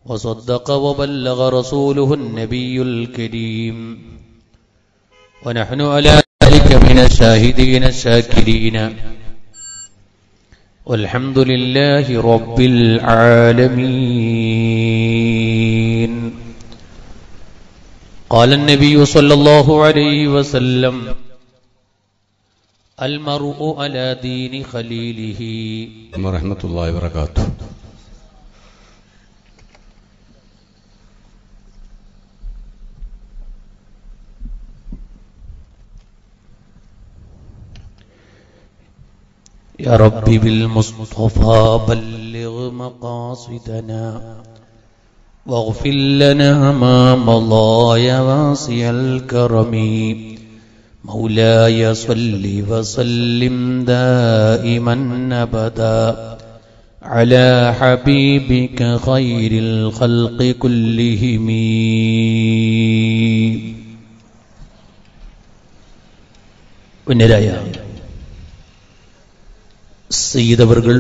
وصدق وبلغ رسوله النبي الكريم ونحن على ذلك من الشاهدين الشاكرين والحمد لله رب العالمين قال النبي صلى الله عليه وسلم المرء على دين خليله ورحمة الله وبركاته يا ربي بالمصطفى بلغ مقاصدنا واغفر لنا ما مضى يا واسع الكرم مولاي صل وسلم دائما ابدا على حبيبك خير الخلق كلهم ഉന്നരായ സീതവർകൾ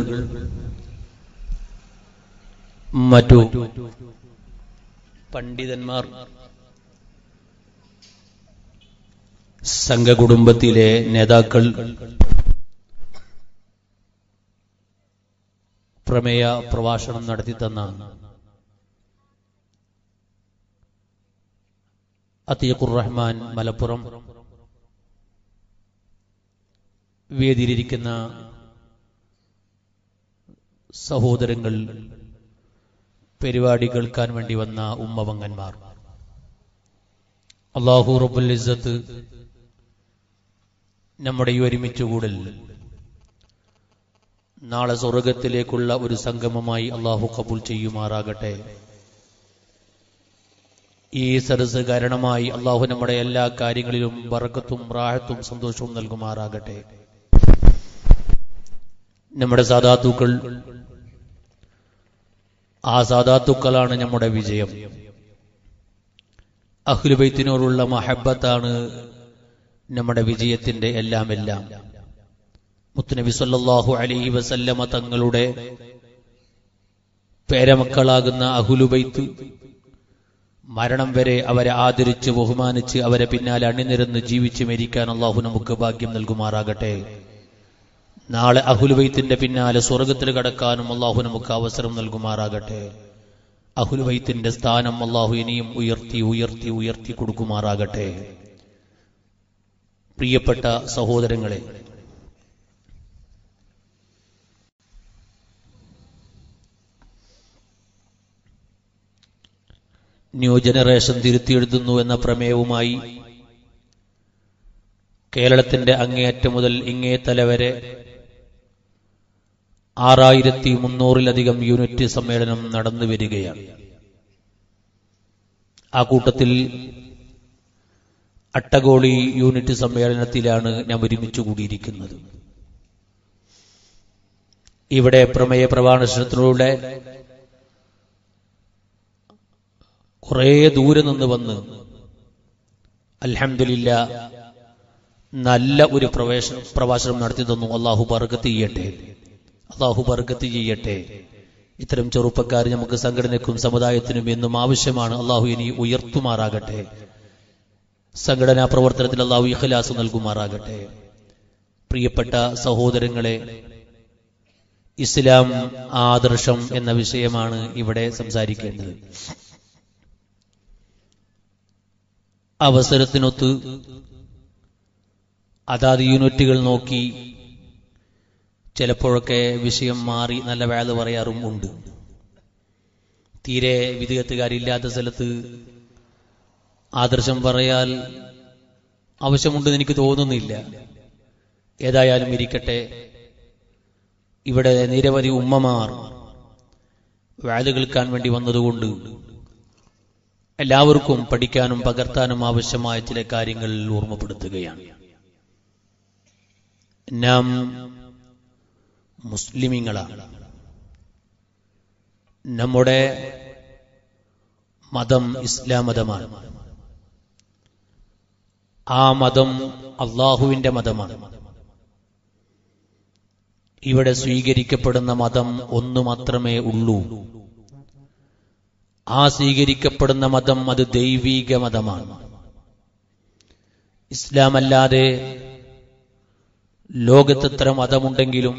മറ്റു പണ്ഡിതന്മാർ സംഘകുടുംബത്തിലെ നേതാക്കൾ പ്രമേയ പ്രഭാഷണം നടത്തി തന്ന അത്തീഖുർ റഹ്മാൻ മലപ്പുറം വേദിയിലിരിക്കുന്ന സഹോദരങ്ങൾ പരിപാടി കേൾക്കാൻ വേണ്ടി വന്ന ഉമ്മവങ്ങന്മാർ അള്ളാഹു റബ്ബുൽ ഇസ്സത്ത് നമ്മുടെ ഈ ഒരുമിച്ചുകൂടൽ നാളെ സ്വർഗത്തിലേക്കുള്ള ഒരു സംഗമമായി അള്ളാഹു കബൂൽ ചെയ്യുമാറാകട്ടെ ഈ സരസ് കാരണമായി അള്ളാഹു നമ്മുടെ എല്ലാ കാര്യങ്ങളിലും ബറക്കത്തും റാഹത്തും സന്തോഷവും നൽകുമാറാകട്ടെ നമ്മുടെ സാധാത്തുക്കൾ ആ സാധാത്തുക്കളാണ് നമ്മുടെ വിജയം അഹ്ലുബൈത്തിനോടുള്ള മഹബത്താണ് നമ്മുടെ വിജയത്തിന്റെ എല്ലാം എല്ലാം മുത്തുനബി സല്ലല്ലാഹു അലൈഹി വസല്ലമ തങ്ങളുടെ പേരമക്കളാകുന്ന അഹുലുബൈത്ത് മരണം വരെ അവരെ ആദരിച്ച് ബഹുമാനിച്ച് അവരെ പിന്നാലെ അണിനിരന്ന് ജീവിച്ച് മരിക്കാൻ അള്ളാഹു നമുക്ക് ഭാഗ്യം നൽകുമാറാകട്ടെ നാളെ അഹുലുബൈത്തിന്റെ പിന്നാലെ സ്വർഗത്തിൽ കടക്കാനും അള്ളാഹു നമുക്ക് അവസരം നൽകുമാറാകട്ടെ അഹുലുബൈത്തിന്റെ സ്ഥാനം അള്ളാഹു ഇനിയും ഉയർത്തി ഉയർത്തി ഉയർത്തി കൊടുക്കുമാറാകട്ടെ പ്രിയപ്പെട്ട സഹോദരങ്ങളെ ന്യൂ ജനറേഷൻ തിരുത്തിയെഴുതുന്നു എന്ന പ്രമേയവുമായി കേരളത്തിന്റെ അങ്ങേയറ്റം മുതൽ ഇങ്ങേത്തല വരെ ആറായിരത്തി മുന്നൂറിലധികം യൂണിറ്റ് സമ്മേളനം നടന്നു വരികയാണ് ആ കൂട്ടത്തിൽ അട്ടഗോളി യൂണിറ്റ് സമ്മേളനത്തിലാണ് ഞാൻ ഒരുമിച്ച് കൂടിയിരിക്കുന്നത് ഇവിടെ പ്രമേയ പ്രഭാഷണത്തിലൂടെ കുറേ ദൂരെ നിന്ന് വന്ന് അൽഹമില്ല നല്ല ഒരു പ്രവേശന പ്രഭാഷണം നടത്തി തന്നു അള്ളാഹു ബർക്കത്ത് ചെയ്യട്ടെ അള്ളാഹു ബർക്കത്ത് ചെയ്യട്ടെ ഇത്തരം ചെറുപ്പക്കാർ നമുക്ക് സംഘടനയ്ക്കും സമുദായത്തിനും എന്നും ആവശ്യമാണ് അള്ളാഹു ഇനി ഉയർത്തുമാറാകട്ടെ സംഘടനാ പ്രവർത്തനത്തിൽ അള്ളാഹു ഇഖലാസ് നൽകുമാറാകട്ടെ പ്രിയപ്പെട്ട സഹോദരങ്ങളെ ഇസ്ലാം ആദർശം എന്ന വിഷയമാണ് ഇവിടെ സംസാരിക്കേണ്ടത് അവസരത്തിനൊത്ത് അതാത് യൂണിറ്റുകൾ നോക്കി ചിലപ്പോഴൊക്കെ വിഷയം മാറി നല്ല വേള പറയാറും ഉണ്ട് തീരെ വിധികത്തുകാരില്ലാത്ത സ്ഥലത്ത് ആദർശം പറയാൽ ആവശ്യമുണ്ടെന്ന് എനിക്ക് തോന്നുന്നില്ല ഏതായാലും ഇരിക്കട്ടെ ഇവിടെ നിരവധി ഉമ്മമാർ വേല കേൾക്കാൻ വേണ്ടി വന്നതുകൊണ്ട് എല്ലാവർക്കും പഠിക്കാനും പകർത്താനും ആവശ്യമായ ചില കാര്യങ്ങൾ ഓർമ്മപ്പെടുത്തുകയാണ് നാം മുസ്ലിമിങ്ങളാണ് നമ്മുടെ മതം ഇസ്ലാം മതമാണ് ആ മതം അള്ളാഹുവിന്റെ മതമാണ് ഇവിടെ സ്വീകരിക്കപ്പെടുന്ന മതം ഒന്നു മാത്രമേ ഉള്ളൂ ആ സ്വീകരിക്കപ്പെടുന്ന മതം അത് ദൈവീക മതമാണ് ഇസ്ലാം അല്ലാതെ ലോകത്തെത്ര മതമുണ്ടെങ്കിലും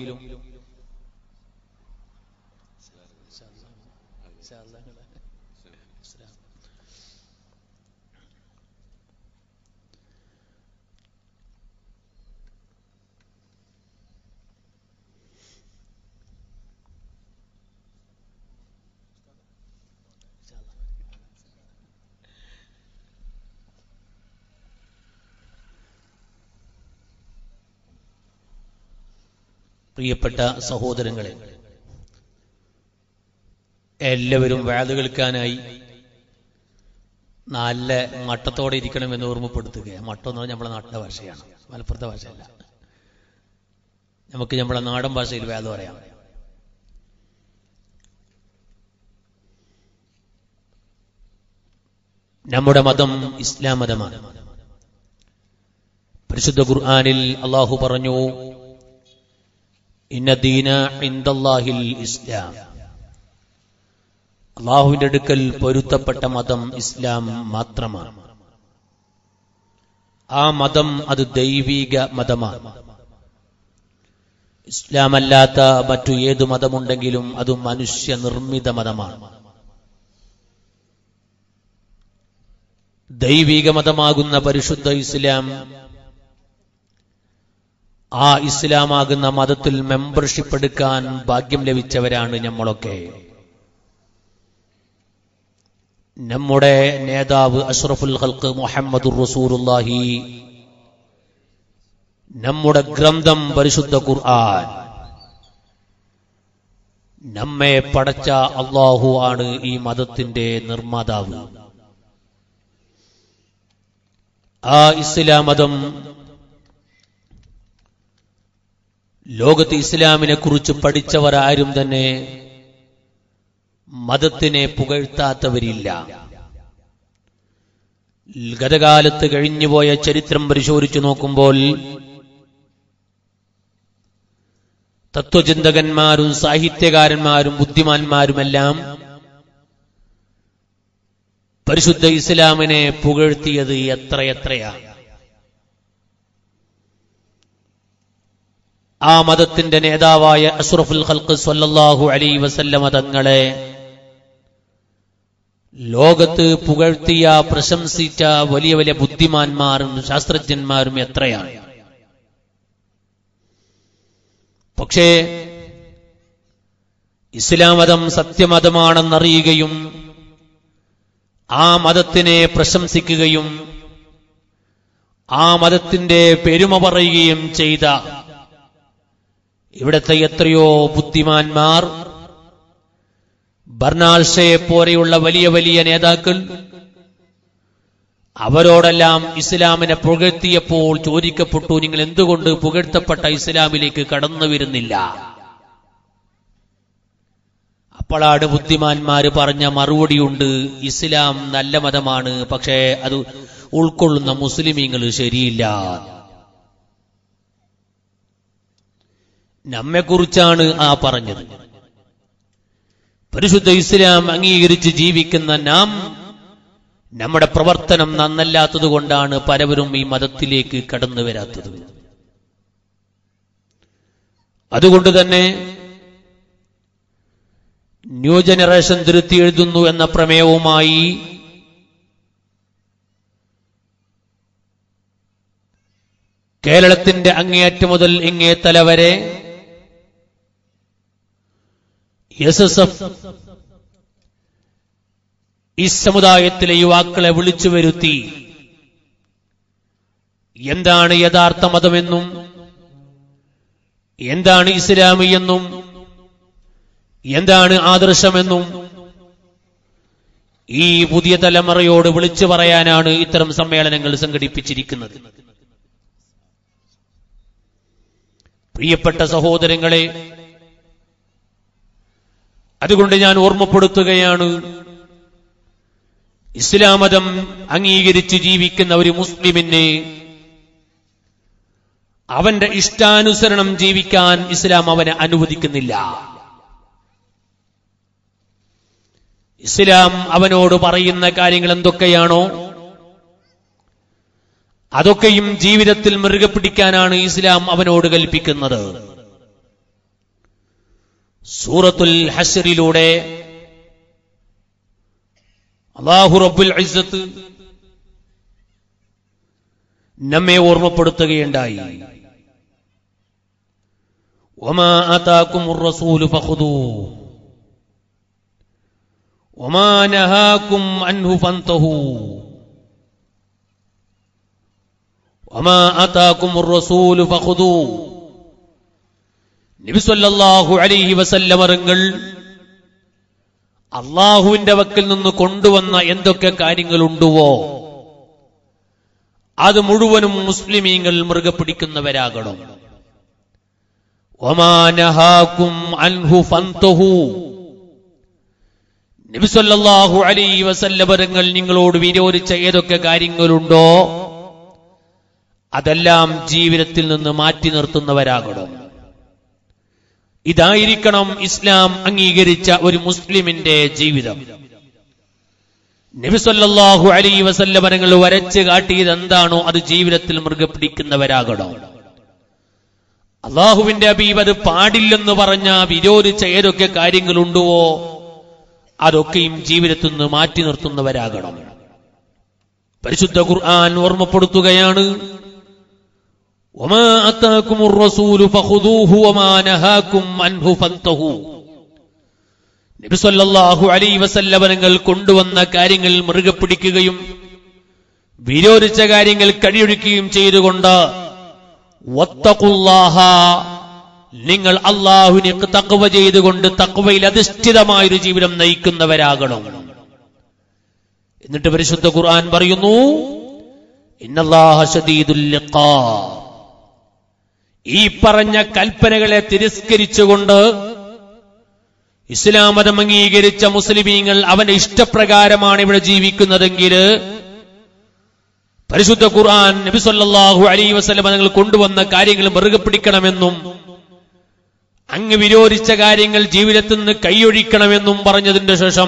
പ്രിയപ്പെട്ട സഹോദരങ്ങളെ എല്ലാവരും വേദ കേൾക്കാനായി നല്ല മട്ടത്തോടെ ഇരിക്കണമെന്ന് ഓർമ്മപ്പെടുത്തുക മട്ടം എന്ന് പറഞ്ഞാൽ നമ്മുടെ നാട്ടിലെ ഭാഷയാണ് മലപ്പുറത്തെ ഭാഷയല്ല നമുക്ക് നമ്മുടെ നാടൻ ഭാഷയിൽ വേദം പറയാം നമ്മുടെ മതം ഇസ്ലാം മതമാണ് പരിശുദ്ധ ഖുർആാനിൽ അള്ളാഹു പറഞ്ഞു ഇന്ന ദീന ഇന്ദല്ലാഹിൽ ഇസ്ലാം അള്ളാഹുവിന്റെ അടുക്കൽ പൊരുത്തപ്പെട്ട മതം ഇസ്ലാം മാത്രമാണ് ആ മതം അത് ദൈവിക മതമാണ് ഇസ്ലാം അല്ലാത്ത മറ്റു ഏതു മതമുണ്ടെങ്കിലും അത് മനുഷ്യ നിർമ്മിത മതമാണ് ദൈവിക മതമാകുന്ന പരിശുദ്ധ ഇസ്ലാം ആ ഇസ്ലാമാകുന്ന മതത്തിൽ മെമ്പർഷിപ്പ് എടുക്കാൻ ഭാഗ്യം ലഭിച്ചവരാണ് നമ്മളൊക്കെ നമ്മുടെ നേതാവ് അഷ്റഫുൽ ഹൽക്ക് മുഹമ്മദ് റസൂറുല്ലാഹി നമ്മുടെ ഗ്രന്ഥം പരിശുദ്ധ ഖുർആൻ നമ്മെ പടച്ച അള്ളാഹു ആണ് ഈ മതത്തിന്റെ നിർമ്മാതാവ് ആ ഇസ്ലാം മതം ലോകത്ത് ഇസ്ലാമിനെ കുറിച്ച് പഠിച്ചവർ ആരും തന്നെ മതത്തിനെ പുകഴ്ത്താത്തവരില്ല ഗതകാലത്ത് കഴിഞ്ഞുപോയ ചരിത്രം പരിശോധിച്ചു നോക്കുമ്പോൾ തത്വചിന്തകന്മാരും സാഹിത്യകാരന്മാരും ബുദ്ധിമാന്മാരുമെല്ലാം പരിശുദ്ധ ഇസ്ലാമിനെ പുകഴ്ത്തിയത് എത്രയെത്രയാണ് ആ മതത്തിന്റെ നേതാവായ അഷ്റഫുൽ ഖൽക്ക് സ്വല്ലല്ലാഹു അലൈ വസല്ലമ തങ്ങളെ ലോകത്ത് പുകഴ്ത്തിയ പ്രശംസിച്ച വലിയ വലിയ ബുദ്ധിമാന്മാരും ശാസ്ത്രജ്ഞന്മാരും എത്രയാണ് പക്ഷേ ഇസ്ലാം മതം സത്യമതമാണെന്നറിയുകയും ആ മതത്തിനെ പ്രശംസിക്കുകയും ആ മതത്തിന്റെ പെരുമ പറയുകയും ചെയ്ത ഇവിടുത്തെ എത്രയോ ബുദ്ധിമാന്മാർ ബർണാൾഷയെ പോലെയുള്ള വലിയ വലിയ നേതാക്കൾ അവരോടെല്ലാം ഇസ്ലാമിനെ പുകഴ്ത്തിയപ്പോൾ ചോദിക്കപ്പെട്ടു നിങ്ങൾ എന്തുകൊണ്ട് പുകഴ്ത്തപ്പെട്ട ഇസ്ലാമിലേക്ക് കടന്നു വരുന്നില്ല അപ്പോഴാണ് ബുദ്ധിമാന്മാര് പറഞ്ഞ മറുപടിയുണ്ട് ഇസ്ലാം നല്ല മതമാണ് പക്ഷേ അത് ഉൾക്കൊള്ളുന്ന മുസ്ലിമീങ്ങൾ ശരിയില്ല നമ്മെക്കുറിച്ചാണ് ആ പറഞ്ഞത് പരിശുദ്ധ ഇസ്ലാം അംഗീകരിച്ച് ജീവിക്കുന്ന നാം നമ്മുടെ പ്രവർത്തനം നന്നല്ലാത്തത് കൊണ്ടാണ് പലവരും ഈ മതത്തിലേക്ക് കടന്നു വരാത്തത് അതുകൊണ്ട് തന്നെ ന്യൂ ജനറേഷൻ തിരുത്തി എഴുതുന്നു എന്ന പ്രമേയവുമായി കേരളത്തിന്റെ അങ്ങേയറ്റം മുതൽ ഇങ്ങേത്തല വരെ എസ് എസ് എഫ് ഈ സമുദായത്തിലെ യുവാക്കളെ വിളിച്ചു വരുത്തി എന്താണ് യഥാർത്ഥ മതമെന്നും എന്താണ് ഇസ്ലാമി എന്നും എന്താണ് ആദർശമെന്നും ഈ പുതിയ തലമുറയോട് വിളിച്ചു പറയാനാണ് ഇത്തരം സമ്മേളനങ്ങൾ സംഘടിപ്പിച്ചിരിക്കുന്നത് പ്രിയപ്പെട്ട സഹോദരങ്ങളെ അതുകൊണ്ട് ഞാൻ ഓർമ്മപ്പെടുത്തുകയാണ് ഇസ്ലാം മതം അംഗീകരിച്ച് ജീവിക്കുന്ന ഒരു മുസ്ലിമിന് അവന്റെ ഇഷ്ടാനുസരണം ജീവിക്കാൻ ഇസ്ലാം അവനെ അനുവദിക്കുന്നില്ല ഇസ്ലാം അവനോട് പറയുന്ന കാര്യങ്ങൾ എന്തൊക്കെയാണോ അതൊക്കെയും ജീവിതത്തിൽ മുറുകെ പിടിക്കാനാണ് ഇസ്ലാം അവനോട് കൽപ്പിക്കുന്നത് സൂറത്തുൽ ഹഷറിലൂടെ അള്ളാഹു റബ്ബുൽ ഇസ്സത്ത് നമ്മെ ഓർമ്മപ്പെടുത്തുകയുണ്ടായി وما آتاكم الرسول فخذوه وما نهاكم عنه فانتهوا وما آتاكم الرسول فخذوه നബി സല്ലല്ലാഹു അലൈഹി വസല്ലമറങ്ങൾ അള്ളാഹുവിന്റെ വക്കിൽ നിന്ന് കൊണ്ടുവന്ന എന്തൊക്കെ കാര്യങ്ങളുണ്ടുവോ അത് മുഴുവനും മുസ്ലിമീങ്ങൾ മുറുകെ പിടിക്കുന്നവരാകണം ഒമാനഹാക്കും അൻഹു ഫന്തഹു നബി സല്ലല്ലാഹു അലൈഹി വസല്ലമരങ്ങൾ നിങ്ങളോട് വിരോധിച്ച ഏതൊക്കെ കാര്യങ്ങളുണ്ടോ അതെല്ലാം ജീവിതത്തിൽ നിന്ന് മാറ്റി നിർത്തുന്നവരാകണം ഇതായിരിക്കണം ഇസ്ലാം അംഗീകരിച്ച ഒരു മുസ്ലിമിന്റെ ജീവിതം നബി സല്ലല്ലാഹു അലൈഹി വസല്ലമരങ്ങൾ വരച്ച് കാട്ടിയത് എന്താണോ അത് ജീവിതത്തിൽ മൃഗ പിടിക്കുന്നവരാകണം അള്ളാഹുവിന്റെ അബീബ് അത് പാടില്ലെന്ന് പറഞ്ഞ വിരോധിച്ച ഏതൊക്കെ കാര്യങ്ങളുണ്ടുവോ അതൊക്കെയും ജീവിതത്തിൽ നിന്ന് മാറ്റി നിർത്തുന്നവരാകണം പരിശുദ്ധ ഖുർആൻ ഓർമ്മപ്പെടുത്തുകയാണ് وما أتاكم الرسول فخذوه وما نهاكم عنه فانتهوا നബി സല്ലല്ലാഹു അലൈഹി വസല്ലമ നിങ്ങൾ കൊണ്ടുവന്ന കാര്യങ്ങൾ മുറുകെ പിടിക്കുകയും വിരോധിച്ച കാര്യങ്ങൾ കഴിയൊഴിക്കുകയും ചെയ്തുകൊണ്ട് വത്തഖുല്ലാഹ നിങ്ങൾ അള്ളാഹുവിനെ തക്വ ചെയ്തുകൊണ്ട് തക്വയിൽ അധിഷ്ഠിതമായൊരു ജീവിതം നയിക്കുന്നവരാകണം എന്നിട്ട് പരിശുദ്ധ ഖുർആൻ പറയുന്നു ഇന്നല്ലാഹ ശദീദുൽ ഇഖാബ് ഈ പറഞ്ഞ കൽപ്പനകളെ തിരസ്കരിച്ചുകൊണ്ട് ഇസ്ലാം മതം അംഗീകരിച്ച മുസ്ലിമീങ്ങൾ അവന്റെ ഇഷ്ടപ്രകാരമാണ് ഇവിടെ ജീവിക്കുന്നതെങ്കിൽ പരിശുദ്ധ ഖുർആൻ നബി സല്ലല്ലാഹു അലൈഹി വസല്ലം നിങ്ങൾ കൊണ്ടുവന്ന കാര്യങ്ങൾ മുറുകെ പിടിക്കണമെന്നും അങ്ങ് വിരോധിച്ച കാര്യങ്ങൾ ജീവിതത്തിൽ നിന്ന് കൈയൊഴിക്കണമെന്നും പറഞ്ഞതിന്റെ ശേഷം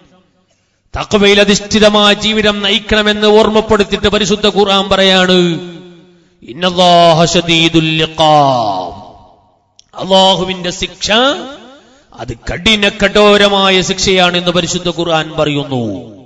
തക്വയിൽ അധിഷ്ഠിതമായ ജീവിതം നയിക്കണമെന്ന് ഓർമ്മപ്പെടുത്തിയിട്ട് പരിശുദ്ധ ഖുർആൻ പറയാണ് ഇന്നല്ലാഹ ശദീദുൽ ഇഖാബ് അള്ളാഹുവിന്റെ ശിക്ഷ അത് കഠിന കഠോരമായ ശിക്ഷയാണെന്ന് പരിശുദ്ധ ഖുർആൻ പറയുന്നു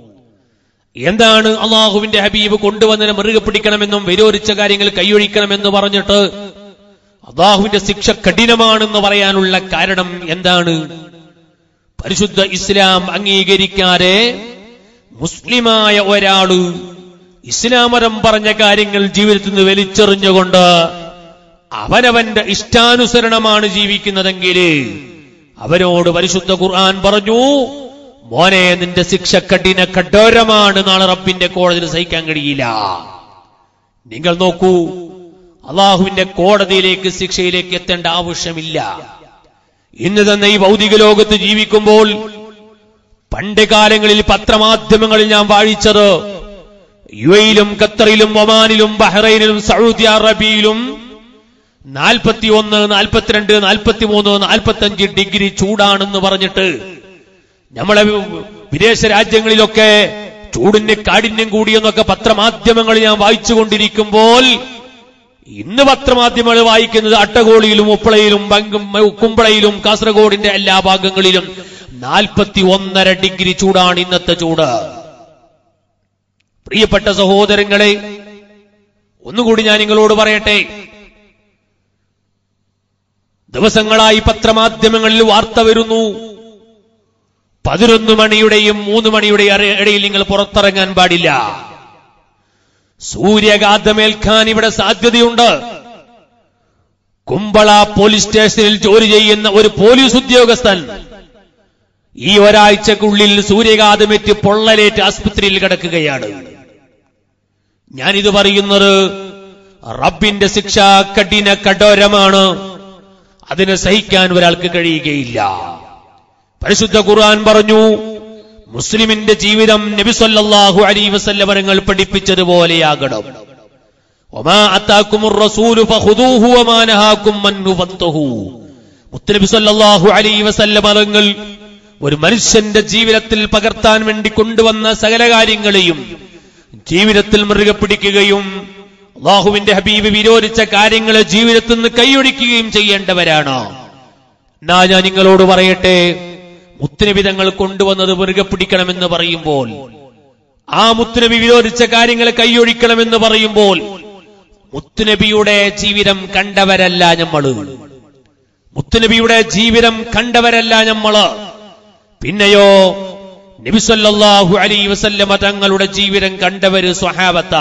എന്താണ് അള്ളാഹുവിന്റെ ഹബീബ് കൊണ്ടുവന്നതിനെ മുറുകെ പിടിക്കണമെന്നും വിരോധിച്ച കാര്യങ്ങൾ കൈയൊഴിക്കണമെന്ന് പറഞ്ഞിട്ട് അള്ളാഹുവിന്റെ ശിക്ഷ കഠിനമാണെന്ന് പറയാനുള്ള കാരണം എന്താണ് പരിശുദ്ധ ഇസ്ലാം അംഗീകരിക്കാതെ മുസ്ലിമായ ഒരാള് ഇസ്ലാമരം പറഞ്ഞ കാര്യങ്ങൾ ജീവിതത്തിൽ നിന്ന് വലിച്ചെറിഞ്ഞുകൊണ്ട് അവനവന്റെ ഇഷ്ടാനുസരണമാണ് ജീവിക്കുന്നതെങ്കിൽ അവനോട് പരിശുദ്ധ ഖുർആൻ പറഞ്ഞു മോനെ നിന്റെ ശിക്ഷ കഠിന കഠോരമാണ് നാളെ റബ്ബിന്റെ കോടതിയിൽ സഹിക്കാൻ കഴിയില്ല നിങ്ങൾ നോക്കൂ അള്ളാഹുവിന്റെ കോടതിയിലേക്ക് ശിക്ഷയിലേക്ക് എത്തേണ്ട ആവശ്യമില്ല ഇന്ന് തന്നെ ഈ ഭൗതിക ലോകത്ത് ജീവിക്കുമ്പോൾ പണ്ട് കാലങ്ങളിൽ പത്രമാധ്യമങ്ങളിൽ ഞാൻ വായിച്ചത് യു എയിലും ഖത്തറിലും ഒമാനിലും ബഹ്റൈനിലും സൗദി അറേബ്യയിലും നാൽപ്പത്തി ഒന്ന് നാൽപ്പത്തിരണ്ട് നാൽപ്പത്തി മൂന്ന് നാൽപ്പത്തഞ്ച് ഡിഗ്രി ചൂടാണെന്ന് പറഞ്ഞിട്ട് നമ്മളെ വിദേശ രാജ്യങ്ങളിലൊക്കെ ചൂടിന്റെ കാഠിന്യം കൂടിയെന്നൊക്കെ പത്രമാധ്യമങ്ങൾ ഞാൻ വായിച്ചുകൊണ്ടിരിക്കുമ്പോൾ ഇന്ന് പത്രമാധ്യമങ്ങൾ വായിക്കുന്നത് അട്ടകോളിയിലും ഉപ്പളയിലും ബങ്കും കുമ്പളയിലും കാസർഗോഡിന്റെ എല്ലാ ഭാഗങ്ങളിലും നാൽപ്പത്തി ഒന്നര ഡിഗ്രി ചൂടാണ് ഇന്നത്തെ ചൂട് പ്രിയപ്പെട്ട സഹോദരങ്ങളെ ഒന്നുകൂടി ഞാൻ നിങ്ങളോട് പറയട്ടെ ദിവസങ്ങളായി പത്രമാധ്യമങ്ങളിൽ വാർത്ത വരുന്നു പതിനൊന്ന് മണിയുടെയും മൂന്ന് മണിയുടെയും അര- ഇടയിൽ നിങ്ങൾ പുറത്തിറങ്ങാൻ പാടില്ല സൂര്യഘാതമേൽക്കാൻ ഇവിടെ സാധ്യതയുണ്ട് കുമ്പള പോലീസ് സ്റ്റേഷനിൽ ജോലി ചെയ്യുന്ന ഒരു പോലീസ് ഉദ്യോഗസ്ഥൻ ഈ ഒരാഴ്ചക്കുള്ളിൽ സൂര്യഘാതമേറ്റ് പൊള്ളലേറ്റ് ആസ്പത്രിയിൽ കിടക്കുകയാണ് ഞാനിത് പറയുന്നത് റബ്ബിന്റെ ശിക്ഷ കഠിന കഠോരമാണ് അതിനെ സഹിക്കാൻ ഒരാൾക്ക് കഴിയുകയില്ല പരിശുദ്ധ ഖുർആൻ പറഞ്ഞു മുസ്ലിമിന്റെ ജീവിതം നബി സല്ലല്ലാഹു അലൈഹി വസല്ലമരങ്ങൾ പഠിപ്പിച്ചതുപോലെയാകണം ഒമാ അത്താക്കുമുർ റസൂലു ഫഖുദൂഹു വമാ നഹാക്കും അൻഹു ഫന്തഹു മുത്തനബി സല്ലല്ലാഹു അലൈഹി വസല്ലമരങ്ങൾ ഒരു മനുഷ്യന്റെ ജീവിതത്തിൽ പകർത്താൻ വേണ്ടി കൊണ്ടുവന്ന സകല കാര്യങ്ങളെയും ജീവിതത്തിൽ മുറുകെ പിടിക്കുകയും അള്ളാഹുവിന്റെ ഹബീബ് വിരോധിച്ച കാര്യങ്ങളെ ജീവിതത്തിൽ നിന്ന് കൈയൊഴിക്കുകയും ചെയ്യേണ്ടവരാണ് എന്നാ ഞാൻ നിങ്ങളോട് പറയട്ടെ മുത്തുനബി തങ്ങൾ കൊണ്ടുവന്നത് മുറുകെ പിടിക്കണമെന്ന് പറയുമ്പോൾ ആ മുത്തുനബി വിരോധിച്ച കാര്യങ്ങളെ കൈയൊഴിക്കണമെന്ന് പറയുമ്പോൾ മുത്തുനബിയുടെ ജീവിതം കണ്ടവരല്ല നമ്മള് മുത്തുനബിയുടെ ജീവിതം കണ്ടവരല്ല നമ്മള് പിന്നെയോ നബിസല്ലാഹു അലൈ വസല്ലമ തങ്ങളുടെ ജീവിതം കണ്ടവര് സ്വഹാബത്ത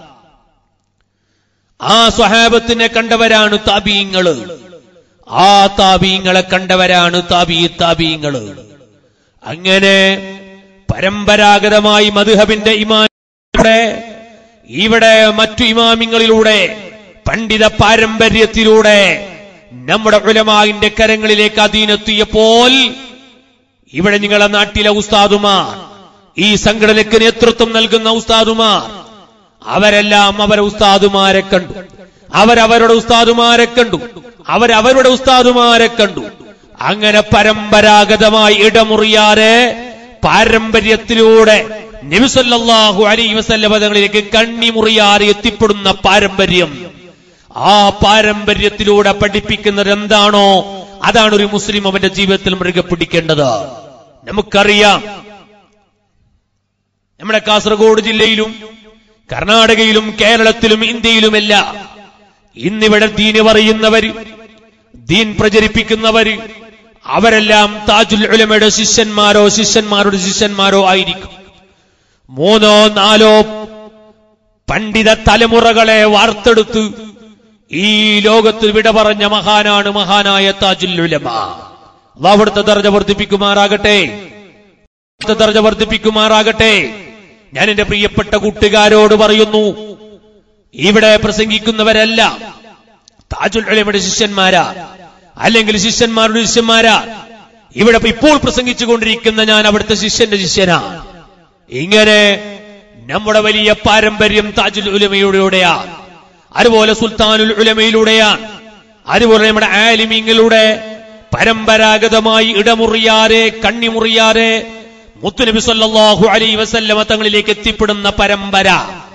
ആ സ്വഹാബത്തിനെ കണ്ടവരാണ് താബീങ്ങള് ആ താബീങ്ങളെ കണ്ടവരാണ് താബീ താബീങ്ങള് അങ്ങനെ പരമ്പരാഗതമായി മധുഹബിന്റെ ഇമാമിലൂടെ ഇവിടെ മറ്റു ഇമാമിങ്ങളിലൂടെ പണ്ഡിത പാരമ്പര്യത്തിലൂടെ നമ്മുടെ ഉലമാവിന്റെ കരങ്ങളിലേക്ക് അധീനെത്തിയപ്പോൾ ഇവിടെ നിങ്ങളെ നാട്ടിലെ ഉസ്താദുമാർ ഈ സംഘടനയ്ക്ക് നേതൃത്വം നൽകുന്ന ഉസ്താദുമാർ അവരെല്ലാം അവരെ ഉസ്താദുമാരെ കണ്ടു അവരവരുടെ ഉസ്താദുമാരെ കണ്ടു അവരവരുടെ ഉസ്താദുമാരെ കണ്ടു അങ്ങനെ പരമ്പരാഗതമായി ഇടമുറിയാതെ പാരമ്പര്യത്തിലൂടെ നബിസല്ലാഹു അലൈ വസല്ലപദങ്ങളിലേക്ക് കണ്ണിമുറിയാതെ എത്തിപ്പെടുന്ന പാരമ്പര്യം ആ പാരമ്പര്യത്തിലൂടെ പഠിപ്പിക്കുന്നത് എന്താണോ അതാണ് ഒരു മുസ്ലിം അവന്റെ ജീവിതത്തിൽ മൃഗ പിടിക്കേണ്ടത് നമുക്കറിയാം നമ്മുടെ കാസർഗോഡ് ജില്ലയിലും കർണാടകയിലും കേരളത്തിലും ഇന്ത്യയിലുമല്ല ഇന്നിവിടെ ദീന് പറയുന്നവര് ദീൻ പ്രചരിപ്പിക്കുന്നവര് അവരെല്ലാം താജുൽ ഉലമയുടെ ശിഷ്യന്മാരോ ശിഷ്യന്മാരുടെ ശിഷ്യന്മാരോ ആയിരിക്കും മൂന്നോ നാലോ പണ്ഡിത തലമുറകളെ വാർത്തെടുത്ത് ഈ ലോകത്തിൽ വിട പറഞ്ഞ മഹാനാണ് മഹാനായ താജുൽ ഉലമ അള്ളാഹ് അവിടുത്തെ ദർജ വർദ്ധിപ്പിക്കുമാറാകട്ടെ അവിടുത്തെ ദർജ വർദ്ധിപ്പിക്കുമാറാകട്ടെ ഞാൻ എന്റെ പ്രിയപ്പെട്ട കൂട്ടുകാരോട് പറയുന്നു ഇവിടെ പ്രസംഗിക്കുന്നവരല്ല താജുൽ ഉലമയുടെ ശിഷ്യന്മാരാ അല്ലെങ്കിൽ ശിഷ്യന്മാരുടെ ശിഷ്യന്മാരാ ഇവിടെ ഇപ്പോൾ പ്രസംഗിച്ചുകൊണ്ടിരിക്കുന്ന ഞാൻ അവിടുത്തെ ശിഷ്യന്റെ ശിഷ്യനാണ് ഇങ്ങനെ നമ്മുടെ വലിയ പാരമ്പര്യം താജുൽ ഉലമയിലൂടെയാണ് അതുപോലെ സുൽത്താനുൽ ഉലമയിലൂടെയാണ് അതുപോലെ നമ്മുടെ ആലിമീങ്ങളിലൂടെ പരമ്പരാഗതമായി ഇടമുറിയാതെ കണ്ണിമുറിയാതെ മുത്തുനബി സല്ലല്ലാഹു അലൈഹി വസല്ലമ തങ്ങളിലേക്ക് എത്തിപ്പെടുന്ന പരമ്പര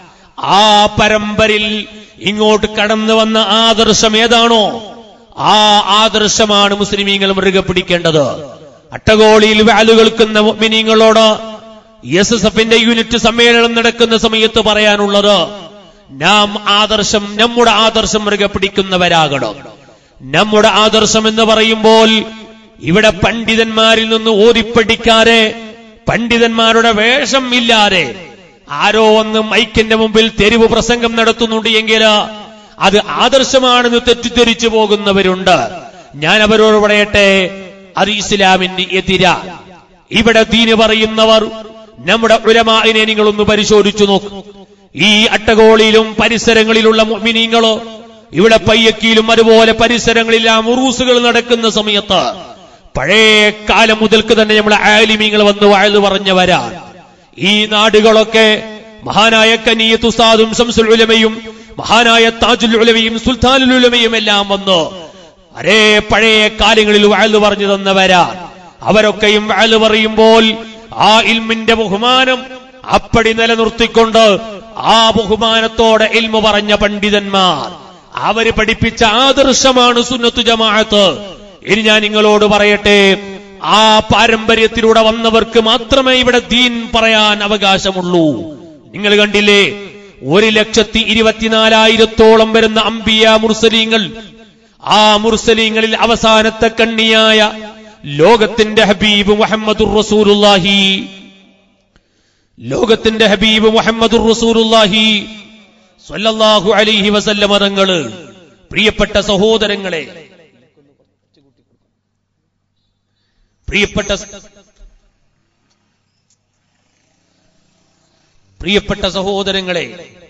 ആ പരമ്പരിൽ ഇങ്ങോട്ട് കടന്നു വന്ന ആദർശം ഏതാണോ ആ ആദർശമാണ് മുസ്ലിമീങ്ങൾ മൃഗ പിടിക്കേണ്ടത് അട്ടഗോളിയിൽ വാലു കേൾക്കുന്ന മുഅ്മിനീങ്ങളോട് എസ് എസ് എഫിന്റെ യൂണിറ്റ് സമ്മേളനം നടക്കുന്ന സമയത്ത് പറയാനുള്ളത് നാം ആദർശം നമ്മുടെ ആദർശം മൃഗ പിടിക്കുന്നവരാകണം നമ്മുടെ ആദർശം എന്ന് പറയുമ്പോൾ ഇവിടെ പണ്ഡിതന്മാരിൽ നിന്ന് ഓതിപ്പടിക്കാതെ പണ്ഡിതന്മാരുടെ വേഷം ഇല്ലാതെ ആരോ ഒന്ന് മൈക്കിന്റെ മുമ്പിൽ തെരുവ് പ്രസംഗം നടത്തുന്നുണ്ട് എങ്കിൽ അത് ആദർശമാണെന്ന് തെറ്റിദ്ധരിച്ചു പോകുന്നവരുണ്ട് ഞാൻ അവരോട് പറയട്ടെ അത് ഇസ്ലാമിന് എതിരാ ഇവിടെ ദീന് പറയുന്നവർ നമ്മുടെ ഉലമാനെ നിങ്ങളൊന്ന് പരിശോധിച്ചു നോക്കും ഈ അട്ടകോളിയിലും പരിസരങ്ങളിലുള്ള മിനിങ്ങളോ ഇവിടെ പയ്യക്കിയിലും അതുപോലെ പരിസരങ്ങളിലെല്ലാം ഉറൂസുകൾ നടക്കുന്ന സമയത്ത് പഴയ കാലം മുതൽക്ക് തന്നെ നമ്മളെ ആലിമീങ്ങൾ വന്ന് വാഴ്ന്നു പറഞ്ഞവരാണ് ഈ നാടുകളൊക്കെ മഹാനായ കനീയത്ത് ഉസ്താദും ശംസുൽ ഉലമയും മഹാനായ താജുൽ ഉലമയും സുൽത്താനുൽ ഉലമയും എല്ലാം വന്നു ഒരേ പഴയ കാലങ്ങളിൽ വാഴ്ന്നു പറഞ്ഞു തന്നവരാ അവരൊക്കെയും വാഴ്ന്നു പറയുമ്പോൾ ആ ഇൽമിന്റെ ബഹുമാനം അപ്പടി നിലനിർത്തിക്കൊണ്ട് ആ ബഹുമാനത്തോടെ ഇൽമ പറഞ്ഞ പണ്ഡിതന്മാർ അവര് പഠിപ്പിച്ച ആദർശമാണ് സുന്നത്തു ജമാഅത്ത് ഇനി ഞാൻ നിങ്ങളോട് പറയട്ടെ ആ പാരമ്പര്യത്തിലൂടെ വന്നവർക്ക് മാത്രമേ ഇവിടെ ദീൻ പറയാൻ അവകാശമുള്ളൂ നിങ്ങൾ കണ്ടില്ലേ ഒരു ലക്ഷത്തി ഇരുപത്തിനാലായിരത്തോളം വരുന്ന അംബിയ മുർസലീങ്ങൾ ആ മുർസലീങ്ങളിൽ അവസാനത്തെ കണ്ണിയായ ലോകത്തിന്റെ ഹബീബ് മുഹമ്മദുർ റസൂലുള്ളാഹി ലോകത്തിന്റെ ഹബീബ് മുഹമ്മദുർ റസൂലുള്ളാഹി സ്വല്ലല്ലാഹു അലൈഹി വസല്ലമ തങ്ങള് പ്രിയപ്പെട്ട സഹോദരങ്ങളെ പ്രിയപ്പെട്ട പ്രിയപ്പെട്ട സഹോദരങ്ങളെ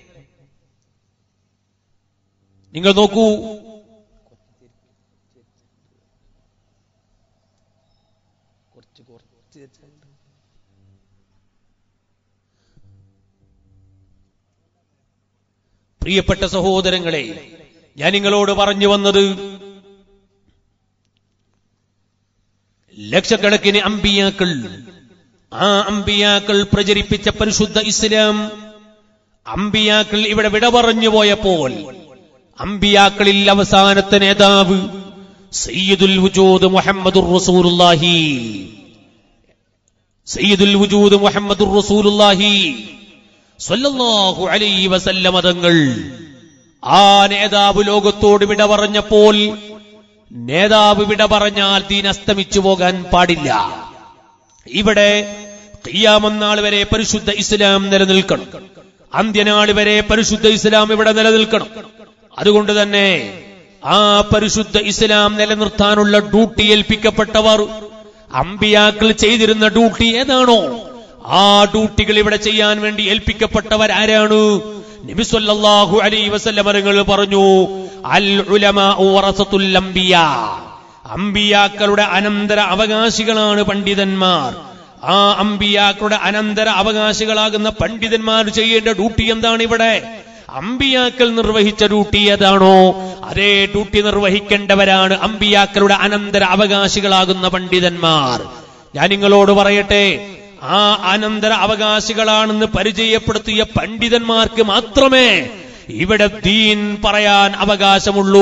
നിങ്ങൾ നോക്കൂ പ്രിയപ്പെട്ട സഹോദരങ്ങളെ ഞാൻ നിങ്ങളോട് പറഞ്ഞു വന്നത് ലക്ഷക്കണക്കിന് അമ്പിയാക്കൾ ആ അമ്പിയാക്കൾ പ്രചരിപ്പിച്ച പരിശുദ്ധ ഇസ്ലാം അമ്പിയാക്കൾ ഇവിടെ വിട പറഞ്ഞു പോയപ്പോൾ അമ്പിയാക്കളിൽ അവസാനത്തെ നേതാവ് സയ്യിദുൽ വജൂദ് മുഹമ്മദുർ റസൂലുള്ളാഹി സയ്യിദുൽ വജൂദ് മുഹമ്മദുർ റസൂലുള്ളാഹി സ്വല്ലല്ലാഹു അലൈഹി വസല്ലമ തങ്ങൾ ആ നേതാവ് ലോകത്തോട് വിട പറഞ്ഞപ്പോൾ നേതാവ് വിട പറഞ്ഞാൽ ദീൻ അസ്തമിച്ചു പോകാൻ പാടില്ല ഇവിടെ ഖിയാമന്നാൾ വരെ പരിശുദ്ധ ഇസ്ലാം നിലനിൽക്കണം അന്ത്യനാൾ വരെ പരിശുദ്ധ ഇസ്ലാം ഇവിടെ നിലനിൽക്കണം അതുകൊണ്ട് തന്നെ ആ പരിശുദ്ധ ഇസ്ലാം നിലനിർത്താനുള്ള ഡ്യൂട്ടി ഏൽപ്പിക്കപ്പെട്ടവർ അമ്പിയാക്കൾ ചെയ്തിരുന്ന ഡ്യൂട്ടി ഏതാണോ ആ ഡ്യൂട്ടികൾ ഇവിടെ ചെയ്യാൻ വേണ്ടി ഏൽപ്പിക്കപ്പെട്ടവർ ആരാണ് നബി സല്ലല്ലാഹു അലൈഹി വസല്ലമകൾ പറഞ്ഞു അൽ ഉലമാ വറസത്തുൽ അംബിയാ അമ്പിയാക്കളുടെ അനന്തര അവകാശികളാണ് പണ്ഡിതന്മാർ ആ അമ്പിയാക്കളുടെ അനന്തര അവകാശികളാകുന്ന പണ്ഡിതന്മാർ ചെയ്യേണ്ട ഡ്യൂട്ടി എന്താണ് ഇവിടെ അമ്പിയാക്കൾ നിർവഹിച്ച ഡ്യൂട്ടി ഏതാണോ അതേ ഡ്യൂട്ടി നിർവഹിക്കേണ്ടവരാണ് അമ്പിയാക്കളുടെ അനന്തര അവകാശികളാകുന്ന പണ്ഡിതന്മാർ ഞാൻ നിങ്ങളോട് പറയട്ടെ ആ അനന്തര അവകാശികളാണെന്ന് പരിചയപ്പെടുത്തിയ പണ്ഡിതന്മാർക്ക് മാത്രമേ ഇവിടെ ദീൻ പറയാൻ അവകാശമുള്ളൂ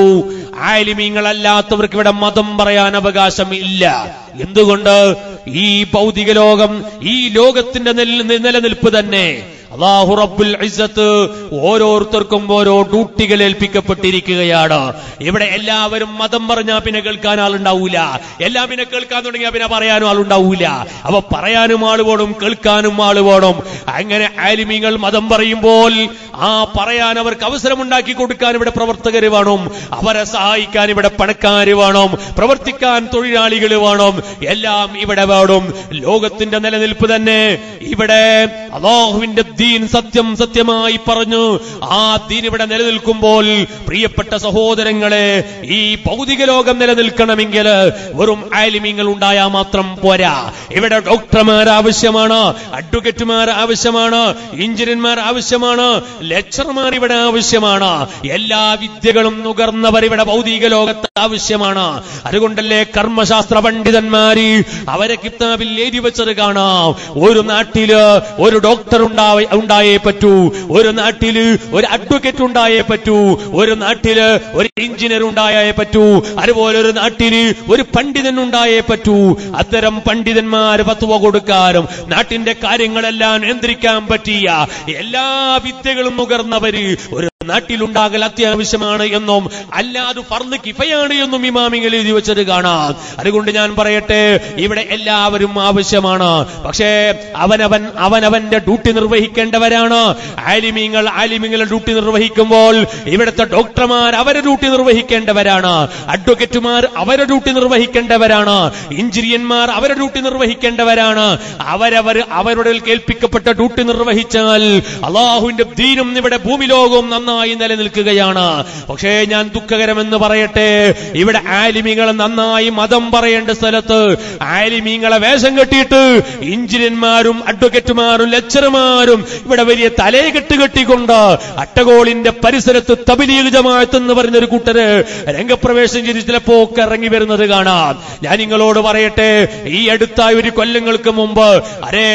ആലിമീങ്ങളല്ലാത്തവർക്ക് ഇവിടെ മതം പറയാൻ അവകാശം ഇല്ല എന്തുകൊണ്ട് ഈ ഭൗതിക ലോകം ഈ ലോകത്തിന്റെ നില- നിലനിൽപ്പ് തന്നെ അള്ളാഹു റബ്ബുൽ ഇസ്സത്ത് ഓരോരുത്തർക്കും ഓരോ ഡ്യൂട്ടികൾ ഏൽപ്പിക്കപ്പെട്ടിരിക്കുകയാണ് ഇവിടെ എല്ലാവരും മതം പറഞ്ഞാൽ പിന്നെ കേൾക്കാൻ ആളുണ്ടാവൂല എല്ലാം പിന്നെ കേൾക്കാൻ തുടങ്ങിയാൽ പിന്നെ പറയാനും ആളുണ്ടാവൂല അപ്പൊ പറയാനും ആള് വേണം കേൾക്കാനും ആള് വേണം അങ്ങനെ ആലിമീങ്ങൾ മതം പറയുമ്പോൾ ആ പറയാൻ അവർക്ക് അവസരമുണ്ടാക്കി കൊടുക്കാൻ ഇവിടെ പ്രവർത്തകർ വേണം അവരെ സഹായിക്കാൻ ഇവിടെ പണക്കാര് വേണം പ്രവർത്തിക്കാൻ തൊഴിലാളികൾ വേണം എല്ലാം ഇവിടെ വേണം ലോകത്തിന്റെ നിലനിൽപ്പ് തന്നെ ഇവിടെ അള്ളാഹുവിന്റെ ദീൻ സത്യം സത്യമായി പറഞ്ഞു ആ ദീൻ ഇവിടെ നിലനിൽക്കുമ്പോൾ പ്രിയപ്പെട്ട സഹോദരങ്ങളെ ഈ ഭൗതിക ലോകം നിലനിൽക്കണമെങ്കിൽ വെറും ആലിമീങ്ങൾ ഉണ്ടായാൽ മാത്രം പോരാ ഇവിടെ ഡോക്ടർമാർ ആവശ്യമാണ് അഡ്വക്കേറ്റുമാർ ആവശ്യമാണ് എഞ്ചിനീയർമാർ ആവശ്യമാണ് ലെക്ചർമാർ ഇവിടെ ആവശ്യമാണ് എല്ലാ വിദ്യകളും നുകർന്നവർ ഇവിടെ ഭൗതിക ലോകത്ത് ആവശ്യമാണ് അതുകൊണ്ടല്ലേ കർമ്മശാസ്ത്ര പണ്ഡിതന്മാര് അവരെ കിതാബിൽ എഴുതി വെച്ചത് കാണാം ഒരു നാട്ടില് ഒരു ഡോക്ടർ ഉണ്ടാവേ ഉണ്ടായേ പറ്റൂ ഒരു നാട്ടില് ഒരു അഡ്വക്കേറ്റ് ഉണ്ടായേ പറ്റൂ ഒരു നാട്ടില് ഒരു എഞ്ചിനീയർ ഉണ്ടായേ പറ്റൂ അതുപോലെ ഒരു നാട്ടില് ഒരു പണ്ഡിതൻ ഉണ്ടായേ പറ്റൂ അത്തരം പണ്ഡിതന്മാർ പത്തുവ കൊടുക്കാനും നാട്ടിന്റെ കാര്യങ്ങളെല്ലാം നിയന്ത്രിക്കാൻ പറ്റിയ എല്ലാ വിദ്യകളും നുകർന്നവര് ഒരു നാട്ടിലുണ്ടാകൽ അത്യാവശ്യമാണ് എന്നും അല്ലാതെ ഫർദ് കിഫയാണ് എന്നും ഇമാമിങ്ങൾ എഴുതി വെച്ചത് കാണാം അതുകൊണ്ട് ഞാൻ പറയട്ടെ ഇവിടെ എല്ലാവരും ആവശ്യമാണ് പക്ഷേ അവനവൻ അവനവന്റെ ഡ്യൂട്ടി നിർവഹിക്കേണ്ടവരാണ് ആലിമീങ്ങൾ ആലിമീങ്ങളുടെ ഡ്യൂട്ടി നിർവഹിക്കുമ്പോൾ ഇവിടുത്തെ ഡോക്ടർമാർ അവരെ ഡ്യൂട്ടി നിർവഹിക്കേണ്ടവരാണ് അഡ്വക്കേറ്റുമാർ അവരെ ഡ്യൂട്ടി നിർവഹിക്കേണ്ടവരാണ് എഞ്ചിനീയർമാർ അവരെ ഡ്യൂട്ടി നിർവഹിക്കേണ്ടവരാണ് അവരവർ അവരുടെ കേൾപ്പിക്കപ്പെട്ട ഡ്യൂട്ടി നിർവഹിച്ചാൽ അള്ളാഹുവിന്റെ ദീനും ഇവിടെ ഭൂമി ലോകവും നന്നായി നിലനിൽക്കുകയാണ് പക്ഷേ ഞാൻ ദുഃഖകരമെന്ന് പറയട്ടെ ഇവിടെ ആലിമീങ്ങൾ നന്നായി മതം പറയേണ്ട സ്ഥലത്ത് ആലിമീങ്ങളെ വേഷം കെട്ടിയിട്ട് എഞ്ചിനീയർമാരും അഡ്വക്കേറ്റുമാരും ലെക്ചർമാരും ഇവിടെ വലിയ തലയെകെട്ട് കെട്ടിക്കൊണ്ട് അട്ടകോളിന്റെ പരിസരത്ത് തബിലീഗ് ജമാഅത്ത് എന്ന് പറഞ്ഞൊരു കൂട്ടര് രംഗപ്രവേശം ചെയ്ത് ചിലപ്പോ ഒക്കെ ഇറങ്ങി വരുന്നത് കാണാം ഞാൻ നിങ്ങളോട് പറയട്ടെ ഈ അടുത്ത ഒരു കൊല്ലങ്ങൾക്ക് മുമ്പ് അരേ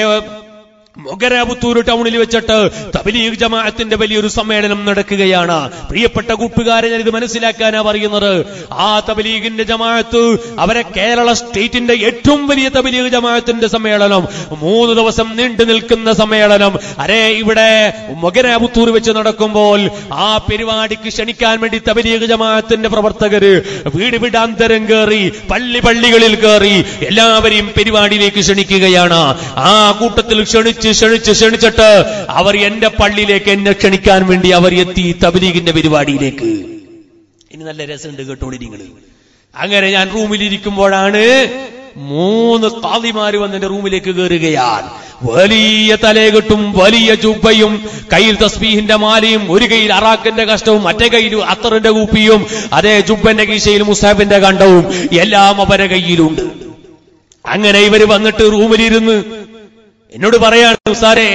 മൊഗരാപുത്തൂർ ടൗണിൽ വെച്ചിട്ട് തബലീഗ് ജമാഅത്തിന്റെ വലിയൊരു സമ്മേളനം നടക്കുകയാണ് പ്രിയപ്പെട്ട കൂട്ടുകാരെ ഞാൻ ഇത് മനസ്സിലാക്കാനാ പറയുന്നത് ആ തബലീഗിന്റെ ജമാഅത്ത് അവരെ കേരള സ്റ്റേറ്റിന്റെ ഏറ്റവും വലിയ തബലീഗ് ജമാഅത്തിന്റെ സമ്മേളനം മൂന്ന് ദിവസം നീണ്ടു നിൽക്കുന്ന സമ്മേളനം അരേ ഇവിടെ മൊഗരാപുത്തൂർ വെച്ച് നടക്കുമ്പോൾ ആ പരിപാടിക്ക് ക്ഷണിക്കാൻ വേണ്ടി തബലീഗ് ജമാഅത്തിന്റെ പ്രവർത്തകര് വീട് വീടാന്തരം കയറി പള്ളി പള്ളികളിൽ കയറി എല്ലാവരെയും പരിപാടിയിലേക്ക് ക്ഷണിക്കുകയാണ് ആ കൂട്ടത്തിൽ ക്ഷണിച്ച് ക്ഷണിച്ച് ക്ഷണിച്ചിട്ട് അവർ എന്റെ പള്ളിയിലേക്ക് എന്നെ ക്ഷണിക്കാൻ വേണ്ടി അവർ എത്തി തബലീഗിന്റെ പരിപാടിയിലേക്ക് ഇനി നല്ല രസമുണ്ട് കേട്ടോളി നിങ്ങൾ അങ്ങനെ ഞാൻ റൂമിലിരിക്കുമ്പോഴാണ് മൂന്ന് കാതിമാര് വന്ന് എന്റെ റൂമിലേക്ക് കയറുകയാണ് വലിയ തലയെകെട്ടും വലിയ ജുബയും കയ്യിൽ തസ്ബീഹിന്റെ മാലയും ഒരു കയ്യിൽ അറാക്കിന്റെ കഷ്ടവും മറ്റേ കയ്യിൽ അത്തറിന്റെ കൂപ്പിയും അതേ ജുബന്റെ കീശയിൽ മുസാബിന്റെ കണ്ടവും എല്ലാം അവരെ കയ്യിലുണ്ട് അങ്ങനെ ഇവര് വന്നിട്ട് റൂമിലിരുന്ന് എന്നോട് പറയാണ് സാറേ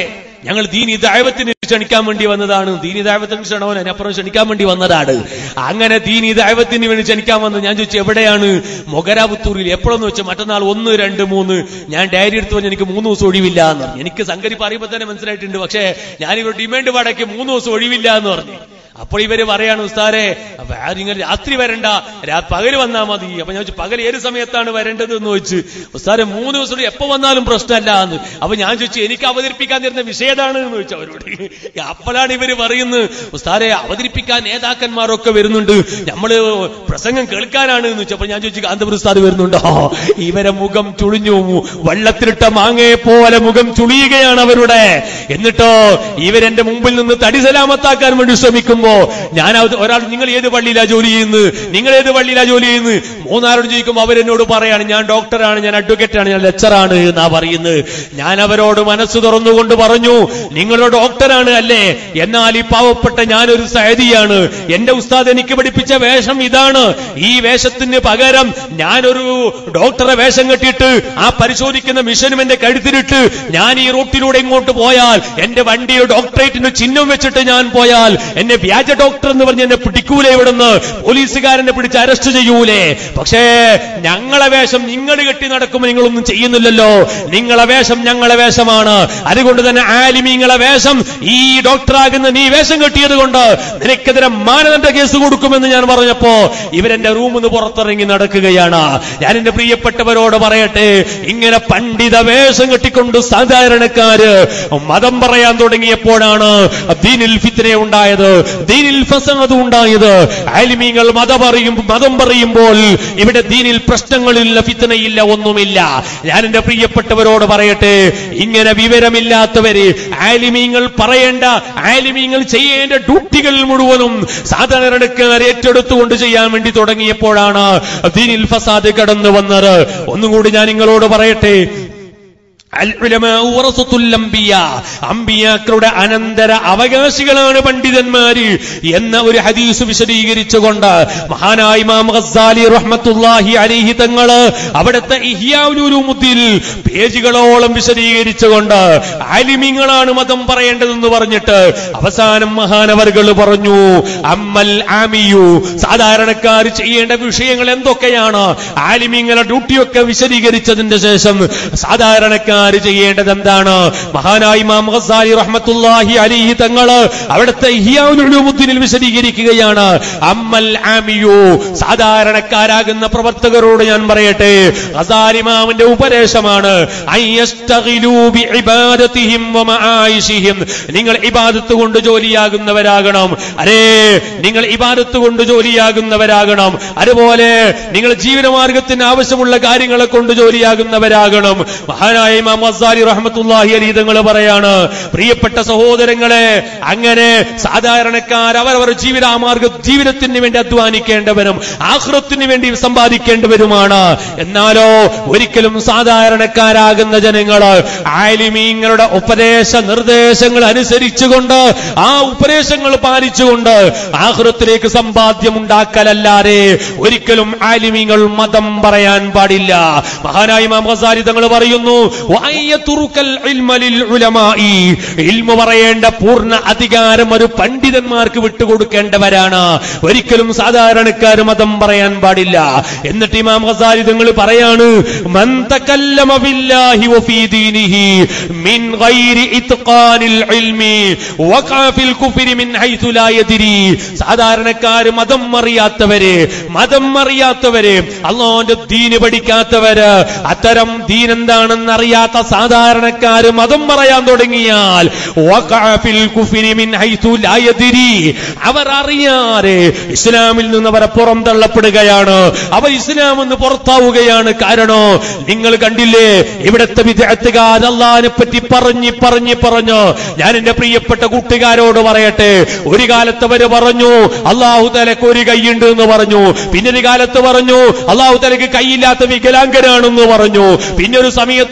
ഞങ്ങൾ ദീനി ദൈവത്തിന് ക്ഷണിക്കാൻ വേണ്ടി വന്നതാണ് ദീനി ദൈവത്തിന് ക്ഷണവൻ അതിനപ്പുറം ക്ഷണിക്കാൻ വേണ്ടി വന്നതാണ് അങ്ങനെ ദീനി ദൈവത്തിന് വേണ്ടി ക്ഷണിക്കാൻ വന്നത് ഞാൻ ചോദിച്ചു എവിടെയാണ് മൊഗരാപുത്തൂരിൽ എപ്പോഴെന്ന് വെച്ചാൽ മറ്റന്നാൾ ഒന്ന് രണ്ട് മൂന്ന് ഞാൻ ഡയറി എടുത്ത് പറഞ്ഞ് എനിക്ക് മൂന്ന് ദിവസം ഒഴിവില്ല എന്ന് പറഞ്ഞു എനിക്ക് സംഗതി പറയുമ്പോൾ തന്നെ മനസ്സിലായിട്ടുണ്ട് പക്ഷേ ഞാനിവർ ഡിമാൻഡ് പാടയ്ക്ക് മൂന്ന് ദിവസം ഒഴിവില്ല എന്ന് പറഞ്ഞു അപ്പോൾ ഇവര് പറയാണ് ഉസ്താരെ നിങ്ങൾ രാത്രി വരണ്ട രാ- പകല് വന്നാ മതി അപ്പൊ ഞാൻ ചോദിച്ചു പകൽ ഏത് സമയത്താണ് വരേണ്ടത് എന്ന് ചോദിച്ചു ഉസ്താരെ മൂന്ന് ദിവസം എപ്പോ വന്നാലും പ്രശ്നമല്ല എന്ന് അപ്പൊ ഞാൻ ചോദിച്ചു എനിക്ക് അവതരിപ്പിക്കാൻ തരുന്ന വിഷയതാണ് എന്ന് ചോദിച്ചു അവരോട് അപ്പോഴാണ് ഇവര് പറയുന്നത് ഉസ്താരെ അവതരിപ്പിക്കാൻ നേതാക്കന്മാരൊക്കെ വരുന്നുണ്ട് നമ്മള് പ്രസംഗം കേൾക്കാനാണ് എന്ന് വെച്ചപ്പോ ഞാൻ ചോദിച്ചു കാന്തപുര ഉസ്താദ് വരുന്നുണ്ടോ ഇവരെ മുഖം ചുളിഞ്ഞു വെള്ളത്തിലിട്ട മാങ്ങയെ പോലെ മുഖം ചുളിയുകയാണ് അവരുടെ എന്നിട്ടോ ഇവരെന്റെ മുമ്പിൽ നിന്ന് തടി സലാമത്താക്കാൻ വേണ്ടി ശ്രമിക്കുമ്പോ ഞാൻ അത് ഒരാൾ നിങ്ങൾ ഏത് പള്ളിയിലാ ജോലി ചെയ്യുന്നത് നിങ്ങൾ ഏത് പള്ളിയിലാ ജോലി ചെയ്യുന്നത് മൂന്നാരോട് ചോദിക്കുമ്പോൾ അവരെന്നോട് പറയാണ് ഞാൻ ഡോക്ടറാണ് ഞാൻ അഡ്വക്കേറ്റാണ് ഞാൻ ലെക്ചറാണ് എന്നാ പറയുന്നത് ഞാൻ അവരോട് മനസ്സ് തുറന്നുകൊണ്ട് പറഞ്ഞു നിങ്ങളുടെ ഡോക്ടറാണ് അല്ലേ എന്നാൽ ഈ പാവപ്പെട്ട ഞാനൊരു സഹദിയാണ് എന്റെ ഉസ്താദ് എനിക്ക് പഠിപ്പിച്ച വേഷം ഇതാണ് ഈ വേഷത്തിന് പകരം ഞാനൊരു ഡോക്ടറെ വേഷം കെട്ടിയിട്ട് ആ പരിശോധിക്കുന്ന മിഷനും എന്റെ കഴുത്തിലിട്ട് ഞാൻ ഈ റൂട്ടിലൂടെ ഇങ്ങോട്ട് പോയാൽ എന്റെ വണ്ടിയിൽ ഡോക്ടറേറ്റിന് ചിഹ്നം വെച്ചിട്ട് ഞാൻ പോയാൽ എന്നെ വ്യാജ ഡോക്ടർ എന്ന് പറഞ്ഞ് എന്നെ പിടിക്കൂലേ ഇവിടുന്ന് പോലീസുകാരനെ പിടിച്ച് അറസ്റ്റ് ചെയ്യൂലേ പക്ഷേ ഞങ്ങളെ വേഷം നിങ്ങൾ കെട്ടി നടക്കുമ്പോൾ നിങ്ങളൊന്നും ചെയ്യുന്നില്ലല്ലോ നിങ്ങളെ വേഷം ഞങ്ങളെ വേഷമാണ് അതുകൊണ്ട് തന്നെ ആലിമീങ്ങളെ വേഷം ഈ ഡോക്ടറാകുന്ന നീ വേഷം കെട്ടിയത് കൊണ്ട് നിനക്കെതിരെ മാനദണ്ഡ കേസ് കൊടുക്കുമെന്ന് ഞാൻ പറഞ്ഞപ്പോ ഇവരെന്റെ റൂമിൽ നിന്ന് പുറത്തിറങ്ങി നടക്കുകയാണ് ഞാൻ എന്റെ പ്രിയപ്പെട്ടവരോട് പറയട്ടെ ഇങ്ങനെ പണ്ഡിത വേഷം കെട്ടിക്കൊണ്ട് സാധാരണക്കാര് മതം പറയാൻ തുടങ്ങിയപ്പോഴാണ് ദീനിൽ ഫിത്തിനെ ഉണ്ടായത് ദീനിൽ ഫസദ് ഉണ്ടായത് ആലിമീങ്ങൾ മതം പറയും മതം പറയുമ്പോൾ ഇവിടെ ദീനിൽ പ്രശ്നങ്ങളില്ല ഫിത്തനയില്ല ഒന്നുമില്ല ഞാൻ എന്റെ പ്രിയപ്പെട്ടവരോട് പറയട്ടെ ഇങ്ങനെ വിവരമില്ലാത്തവര് ആലിമീങ്ങൾ പറയേണ്ട ആലിമീങ്ങൾ ചെയ്യേണ്ട ഡ്യൂട്ടികൾ മുഴുവനും സാധാരണക്കാർ ഏറ്റെടുത്തുകൊണ്ട് ചെയ്യാൻ വേണ്ടി തുടങ്ങിയപ്പോഴാണ് ദീനിൽ ഫസാദ് കടന്നു വന്നത് ഒന്നും കൂടി ഞാൻ നിങ്ങളോട് പറയട്ടെ അൽ ഉലമാഉ വറസത്തുൽ അംബിയ അംബിയാക്കളുടെ അനന്തര അവകാശികളാണ് പണ്ഡിതന്മാര് എന്ന ഒരു ഹദീസ് വിശദീകരിച്ചുകൊണ്ട് മഹാനായ ഇമാം ഗസ്സാലി റഹ്മത്തുള്ളാഹി അലൈഹി തങ്ങള് അവിടുത്തെ ഇഹ്യാഉലുമുദ്ദീൻ പേജുകളോളം വിശദീകരിച്ചുകൊണ്ട് ആലിമീങ്ങളാണ് മതം പറയേണ്ടതെന്ന് പറഞ്ഞിട്ട് അവസാനം മഹാനവർകൾ പറഞ്ഞു അമ്മൽ ആമിയു സാധാരണക്കാർ ചെയ്യേണ്ട വിഷയങ്ങൾ എന്തൊക്കെയാണ് ആലിമീങ്ങളെ ഡ്യൂട്ടിയൊക്കെ വിശദീകരിച്ചതിന്റെ ശേഷം സാധാരണക്കാർ ചെയ്യേണ്ടത് എന്താണ് മഹാനായി ഇമാം ഗസാലി റഹ്മത്തുള്ളാഹി അലിഹി തങ്ങള് അവിടുത്തെ ഇഹ്യാഉലുമുദ്ദീനിൽ വിശദീകരിക്കുകയാണ് അമ്മൽ ആമിയു സാധാരണക്കാരാകുന്ന പ്രവർത്തകരോട് ഞാൻ പറയട്ടെ ഗസാലി ഇമാമിന്റെ ഉപദേശമാണ് അയ്യസ്തഗിലൂ ബിഇബാദതിഹിം വമആയിഷിഹിം നിങ്ങൾ ഇബാദത്ത് കൊണ്ട് ജോലിയാകുന്നവരാകണം അരേ നിങ്ങൾ ഇബാദത്ത് കൊണ്ട് ജോലിയാകുന്നവരാകണം അതുപോലെ നിങ്ങൾ ജീവിതമാർഗത്തിന് ആവശ്യമുള്ള കാര്യങ്ങളെ കൊണ്ട് ജോലിയാകുന്നവരാകണം മഹാനായ ഇമാം അസാരി റഹ്മത്തുള്ളാഹി അലി തങ്ങൾ പറയാണ് പ്രിയപ്പെട്ട സഹോദരങ്ങളെ അങ്ങനെ സാധാരണക്കാർ അവരവർ ജീവിതമാർഗ ജീവിതത്തിന് വേണ്ടി അധ്വാനിക്കേണ്ടവരും ആഹ്റത്തിന് വേണ്ടി സമ്പാദിക്കേണ്ടവരുമാണ് എന്നാലോ ഒരിക്കലും സാധാരണക്കാരാകുന്ന ജനങ്ങള് ആലിമീങ്ങളുടെ ഉപദേശ നിർദ്ദേശങ്ങൾ അനുസരിച്ചുകൊണ്ട് ആ ഉപദേശങ്ങൾ പാലിച്ചുകൊണ്ട് ആഹ്റത്തിലേക്ക് സമ്പാദ്യം ഉണ്ടാക്കലല്ലാതെ ഒരിക്കലും ആലിമീങ്ങൾ മതം പറയാൻ പാടില്ല മഹാനായ ഇമാം ഗസാരി തങ്ങൾ പറയുന്നു വഅയ്യതുറുക്കൽ ഇൽമ ലിൽ ഉലമായി. ഇൽമു പറയേണ്ട പൂർണ്ണ അധികാരം ഒരു പണ്ഡിതന്മാർക്ക് വിട്ടുകൊടുക്കേണ്ടവരാണ് ഒരിക്കലും സാധാരണക്കാർ മതം പറയാൻ പാടില്ല എന്നിട്ട് ഇമാം ഗസാരി തങ്ങൾ പറയാണ് മൻ തകല്ലമ ബില്ലാഹി വഫീ ദീനിഹി മിൻ ഗൈരി ഇത്ഖാനിൽ ഇൽമി വഖഅ ഫിൽ കുഫ്രി മിൻ ഹൈതു ലാ യദ്രി സാധാരണക്കാർ മതം അറിയാത്തവര് മതം അറിയാത്തവര് അള്ളാഹുവിന്റെ ദീന് പഠിക്കാത്തവര് അത്തരം ദീൻ എന്താണെന്ന് അറിയാത്ത സാധാരണക്കാര് മതം പറയാൻ തുടങ്ങിയാൽ വഖഅ ഫിൽ കുഫ്രി മിൻ ഹൈതു ലാ യദ്രി അവർ അറിയാതെ ഇസ്ലാമിൽ നിന്ന് അവരെ പുറന്തള്ളപ്പെടുകയാണ് അവർ ഇസ്ലാം എന്ന് പുറത്താവുകയാണ് കാരണോ നിങ്ങൾ കണ്ടില്ലേ ഇവിടുത്തെ വിദ്യാർത്ഥികാർ അള്ളാഹിനെ പറ്റി പറഞ്ഞ് പറഞ്ഞ് പറഞ്ഞു ഞാൻ എന്റെ പ്രിയപ്പെട്ട കൂട്ടുകാരോട് പറയട്ടെ ഒരു കാലത്ത് അവര് പറഞ്ഞു അള്ളാഹു തലക്ക് ഒരു കൈയുണ്ട് എന്ന് പറഞ്ഞു പിന്നെ ഒരു കാലത്ത് പറഞ്ഞു അള്ളാഹു തലക്ക് കൈയില്ലാത്ത വികലാംഗനാണെന്ന് പറഞ്ഞു പിന്നെ ഒരു സമയത്ത് പറഞ്ഞു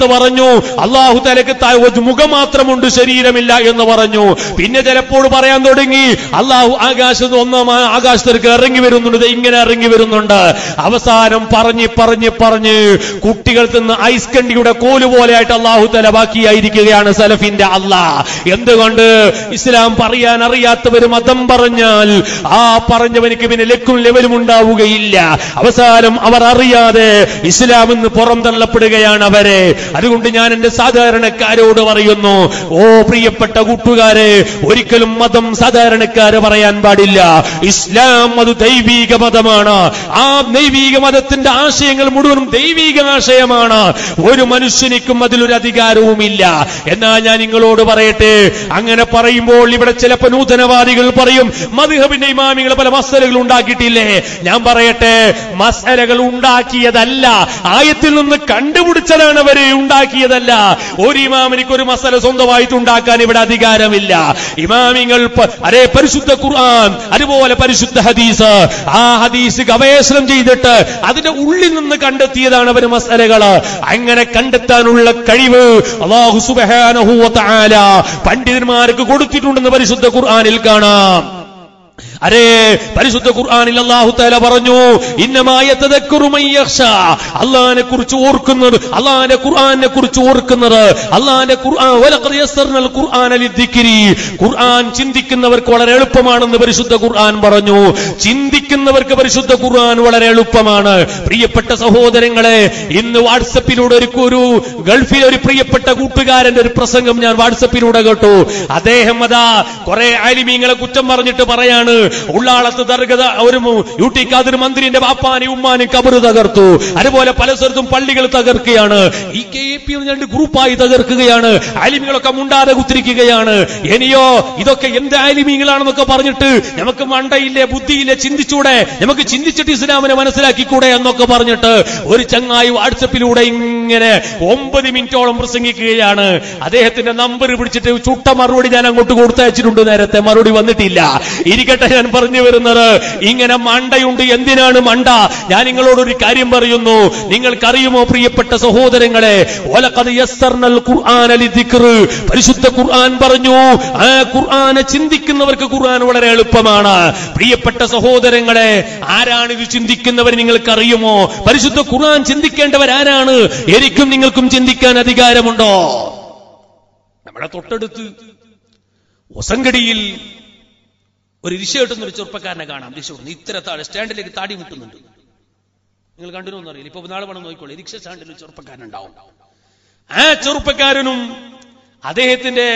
പറഞ്ഞു അള്ളാഹു തലക്ക് ത- ഒരു മുഖം മാത്രമുണ്ട് ശരീരമില്ല എന്ന് പറഞ്ഞു പിന്നെ ചിലപ്പോൾ പറയാൻ തുടങ്ങി അള്ളാഹു ആകാശത്ത് ഒന്നാം ആ- ആകാശത്തിലേക്ക് ഇറങ്ങി വരുന്നുണ്ട് ദേ ഇങ്ങനെ ഇറങ്ങി വരുന്നുണ്ട് അവസാനം പറഞ്ഞ് പറഞ്ഞ് പറഞ്ഞ് കുട്ടികൾ തിന്ന് ഐസ് കണ്ടിയുടെ കോല് പോലെയായിട്ട് അള്ളാഹു തല ബാക്കിയായിരിക്കുകയാണ് സലഫിന്റെ അല്ലാ എന്തുകൊണ്ട് ഇസ്ലാം പറയാൻ അറിയാത്തവര് മതം പറഞ്ഞാൽ ആ പറഞ്ഞവനിക്ക് പിന്നെ ലക്കും ലെവലും ഉണ്ടാവുകയില്ല അവസാനം അവർ അറിയാതെ ഇസ്ലാം എന്ന് പുറംതള്ളപ്പെടുകയാണ് അവരെ അതുകൊണ്ട് ഞാൻ എന്റെ സാധാരണക്കാരോട് പറയുന്നു ഓ പ്രിയപ്പെട്ട കൂട്ടുകാരെ ഒരിക്കലും മതം സാധാരണക്കാര് പറയാൻ പാടില്ല ഇസ്ലാം അത് ദൈവീക മതമാണ് ആ ദൈവീക മതത്തിന്റെ ആശയങ്ങൾ മുഴുവനും ദൈവീക ആശയമാണ് ഒരു മനുഷ്യനിക്കും അതിലൊരു അധികാരവുമില്ല എന്നാൽ ഞാൻ നിങ്ങളോട് പറയട്ടെ അങ്ങനെ പറയുമ്പോൾ ഇവിടെ ചിലപ്പോൾ നൂതനവാദികൾ പറയും മധുഹബിന്റെ ഇമാമികൾ പല മസലകൾ ഉണ്ടാക്കിയിട്ടില്ലേ ഞാൻ പറയട്ടെ മസലകൾ ഉണ്ടാക്കിയതല്ല ആയത്തിൽ നിന്ന് കണ്ടുപിടിച്ചതാണ് അവര് ഉണ്ടാക്കിയതല്ല ഒരു ഇമാമിനിക്ക് ഒരു മസല സ്വന്തമായിട്ട് ഉണ്ടാക്കാൻ ഇവിടെ അധികാരമില്ല ഇമാമിങ്ങൾ പ- അരേ പരിശുദ്ധ ഖുർആൻ അതുപോലെ പരിശുദ്ധ ഹദീസ് ആ ഹദീസ് ഗവേഷണം ചെയ്തിട്ട് അതിന്റെ ഉള്ളിൽ നിന്ന് കണ്ടെത്തിയതാണ് അവർ മസലകള് അങ്ങനെ കണ്ടെത്താനുള്ള കഴിവ് അള്ളാഹു സുബ്ഹാനഹു വ തആല പണ്ഡിതന്മാർക്ക് കൊടുത്തിട്ടുണ്ടെന്ന് പരിശുദ്ധ ഖുർആനിൽ കാണാം അരേ പരിശുദ്ധ ഖുർആനിൽ അല്ലാഹു തആല പറഞ്ഞു ഇന്നമായ തദക്കറു മൻ യഖ്ഷ അല്ലാഹനെ കുറിച്ച് ഓർക്കുന്നത് അല്ലാഹന്റെ ഖുർആനെ കുറിച്ച് ഓർക്കുന്നത് അല്ലാഹന്റെ ഖുർആൻ വലഖദ് യസ്സർനൽ ഖുർആന ലിദ്ദിക്രി ഖുർആൻ ചിന്തിക്കുന്നവർക്ക് വളരെ എളുപ്പമാണെന്ന് പരിശുദ്ധ ഖുർആൻ പറഞ്ഞു ചിന്തിക്കുന്നവർക്ക് പരിശുദ്ധ ഖുർആൻ വളരെ എളുപ്പമാണ് പ്രിയപ്പെട്ട സഹോദരങ്ങളെ ഇന്ന് വാട്സപ്പിലൂടെ ഒരു ഒരു ഗൾഫിലെ ഒരു പ്രിയപ്പെട്ട കൂട്ടുകാരന്റെ ഒരു പ്രസംഗം ഞാൻ വാട്സപ്പിലൂടെ കേട്ടു അദ്ദേഹം അതാ കുറെ ആലിമീങ്ങളെ കുറ്റം പറഞ്ഞിട്ട് പറയാണ് ഉള്ളാളത്ത് ദർഗത ഒരു മു- യു ടി ഖാദർ മന്ത്രിന്റെ ബാപ്പാനും ഉമ്മാനും കബറ് തകർത്തു അതുപോലെ പല സ്ഥലത്തും പള്ളികൾ തകർക്കുകയാണ് ഈ കെ എ പി രണ്ട് ഗ്രൂപ്പായി തകർക്കുകയാണ് ആലിമികളൊക്കെ മുണ്ടാതെ കുത്തിരിക്കുകയാണ് ഇനിയോ ഇതൊക്കെ എന്ത് ആലിമീങ്ങളാണെന്നൊക്കെ പറഞ്ഞിട്ട് നമുക്ക് മണ്ടയില്ലേ ബുദ്ധിയില്ലേ ചിന്തിച്ചൂടെ നമുക്ക് ചിന്തിച്ചിട്ട് ഇസ്ലാമിനെ മനസ്സിലാക്കിക്കൂടെ എന്നൊക്കെ പറഞ്ഞിട്ട് ഒരു ചങ്ങായി വാട്സപ്പിലൂടെ ഇങ്ങനെ ഒമ്പത് മിനിറ്റോളം പ്രസംഗിക്കുകയാണ് അദ്ദേഹത്തിന്റെ നമ്പർ പിടിച്ചിട്ട് ചുട്ട മറുപടി ഞാൻ അങ്ങോട്ട് കൊടുത്തയച്ചിട്ടുണ്ട് നേരത്തെ മറുപടി വന്നിട്ടില്ല ഇരിക്കട്ടെ ഞാൻ പറഞ്ഞു വരുന്നത് ഇങ്ങനെ മണ്ടയുണ്ട് എന്തിനാണ് മണ്ട ഞാൻ നിങ്ങളോടൊരു കാര്യം പറയുന്നു നിങ്ങൾക്കറിയുമോ പ്രിയപ്പെട്ട സഹോദരങ്ങളെ ഒലക്കത് യസ്സർനൽ ഖുർആന ലിദിക്ർ പരിശുദ്ധ ഖുർആൻ പറഞ്ഞു ആ ഖുർആനെ ചിന്തിക്കുന്നവർക്ക് ഖുർആൻ വളരെ എളുപ്പമാണ് പ്രിയപ്പെട്ട സഹോദരങ്ങളെ ആരാണ് ഇത് ചിന്തിക്കുന്നവർ നിങ്ങൾക്കറിയുമോ പരിശുദ്ധ ഖുർആൻ ചിന്തിക്കേണ്ടവരാരാണ് എനിക്കും നിങ്ങൾക്കും ചിന്തിക്കാൻ അധികാരമുണ്ടോ നമ്മുടെ തൊട്ടടുത്ത് ഒസങ്കടിയിൽ ഒരു റിഷ കിട്ടുന്ന ഒരു ചെറുപ്പക്കാരനെ കാണാം റിഷ കിട്ടുന്നു ഇത്ര താഴെ സ്റ്റാൻഡിലേക്ക് താടി മുട്ടുന്നുണ്ട് നിങ്ങൾ കണ്ടിരുന്നു അറിയില്ല ഇപ്പൊ നാളെ വേണം നോക്കിക്കോളൂ റിക്ഷ സ്റ്റാൻഡിൽ ഒരു ചെറുപ്പക്കാരൻ ഉണ്ടാവും ആ ചെറുപ്പക്കാരനും അദ്ദേഹത്തിന്റെ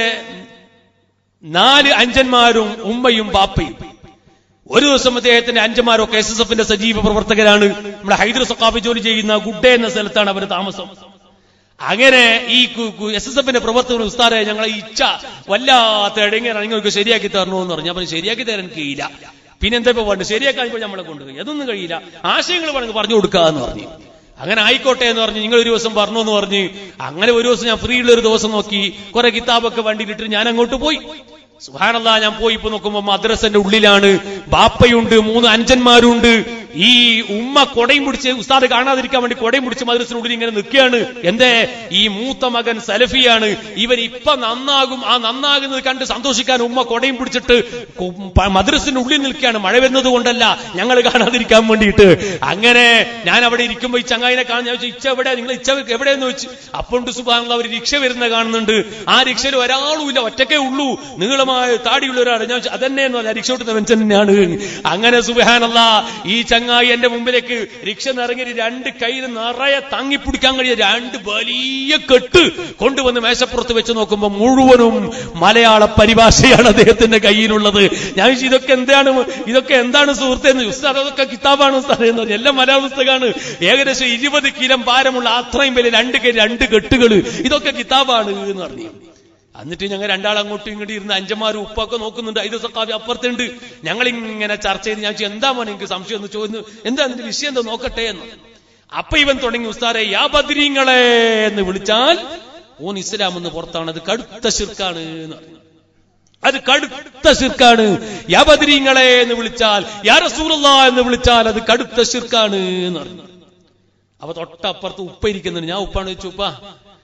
നാല് അഞ്ചന്മാരും ഉമ്മയും ബാപ്പയും ഒരു ദിവസം അദ്ദേഹത്തിന്റെ അഞ്ചന്മാരൊക്കെ എസ് എസ് എഫിന്റെ സജീവ പ്രവർത്തകരാണ് നമ്മുടെ ഹൈദർ സക്കാഫി ജോലി ചെയ്യുന്ന ഗുഡ്ഡെ എന്ന സ്ഥലത്താണ് അവർ താമസം അങ്ങനെ ഈ എസ് എസ് എഫിന്റെ പ്രവർത്തകർ ഉസ്താറെ ഞങ്ങളെ ഇച്ഛ വല്ലാത്ത ഇടങ്ങേറാണ് നിങ്ങൾക്ക് ശരിയാക്കി തരണോ എന്ന് പറഞ്ഞു അപ്പൊ ശരിയാക്കി തരാൻ കഴിയില്ല പിന്നെന്താ ഇപ്പൊ വേണ്ട ശരിയാക്കാൻ ഇപ്പോൾ നമ്മളെ കൊണ്ടുപോയി അതൊന്നും കഴിയില്ല ആശയങ്ങൾ വേണമെങ്കിൽ പറഞ്ഞു കൊടുക്കുക എന്ന് പറഞ്ഞു അങ്ങനെ ആയിക്കോട്ടെ എന്ന് പറഞ്ഞ് നിങ്ങൾ ഒരു ദിവസം പറഞ്ഞു എന്ന് പറഞ്ഞ് അങ്ങനെ ഒരു ദിവസം ഞാൻ ഫ്രീ ഉള്ള ഒരു ദിവസം നോക്കി കുറെ കിതാബൊക്കെ വണ്ടിയിലിട്ട് ഞാൻ അങ്ങോട്ട് പോയി സുഹാനല്ല ഞാൻ പോയി ഇപ്പൊ നോക്കുമ്പോ മദ്രസന്റെ ഉള്ളിലാണ് ബാപ്പയുണ്ട് മൂന്ന് അഞ്ചന്മാരുണ്ട് ഈ ഉമ്മ കൊടയും പിടിച്ച് ഉസ്താദ് കാണാതിരിക്കാൻ വേണ്ടി കൊടയും പിടിച്ച് മദ്രസിനുള്ളിൽ ഇങ്ങനെ നിൽക്കുകയാണ് എന്തേ ഈ മൂത്ത മകൻ സലഫിയാണ് ഇവൻ ഇപ്പൊ നന്നാകും ആ നന്നാകുന്നത് കണ്ട് സന്തോഷിക്കാൻ ഉമ്മ കൊടയും പിടിച്ചിട്ട് കു- പ- മദ്രസിന്റെ ഉള്ളിൽ നിൽക്കുകയാണ് മഴ വരുന്നത് കൊണ്ടല്ല ഞങ്ങൾ കാണാതിരിക്കാൻ വേണ്ടിയിട്ട് അങ്ങനെ ഞാൻ അവിടെ ഇരിക്കുമ്പോ ഈ ചങ്ങായിനെ കാണാൻ ഞാൻ ചോദിച്ചു, ഇച്ച എവിടെ നിങ്ങൾ ഇച്ച എവിടെയെന്ന് ചോദിച്ചു അപ്പോണ്ട് സുബാനുള്ള ഒരു റിക്ഷ വരുന്ന കാണുന്നുണ്ട് ആ റിക്ഷയിൽ ഒരാളും ഇല്ല ഒറ്റക്കേ ഉള്ളൂ നീളമായ താടിയുള്ള ഒരാൾ ഞാൻ ചോദിച്ചു, അതന്നെ എന്ന് പറഞ്ഞാൽ റിക്ഷ ഓട്ടുന്ന മനുഷ്യൻ തന്നെയാണ് അങ്ങനെ സുബാനല്ല ഈ ചങ്ങായി എന്റെ മുമ്പിലേക്ക് റിക്ഷ നിറങ്ങി രണ്ട് കയ്യിൽ നിറയെ താങ്ങിപ്പിടിക്കാൻ കഴിയ രണ്ട് വലിയ കെട്ട് കൊണ്ടുവന്ന് മേശപ്പുറത്ത് വെച്ച് നോക്കുമ്പോൾ മുഴുവനും മലയാള പരിഭാഷയാണ് അദ്ദേഹത്തിന്റെ കയ്യിലുള്ളത് ഞാൻ ചോദിച്ചു, ഇതൊക്കെ എന്താണ് ഇതൊക്കെ എന്താണ് സുഹൃത്തേന്ന് ഉസ്താദ് അതൊക്കെ കിതാബാണ് ഉസ്താദ് എന്ന് പറഞ്ഞു എല്ലാം മലയാള പുസ്തകമാണ് ഏകദേശം ഇരുപത് കിലോ ഭാരമുള്ള അത്രയും വലിയ രണ്ട് കെ- രണ്ട് കെട്ടുകൾ ഇതൊക്കെ കിതാബാണ് എന്ന് പറഞ്ഞു എന്നിട്ട് ഞങ്ങൾ രണ്ടാൾ അങ്ങോട്ടും ഇങ്ങോട്ടും ഇരുന്ന് അഞ്ചന്മാരും ഉപ്പൊക്കെ നോക്കുന്നുണ്ട് ഇത് സക്കാവി അപ്പുറത്തുണ്ട് ഞങ്ങൾ ഇങ്ങനെ ചർച്ച ചെയ്ത് ഞാൻ ചോദിച്ചു, എന്താ മോനെ എനിക്ക് സംശയം എന്ന് ചോദിച്ചു എന്താ അതിന്റെ വിഷയം എന്താ നോക്കട്ടെ എന്ന് അപ്പൊ ഇവൻ തുടങ്ങി ഉസ്താറെ യാ ബദ്രീങ്ങളെ എന്ന് വിളിച്ചാൽ ഓൻ ഇസ്ലാം എന്ന് പുറത്താണ് അത് കടുത്ത ശിർക്കാണ് എന്ന് പറഞ്ഞു അത് കടുത്ത ശിർക്കാണ് യാ ബദ്രീങ്ങളെ എന്ന് വിളിച്ചാൽ യാ റസൂലുള്ള എന്ന് വിളിച്ചാൽ അത് കടുത്ത ശിർക്കാണ് എന്ന് പറഞ്ഞു അപ്പൊ തൊട്ടപ്പുറത്ത് ഉപ്പ ഇരിക്കുന്നുണ്ട് ഞാൻ ഉപ്പാണ് ചോദിച്ചു ഉപ്പ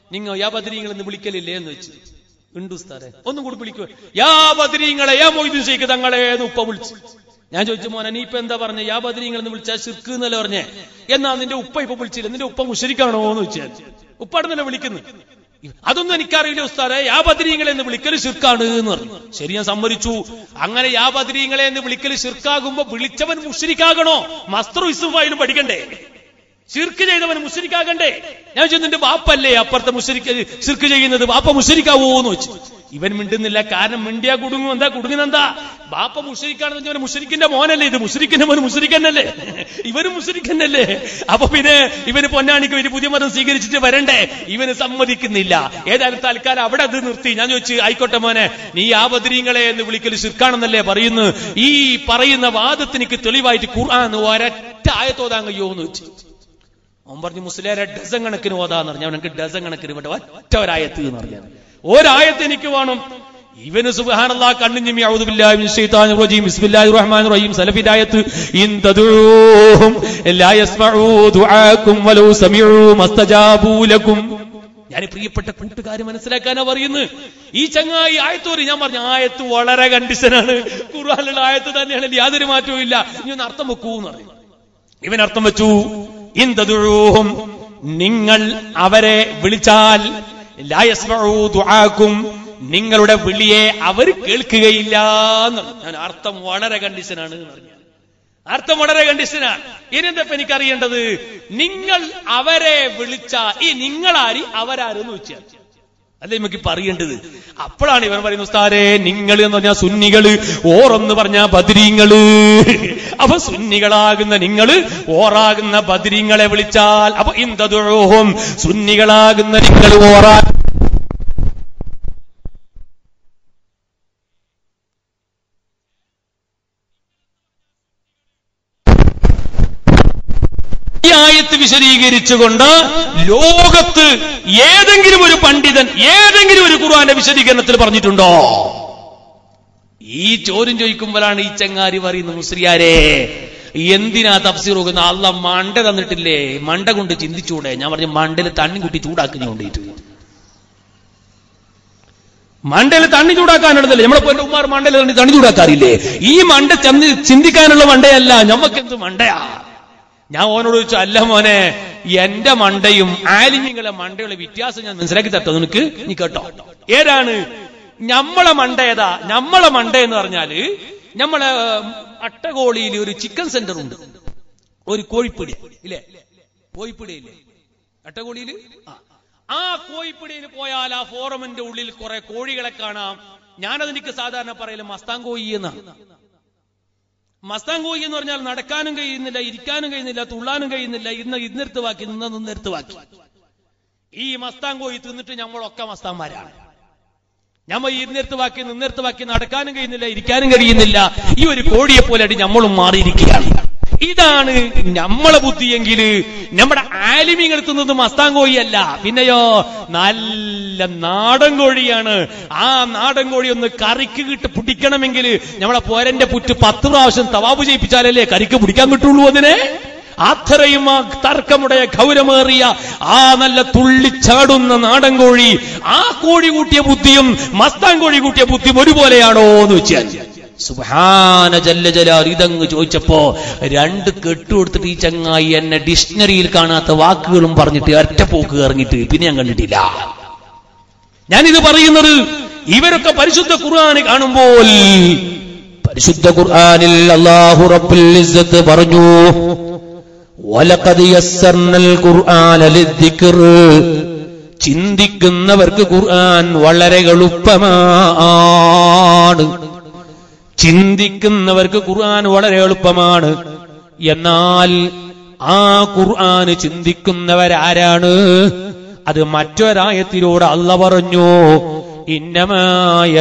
നിങ്ങൾ യാ ബദരീങ്ങൾ എന്ന് വിളിക്കലില്ലേ എന്ന് വെച്ച് ഉണ്ട് ഉസ്താദെ ഒന്നും കൂടി വിളിക്കുക യാ ബദരീങ്ങളെ യാ മൊയ്തു ഷെയ്ഖ് തങ്ങളെ എന്ന് ഉപ്പ വിളിച്ചു ഞാൻ ചോദിച്ചു മോനെ നീ ഇപ്പൊ എന്താ പറഞ്ഞ യാ ബദരീങ്ങൾ എന്ന് വിളിച്ചാൽ ശിർക്ക് എന്നല്ലേ പറഞ്ഞേ എന്നാ നിന്റെ ഉപ്പ ഇപ്പൊ വിളിച്ചില്ല നിന്റെ ഉപ്പ മുഷരിക്കാണോ എന്ന് വെച്ചാൽ ഉപ്പാട് തന്നെ വിളിക്കുന്നു അതൊന്നും എനിക്കറിയില്ല ഉസ്താദെ യാ ബദരീങ്ങളെ എന്ന് വിളിക്കല് ശിർക്കാണ് എന്ന് പറഞ്ഞു ശരി ഞാൻ സമ്മതിച്ചു അങ്ങനെ യാ ബദരീങ്ങളെ എന്ന് വിളിക്കല് ശിർക്കാകുമ്പോ വിളിച്ചവൻ മുഷരിക്കാകണോ മസ്തർ ഇസുഫായാലും പഠിക്കണ്ടേ ശിർക്ക് ചെയ്തവൻ മുഷരിക്കാകണ്ടേ ഞാൻ ചോദിച്ചു നിന്റെ ബാപ്പല്ലേ അപ്പുറത്തെ മുഷരിക്ക് ശിർക്ക് ചെയ്യുന്നത് ബാപ്പ മുഷരിക്കാവോ എന്ന് വെച്ചു ഇവൻ മിണ്ടുന്നില്ല കാരണം മിണ്ടിയാ കുടുങ്ങും എന്താ കുടുങ്ങുന്നെന്താ ബാപ്പ മുഷരിക്കാണെന്ന് വെച്ചാൽ മുഷരിക്കിന്റെ മോനല്ലേ ഇത് മുഷരിക്കിന്റെ മോൻ മുഷരിക്കന്നല്ലേ ഇവന് മുഷരിക്കന്നല്ലേ അപ്പൊ പിന്നെ ഇവന് പൊന്നാണിക്ക് ഒരു പുതിയ മതം സ്വീകരിച്ചിട്ട് വരണ്ടേ ഇവന് സമ്മതിക്കുന്നില്ല ഏതായാലും തൽക്കാലം അവിടെ അത് നിർത്തി ഞാൻ ചോദിച്ചു ആയിക്കോട്ടെ മോനെ നീ ആ ബദരീങ്ങളെ എന്ന് വിളിക്കൽ ശിർക്കാണെന്നല്ലേ പറയുന്നു ഈ പറയുന്ന വാദത്തിനിക്ക് തെളിവായിട്ട് ഖുർആൻ ഒരൊറ്റ ആയത്തോതാൻ കഴിയുമോ എന്ന് വെച്ചു അവൻ പറഞ്ഞു മുസ്ലിയാരെ ഡസൻ കണക്കിന് ഓതാന്ന് പറഞ്ഞു അവനക്ക് ഡസൻ കണക്കിന് വേണ്ട ഒറ്റ ഒരായത്ത് എന്ന് പറഞ്ഞു ഒരായത്ത് എനിക്ക് വേണം ഇവന് സുബ്ഹാനല്ലാ കണ്ണിഞ്ഞും യഊദു ബില്ലാഹി മിനശ് ശൈത്താനിർ റജീം ബിസ്മില്ലാഹിർ റഹ്മാനിർ റഹീം സലഫിദായത്ത് ഇൻ തദൂഹും ലാ യസ്മഊ ദുആക്കും വലൗ സമീഉ മസ്തജാബൂ ലക്കും ഞാൻ പ്രിയപ്പെട്ട കൂട്ടുകാർ മനസ്സിലാക്കാനാ പറയുന്നത് ഈ ചങ്ങായി ആയത്തോര് ഞാൻ പറഞ്ഞു ആയത്ത് വളരെ കണ്ടീഷനാണ് ഖുർആനിലുള്ള ആയത്ത് തന്നെയാണ് യാതൊരു മാറ്റവും ഇല്ല ഇനി ഒന്ന് അർത്ഥം വെക്കൂ എന്ന് പറഞ്ഞു ഇവൻ അർത്ഥം വെച്ചു ഇന്ദുഴൂഹും നിങ്ങൾ അവരെ വിളിച്ചാൽ ലായസ്മഊ ദുആക്കും നിങ്ങളുടെ വിളിയെ അവർ കേൾക്കുകയില്ല എന്ന് പറഞ്ഞു. ഞാൻ അർത്ഥം വളരെ കണ്ടീഷനാണ് എന്ന് പറഞ്ഞു അർത്ഥം വളരെ കണ്ടീഷനാണ് ഇനി എന്താ ഇപ്പൊ എനിക്കറിയേണ്ടത് നിങ്ങൾ അവരെ വിളിച്ച ഈ നിങ്ങളാരി അവരാരെന്ന് വെച്ചാൽ അല്ലേ നമുക്ക് പറയേണ്ടത് അപ്പോഴാണ് ഇവൻ പറയുന്നത് ഉസ്താരെ നിങ്ങൾ എന്ന് പറഞ്ഞാൽ സുന്നികള് ഓറെന്ന് പറഞ്ഞ ബദരീങ്ങള് അപ്പൊ സുന്നികളാകുന്ന നിങ്ങള് ഓറാകുന്ന ബദരീങ്ങളെ വിളിച്ചാൽ അപ്പൊ ഇന്ദുഹും സുന്നികളാകുന്ന നിങ്ങൾ ഓറാ ഈ ആയത്ത് വിശദീകരിച്ചുകൊണ്ട് ലോകത്ത് ഏതെങ്കിലും ഒരു പണ്ഡിതൻ ഏതെങ്കിലും ഒരു ഖുർആന്റെ വിശദീകരണത്തിൽ പറഞ്ഞിട്ടുണ്ടോ ഈ ചോദ്യം ചോദിക്കുമ്പോഴാണ് ഈ ചങ്ങാരി പറയുന്നത് മുസ്ലിയാരെ എന്തിനാ തഫ്സീർ നോക്കുന്ന അല്ല മണ്ട തന്നിട്ടില്ലേ മണ്ട കൊണ്ട് ചിന്തിച്ചൂടെ ഞാൻ പറഞ്ഞു മണ്ടയിൽ തണ്ണി കുട്ടി ചൂടാക്കി കൊണ്ടിട്ട് മണ്ടയിൽ തണ്ണി ചൂടാക്കാനുള്ളതല്ലേ നമ്മളെ പോലെ ഉമ്മാർ മണ്ടയിൽ തണ്ണി തണ്ണി ചൂടാക്കാറില്ലേ ഈ മണ്ട ചെന്ന് ചിന്തിക്കാനുള്ള മണ്ടയല്ല ഞമ്മക്ക് എന്ത് മണ്ടയാ ഞാൻ ഓനോട് ചോദിച്ചു അല്ല മോനെ എന്റെ മണ്ടയും ആലിമ്യങ്ങളെ മണ്ടയുള്ള വ്യത്യാസം ഞാൻ മനസ്സിലാക്കി തട്ടോ നിനക്ക് നീ കേട്ടോ ഏതാണ് ഞമ്മളെ മണ്ട ഏതാ ഞമ്മളെ മണ്ട എന്ന് പറഞ്ഞാല് നമ്മളെ അട്ടകോളിയിൽ ഒരു ചിക്കൻ സെന്റർ ഉണ്ട് ഒരു കോഴിപ്പിടി ഇല്ലേ കോഴിപ്പിടി ഇല്ലേ അട്ടകോളിയിൽ ആ കോഴിപ്പിടിയിൽ പോയാൽ ആ ഫോറമിന്റെ ഉള്ളിൽ കുറെ കോഴികളെ കാണാം ഞാനതെനിക്ക് സാധാരണ പറയല് മസ്താങ്കോയി എന്നാണ് മസ്താങ്കോയി എന്ന് പറഞ്ഞാൽ നടക്കാനും കഴിയുന്നില്ല ഇരിക്കാനും കഴിയുന്നില്ല തുള്ളാനും കഴിയുന്നില്ല ഇന്ന് ഇന്നിർത്ത് ബാക്കി നിന്ന് നിന്നിർത്ത് ബാക്കി ഈ മസ്താങ്കോയി തിന്നിട്ട് നമ്മളൊക്കെ മസ്താന്മാരാണ് ഞമ്മ ഇരുന്നിർത്ത് ബാക്കി നിന്നിർത്ത് ബാക്കി നടക്കാനും കഴിയുന്നില്ല ഇരിക്കാനും കഴിയുന്നില്ല ഈ ഒരു കോഴിയെ പോലെ നമ്മളും മാറിയിരിക്കുകയാണ് ഇതാണ് നമ്മളെ ബുദ്ധിയെങ്കില് നമ്മുടെ ആലിമ്യങ്ങൾ തിന്നത് മസ്താങ്കോഴിയല്ല പിന്നെയോ നല്ല നാടൻ കോഴിയാണ് ആ നാടൻ കോഴി ഒന്ന് കറിക്ക് കിട്ട് പിടിക്കണമെങ്കിൽ നമ്മളെ പോരന്റെ പുറ്റ് പത്ത് പ്രാവശ്യം തവാബ് ചെയ്യിപ്പിച്ചാലല്ലേ കറിക്ക് പിടിക്കാൻ കിട്ടുള്ളൂ അതിനെ അത്രയും ആ തർക്കമുடைய ഗൗരമേറിയ ആ നല്ല തുള്ളിച്ചാടുന്ന നാടൻ കോഴി ആ കോഴി കൂട്ടിയ ബുദ്ധിയും മസ്താൻ കോഴി കൂട്ടിയ ബുദ്ധിയും ഒരുപോലെയാണോ എന്ന് വെച്ചാൽ സുഹാന ജല്ല ജലാൽ ഇതങ്ങ് ചോദിച്ചപ്പോ രണ്ട് കെട്ടുകൊടുത്തിട്ട് ഈ ചങ്ങായി എന്നെ ഡിക്ഷണറിയിൽ കാണാത്ത വാക്കുകളും പറഞ്ഞിട്ട് ഒറ്റ പോക്ക് ഇറങ്ങിയിട്ട് പിന്നെ ഞാൻ കണ്ടിട്ടില്ല ഞാനിത് പറയുന്നത് ഇവരൊക്കെ പരിശുദ്ധ ഖുർആൻ കാണുമ്പോൾ പരിശുദ്ധ ഖുർആനിൽ അല്ലാഹു റബ്ബുൽ ഇസ്സത്ത് പറഞ്ഞു വലഖദ് യസ്സർനൽ ഖുർആന ലിദ്ദിക്ർ ചിന്തിക്കുന്നവർക്ക് ഖുർആൻ വളരെ എളുപ്പമാണ് ചിന്തിക്കുന്നവർക്ക് ഖുർആൻ വളരെ എളുപ്പമാണ് എന്നാൽ ആ ഖുർആന് ചിന്തിക്കുന്നവരാരാണ് അത് മറ്റൊരായത്തിലൂടെ അല്ല പറഞ്ഞു ഇന്നമായ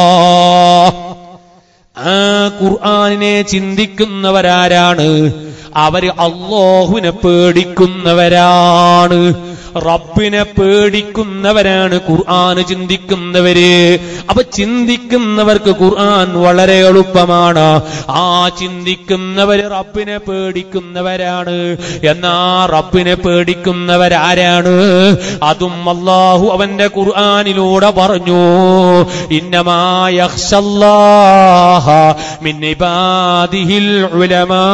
ആ ഖുർആാനിനെ ചിന്തിക്കുന്നവരാരാണ് അവര് അള്ളാഹുവിനെ പേടിക്കുന്നവരാണ് റബ്ബിനെ പേടിക്കുന്നവരാണ് ഖുർആൻ ചിന്തിക്കുന്നവര് അപ്പൊ ചിന്തിക്കുന്നവർക്ക് ഖുർആൻ വളരെ എളുപ്പമാണ് ആ ചിന്തിക്കുന്നവര് റബ്ബിനെ പേടിക്കുന്നവരാണ് എന്നാ റബ്ബിനെ പേടിക്കുന്നവരാരാണ് അതും അള്ളാഹു അവന്റെ ഖുർആനിലൂടെ പറഞ്ഞു ഇന്നമായ മിൻ ഇബാദിഹിൽ ഉലമാ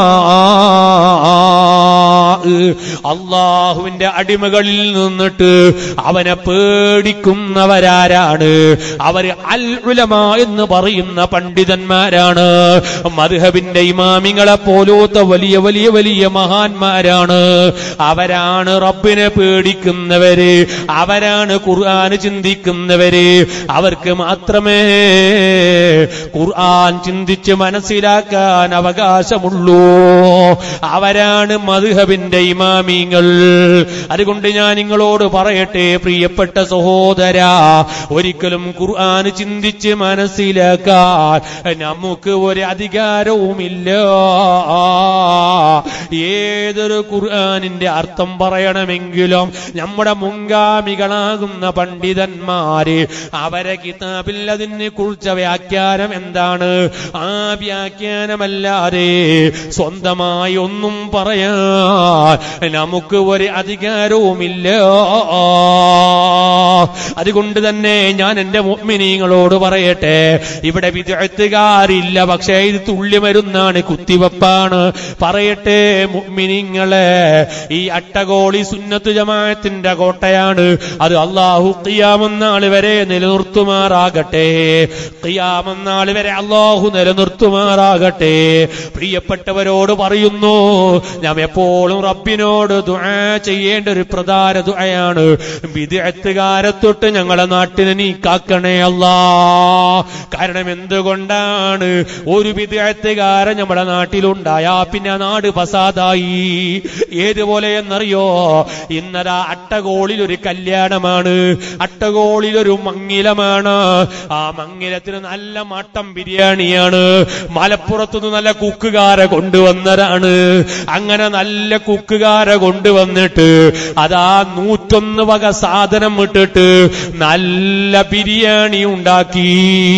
അള്ളാഹുവിന്റെ അടിമകളിൽ നിന്നിട്ട് അവനെ പേടിക്കുന്നവരാരാണ് അവര് അൽ ഉലമ എന്ന് പറയുന്ന പണ്ഡിതന്മാരാണ് മദ്ഹബിന്റെ ഇമാമിങ്ങളെ പോലത്തെ വലിയ വലിയ വലിയ മഹാന്മാരാണ് അവരാണ് റബ്ബിനെ പേടിക്കുന്നവര് അവരാണ് ഖുർആൻ ചിന്തിക്കുന്നവര് അവർക്ക് മാത്രമേ ഖുർആൻ ചിന്തിച്ച് മനസ്സിലാക്കാൻ അവകാശമുള്ളൂ അവരാണ് മധുഹബിന്റെ ഇമാമിങ്ങൾ അതുകൊണ്ട് ഞാൻ നിങ്ങളോട് പറയട്ടെ പ്രിയപ്പെട്ട സഹോദര ഒരിക്കലും ഖുർആൻ ചിന്തിച്ച് മനസ്സിലാക്കാൻ നമുക്ക് ഒരു അധികാരവുമില്ല ഏതൊരു ഖുർആനിന്റെ അർത്ഥം പറയണമെങ്കിലും നമ്മുടെ മുൻഗാമികളാകുന്ന പണ്ഡിതന്മാര് അവരെ കിതാബിൽ അതിനെ കുറിച്ച വ്യാഖ്യാനം എന്താണ് ആ വ്യാഖ്യാനമല്ലാതെ സ്വന്തമായി ഒന്നും പറയാൻ നമുക്ക് ഒരു അധികാരവുമില്ല അതുകൊണ്ട് തന്നെ ഞാൻ എന്റെ മുഅ്മിനീങ്ങളോട് പറയട്ടെ ഇവിടെ വിദഗ്ധകാരില്ല പക്ഷേ ഇത് തുള്ളിമരുന്നാണ് കുത്തിവെപ്പാണ് പറയട്ടെ മുഅ്മിനീങ്ങളെ ഈ അട്ടകോളി സുന്നത്ത് ജമാഅത്തിന്റെ കോട്ടയാണ് അത് അള്ളാഹു ഖിയാമന്നാൾ വരെ നിലനിർത്തുമാറാകട്ടെ ഖിയാമന്നാൾ വരെ അള്ളാഹു നിലനിർത്തുമാറാകട്ടെ പ്രിയപ്പെട്ടവരോട് പറയുന്നു നാം എപ്പോഴും റബ്ബിനോട് ദുആ ചെയ്യേണ്ട ഒരു പ്രധാന ദുആയാണ് വിദഗ്ധകാരെ തൊട്ട് ഞങ്ങളെ നാട്ടിനെ നീ കാക്കണേ അല്ലാ കാരണം എന്തുകൊണ്ടാണ് ഒരു വിദഗ്ധകാരൻ നമ്മുടെ നാട്ടിലുണ്ടായാ പിന്നെ ആ നാട് ഫസാദായി ഏതുപോലെ എന്നറിയോ ഇന്നതാ അട്ടകോളിൽ ഒരു കല്യാണമാണ് അട്ടകോളിൽ ഒരു മങ്ങിലമാണ് ആ മങ്ങിലത്തിന് നല്ല മട്ടം ബിരിയാണിയാണ് മലപ്പുറത്തുനിന്ന് നല്ല കുക്കുകാരെ കൊണ്ടുവന്നതാണ് അങ്ങനെ നല്ല കുക്കുകാരെ കൊണ്ടുവന്നിട്ട് അതാ നൂറ്റൊന്ന് വക സാധനം ഇട്ടിട്ട് നല്ല ബിരിയാണി ഉണ്ടാക്കി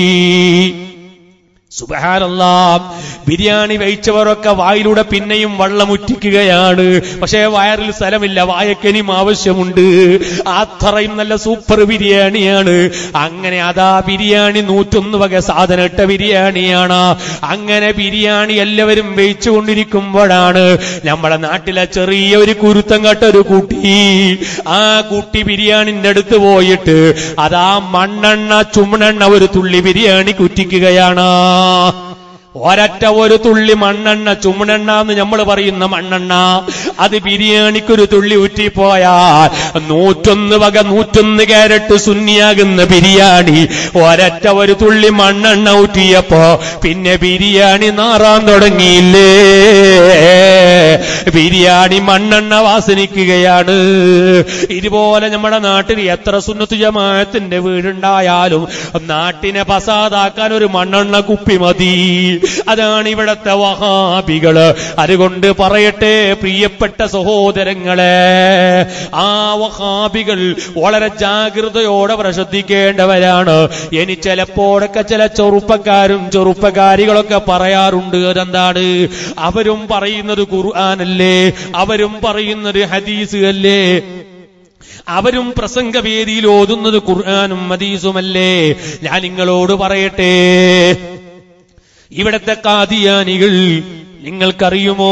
സുബഹാനല്ലാ ബിരിയാണി കഴിച്ചവരൊക്കെ വായിലൂടെ പിന്നെയും വള്ളമുറ്റിക്കുകയാണ് പക്ഷേ വയറിൽ സ്ഥലമില്ല വായക്കനിയും ആവശ്യമുണ്ട് അത്രയും നല്ല സൂപ്പർ ബിരിയാണിയാണ് അങ്ങനെ അതാ ബിരിയാണി നൂറ്റൊന്ന് വക സാധനം ഇട്ട ബിരിയാണിയാണ് അങ്ങനെ ബിരിയാണി എല്ലാവരും വെയിച്ചുകൊണ്ടിരിക്കുമ്പോഴാണ് നമ്മുടെ നാട്ടിലെ ചെറിയ ഒരു കുരുത്തം കെട്ട ഒരു കുട്ടി ആ കുട്ടി ബിരിയാണിന്റെ അടുത്ത് പോയിട്ട് അതാ മണ്ണെണ്ണ ചുമണെണ്ണ ഒരു തുള്ളി ബിരിയാണി കുറ്റിക്കുകയാണ് ഒരറ്റ ഒരു തുള്ളി മണ്ണെണ്ണ ചുമണെണ്ണ എന്ന് നമ്മൾ പറയുന്ന മണ്ണെണ്ണ അത് ബിരിയാണിക്കൊരു തുള്ളി ഊറ്റിപ്പോയാൽ നൂറ്റൊന്ന് വക നൂറ്റൊന്ന് ക്യാരറ്റ് സുന്നിയാകുന്ന ബിരിയാണി ഒരറ്റ ഒരു തുള്ളി മണ്ണെണ്ണ ഊറ്റിയപ്പോ പിന്നെ ബിരിയാണി നാറാൻ തുടങ്ങിയില്ലേ ബിരിയാണി മണ്ണെണ്ണ വാസനിക്കുകയാണ് ഇതുപോലെ നമ്മുടെ നാട്ടിൽ എത്ര സുന്നത്ത് ജമാഅത്തിന്റെ വീടുണ്ടായാലും നാട്ടിനെ പസാദാക്കാൻ ഒരു മണ്ണെണ്ണ കുപ്പി മതി അതാണ് ഇവിടത്തെ വഹാബികള് അതുകൊണ്ട് പറയട്ടെ പ്രിയപ്പെട്ട സഹോദരങ്ങളെ ആ വഹാബികൾ വളരെ ജാഗ്രതയോടെ അവർ ശ്രദ്ധിക്കേണ്ടവരാണ് ഇനി ചിലപ്പോഴൊക്കെ ചില ചെറുപ്പക്കാരും ചെറുപ്പക്കാരികളൊക്കെ പറയാറുണ്ട് അതെന്താണ് അവരും പറയുന്നത് ഖുർആാനല്ലേ അവരും പറയുന്നത് ഹദീസ് അല്ലേ അവരും പ്രസംഗവേദിയിൽ ഓതുന്നത് ഖുർആാനും ഹദീസുമല്ലേ ഞാൻ നിങ്ങളോട് പറയട്ടെ ഇവിടത്തെ കാദിയാനികൾ നിങ്ങൾക്കറിയുമോ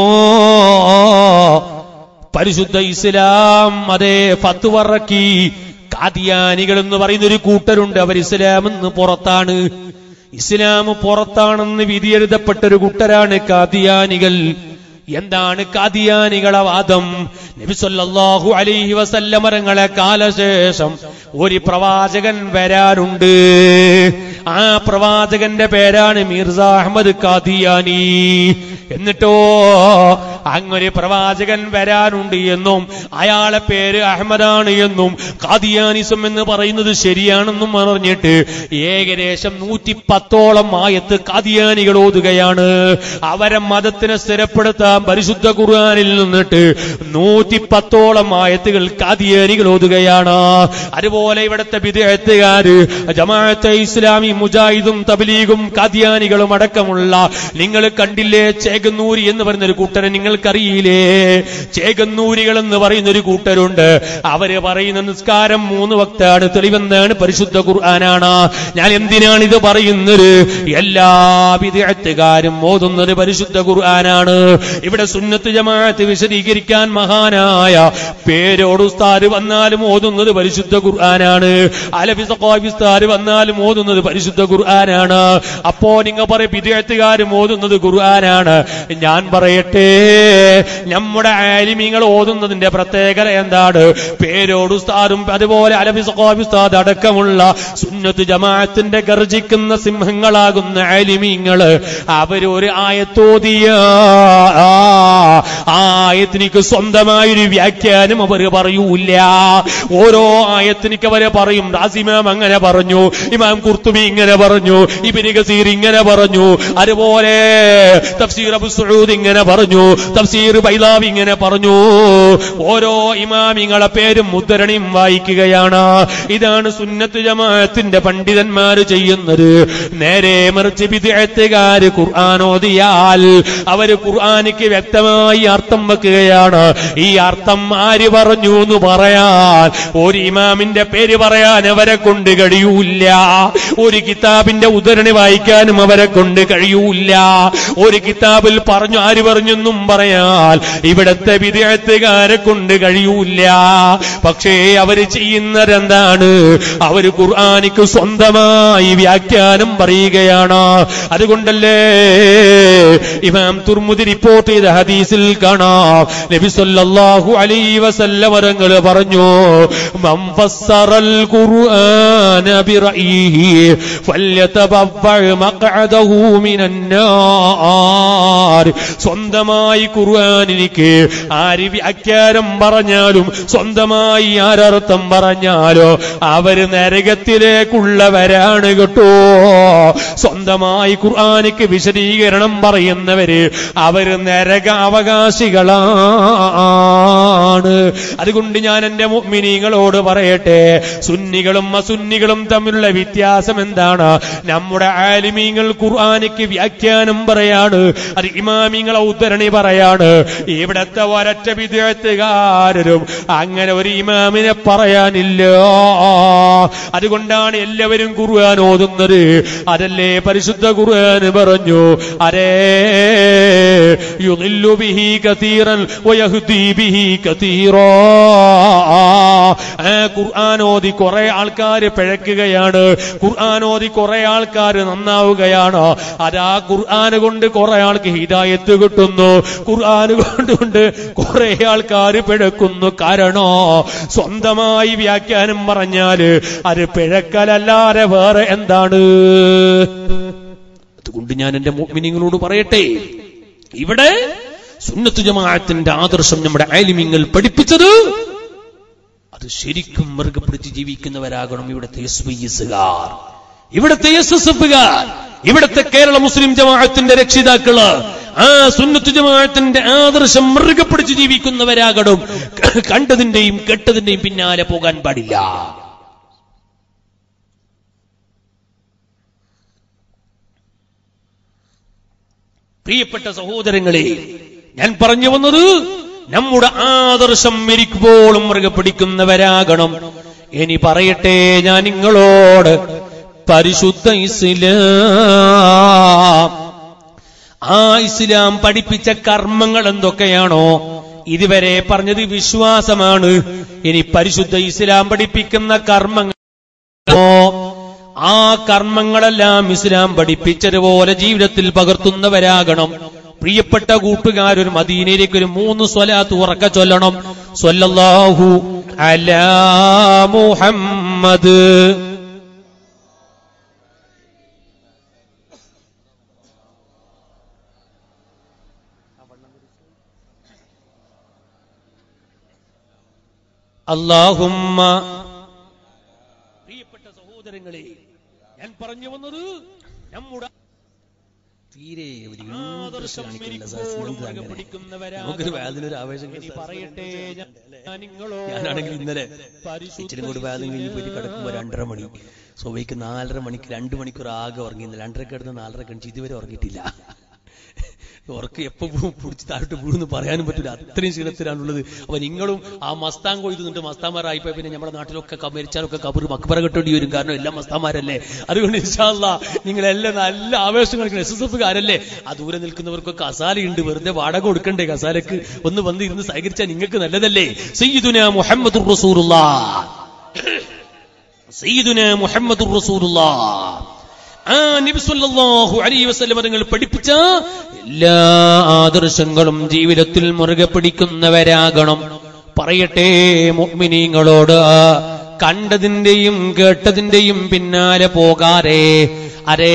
പരിശുദ്ധ ഇസ്ലാം അതേ ഫത്തുവറക്കി കാദിയാനികൾ എന്ന് പറയുന്ന ഒരു കൂട്ടരുണ്ട് അവർ ഇസ്ലാം എന്ന് പുറത്താണ് ഇസ്ലാം പുറത്താണെന്ന് വിധിയെഴുതപ്പെട്ട ഒരു കൂട്ടരാണ് കാദിയാനികൾ എന്താണ് കാദിയാനികളെ വാദം നബിസൊല്ലാഹു അലൈഹി വസല്ലമരങ്ങളെ കാലശേഷം ഒരു പ്രവാചകൻ വരാനുണ്ട് ആ പ്രവാചകന്റെ പേരാണ് മീർസ അഹമ്മദ് കാദിയാനി എന്നിട്ടോ അങ്ങൊരു പ്രവാചകൻ വരാനുണ്ട് എന്നും അയാളെ പേര് അഹമ്മദാണ് എന്നും കാദിയാനിസം എന്ന് പറയുന്നത് ശരിയാണെന്നും പറഞ്ഞിട്ട് ഏകദേശം നൂറ്റി പത്തോളം ആയത്ത് കാദിയാനികൾ ഓതുകയാണ് അവരെ മതത്തിനെ സ്ഥിരപ്പെടുത്താൻ പരിശുദ്ധ ഖുർആനിൽ നിന്നിട്ട് നൂറ്റി പത്തോളം ആയത്തുകൾ കാദിയാനികൾ ഓതുകയാണ് അതുപോലെ ഇവിടുത്തെ വിദേഹത്തുകാര് ജമാഅത്തെ ഇസ്ലാമി മുജാഹിദും തബ്ലീഗും കാദിയാനികളും അടക്കമുള്ള നിങ്ങൾ കണ്ടില്ലേ ചേകന്നൂരി എന്ന് പറയുന്ന ഒരു കൂട്ടരെ നിങ്ങൾക്കറിയില്ലേ ചേകന്നൂരികൾ എന്ന് പറയുന്ന ഒരു കൂട്ടരുണ്ട് അവര് പറയുന്ന നിസ്കാരം മൂന്ന് വക്താണ് തെളിവെന്നാണ് പരിശുദ്ധ ഖുർആനാണ് ഞാൻ എന്തിനാണ് ഇത് പറയുന്നത് എല്ലാ വിദേഹത്തുകാരും ഓതുന്നത് പരിശുദ്ധ ഖുർആനാണ് ഇവിടെ സുന്നത്ത് ജമാഅത്ത് വിശദീകരിക്കാൻ മഹാനായ പേരോട് ഉസ്താദ് വന്നാലും ഓതുന്നത് പരിശുദ്ധ ഖുർആനാണ് അലബിസ്താര് വന്നാലും ഓതുന്നത് പരിശുദ്ധ ഖുർആനാണ് അപ്പോ നിങ്ങൾ പറയും വിദേഹത്തുകാരും ഓതുന്നത് ഖുർആനാണ് ഞാൻ പറയട്ടെ നമ്മുടെ ആലിമീങ്ങൾ ഓതുന്നതിന്റെ പ്രത്യേകത എന്താണ് പേരോട് ഉസ്താദും അതുപോലെ അലബിസ്താദ് അടക്കമുള്ള സുന്നത്ത് ജമാഅത്തിന്റെ ഗർജിക്കുന്ന സിംഹങ്ങളാകുന്ന ആലിമീങ്ങള് അവരൊരു ആയത്തോതിയ ആ ആയത്തിനിക്ക് സ്വന്തമായൊരു വ്യാഖ്യാനം അവർ പറയൂല ഓരോ ആയത്തിനിക്ക് അവരെ പറയും റാസിമാം അങ്ങനെ പറഞ്ഞു ഇമാം കുർത്തുബി ഇങ്ങനെ പറഞ്ഞു ഇബിന് ഗസീർ ഇങ്ങനെ പറഞ്ഞു അതുപോലെ തഫ്സീർ അബു സുഊദ് ഇങ്ങനെ പറഞ്ഞു തഫ്സീർ ബൈലാവി ഇങ്ങനെ പറഞ്ഞു ഓരോ ഇമാമിങ്ങളെ പേരും മുദ്രണിയും വായിക്കുകയാണ് ഇതാണ് സുന്നത്ത് ജമാഅത്തിന്റെ പണ്ഡിതന്മാര് ചെയ്യുന്നത് നേരെ മറിച്ച് വിദേഹത്തുകാര് ഖുർആൻ ഓതിയാൽ അവര് ഖുർആനിക്ക് വ്യക്തമായി അർത്ഥം വെക്കുകയാണ് ഈ അർത്ഥം ആര് പറഞ്ഞു എന്ന് പറയാൻ ഒരു ഇമാമിന്റെ പേര് പറയാൻ അവരെ കൊണ്ട് കഴിയൂല ഒരു കിതാബിന്റെ ഉദരണി വായിക്കാനും അവരെ കൊണ്ട് കഴിയൂല ഒരു കിതാബിൽ പറഞ്ഞു ആര് പറഞ്ഞെന്നും പറയാൻ ഇവിടത്തെ വിദേഹത്തുകാരെ കൊണ്ട് കഴിയൂല പക്ഷേ അവര് ചെയ്യുന്നതെന്താണ് അവര് ഖുർആനിക്ക് സ്വന്തമായി വ്യാഖ്യാനം പറയുകയാണ് അതുകൊണ്ടല്ലേ ഇമാം തുർമുദി റിപ്പോർട്ട് ചെയ്ത ഹദീസിൽ കാണാം നബി സല്ലല്ലാഹു അലൈഹി വസല്ലം വരങ്ങൾ പറഞ്ഞു മൻ ഫസ്സറൽ ഖുർആന ബിറഈഹി ഫല്യതബവ്വ മഖഅദഹു മിനൻ നാർ സ്വന്തമായി ഖുർആനിലേക്ക് ആര് വ്യാഖ്യാനം പറഞ്ഞാലും സ്വന്തമായി ആരർത്ഥം പറഞ്ഞാലോ അവര് നരകത്തിലേക്കുള്ളവരാണ് കേട്ടോ സ്വന്തമായി ഖുർആനിക്ക് വിശദീകരണം പറയുന്നവര് അവര് നരക അവകാശികളാണ് അതുകൊണ്ട് ഞാൻ എന്റെ മുഅ്മിനീങ്ങളോട് പറയട്ടെ സുന്നികളും അസുന്നികളും തമ്മിലുള്ള വ്യത്യാസം എന്താണ് നമ്മുടെ ആലിമീങ്ങൾ ഖുർആനിക്ക് വ്യാഖ്യാനം പറയാണ് അത് ഇമാമിങ്ങളെ ഉദ്ധരണി പറയാണ് ഇവിടത്തെ ഒരൊറ്റ വിദ്യാർത്ഥികാരരും അങ്ങനെ ഒരു ഇമാമിനെ പറയാനില്ല അതുകൊണ്ടാണ് എല്ലാവരും ഖുർആൻ ഓതുന്നത് അതല്ലേ പരിശുദ്ധ ഖുർആൻ പറഞ്ഞു അരേ യുദില്ലു ബിഹി കതീറൻ വയഹ്ദി ബിഹി കതീറാ ആ ഖുർആൻ ഓതി കുറെ ആൾക്കാർ പിഴക്കുകയാണ് ഖുർആൻ ഓതി കുറെ ആൾക്കാർ നന്നാവുകയാണ് അതാ ഖുർആൻ കൊണ്ട് കുറെ ആൾക്ക് ഹിദായത്ത് കിട്ടുന്നു ഖുർആൻ കൊണ്ട് കുറെ ആൾക്കാർ പിഴക്കുന്നു കാരണോ സ്വന്തമായി വ്യാഖ്യാനം പറഞ്ഞാല് അത് പിഴക്കലല്ലാതെ വേറെ എന്താണ് അതുകൊണ്ട് ഞാൻ എന്റെ മോമിനിങ്ങളോട് പറയട്ടെ ഇവിടെ സുന്നത്ത് ജമാഅത്തിന്റെ ആദർശം നമ്മുടെ ആലിമ്യങ്ങൾ പഠിപ്പിച്ചത് അത് ശരിക്കും മുറുകെ പിടിച്ച് ജീവിക്കുന്നവരാകണം ഇവിടുത്തെ എസ് വൈ എസുകാർ ഇവിടുത്തെ എസ് എസ് എഫുകാർ ഇവിടുത്തെ കേരള മുസ്ലിം ജമാഅത്തിന്റെ രക്ഷിതാക്കള് ആ സുന്നത്ത് ജമാഅത്തിന്റെ ആദർശം മുറുകെ പിടിച്ച് ജീവിക്കുന്നവരാകണം കണ്ടതിന്റെയും കെട്ടതിന്റെയും പിന്നാലെ പോകാൻ പാടില്ല പ്രിയപ്പെട്ട സഹോദരങ്ങളെ ഞാൻ പറഞ്ഞു വന്നത് നമ്മുടെ ആദർശം മരിക്കുമ്പോഴും മുറുകെ പിടിക്കുന്നവരാകണം ഇനി പറയട്ടെ ഞാൻ നിങ്ങളോട് പരിശുദ്ധ ഇസ്ലാം ആ ഇസ്ലാം പഠിപ്പിച്ച കർമ്മങ്ങൾ എന്തൊക്കെയാണോ ഇതുവരെ പറഞ്ഞത് വിശ്വാസമാണ് ഇനി പരിശുദ്ധ ഇസ്ലാം പഠിപ്പിക്കുന്ന കർമ്മങ്ങൾ ആ കർമ്മങ്ങളെല്ലാം ഇസ്ലാം പഠിപ്പിച്ചതുപോലെ ജീവിതത്തിൽ പകർത്തുന്നവരാകണം പ്രിയപ്പെട്ട കൂട്ടുകാരൊരു മദീനയിലേക്ക് ഒരു മൂന്ന് സ്വലാത്ത് ഉറക്ക ചൊല്ലണം സ്വല്ലല്ലാഹു അലാ മുഹമ്മദ് അല്ലാഹുമ്മ പ്രിയപ്പെട്ട സഹോദരങ്ങളെ ഞാൻ പറഞ്ഞു വന്നത് നമ്മുടെ തീരെ ഒരു ആദർശം interest കാണിക്കില്ല സാർ. എനിക്കോളം എന്താ മുറുകെ അങ്ങനെ? പിടിക്കുന്നവരാണ്. നമുക്കൊരു വേദനൊരു ആവേശം ഇനി പറയട്ടെ ഞാൻ- ഞാൻ നിങ്ങളോട് ഞാനാണെങ്കിൽ ഇന്നലെ പരിശുദ്ധ ഇച്ചിരി കൂടി വേദന കഴിഞ്ഞ് പോയിട്ട് കിടക്കുമ്പോൾ രണ്ടര മണി സൊവയ്ക്ക് നാലര മണിക്ക് രണ്ട് മണിക്കൂർ ആകെ ഉറങ്ങി രണ്ടര കിടന്ന് നാലര കഴിച്ച് ഇതുവരെ ഉറങ്ങിയിട്ടില്ല ഉറക്കം എപ്പോ പിടിച്ച് താഴോട്ട് വീഴുന്ന് പറയാനും പറ്റില്ല അത്രയും ക്ഷീണത്തിലാണുള്ളത് അപ്പൊ നിങ്ങളും ആ മസ്താൻ കൊയ്ത് നിന്നിട്ട് മസ്താന്മാരായിപ്പോ പിന്നെ നമ്മുടെ നാട്ടിലൊക്കെ ക- മരിച്ചാലൊക്കെ കബർ മക്ബറ കെട്ടേണ്ടി വരും കാരണം എല്ലാം മസ്താന്മാരല്ലേ അതുകൊണ്ട് ഇൻഷാല്ല നിങ്ങളെല്ലാം നല്ല ആവേശം കളിക്കണം എസ് എസ് എഫ് കാരല്ലേ ആ ദൂരെ നിൽക്കുന്നവർക്കൊക്കെ കസാലയുണ്ട് വെറുതെ വാടക കൊടുക്കണ്ടേ കസാലക്ക് ഒന്ന് വന്ന് ഇരുന്ന് സഹകരിച്ചാൽ നിങ്ങൾക്ക് നല്ലതല്ലേ സയ്യിദുന മുഹമ്മദ് റസൂലുള്ള സയ്യിദുന മുഹമ്മദ് റസൂലുള്ള ആ നബി സല്ലല്ലാഹു അലൈഹി വസല്ലം നിങ്ങൾ പഠിപ്പിച്ച എല്ലാ ആദർശങ്ങളും ജീവിതത്തിൽ മുറുകെ പിടിക്കുന്നവരാകണം പറയട്ടെ മുഅ്മിനീങ്ങളോട് കണ്ടതിന്റെയും കേട്ടതിന്റെയും പിന്നാലെ പോകാതെ അരേ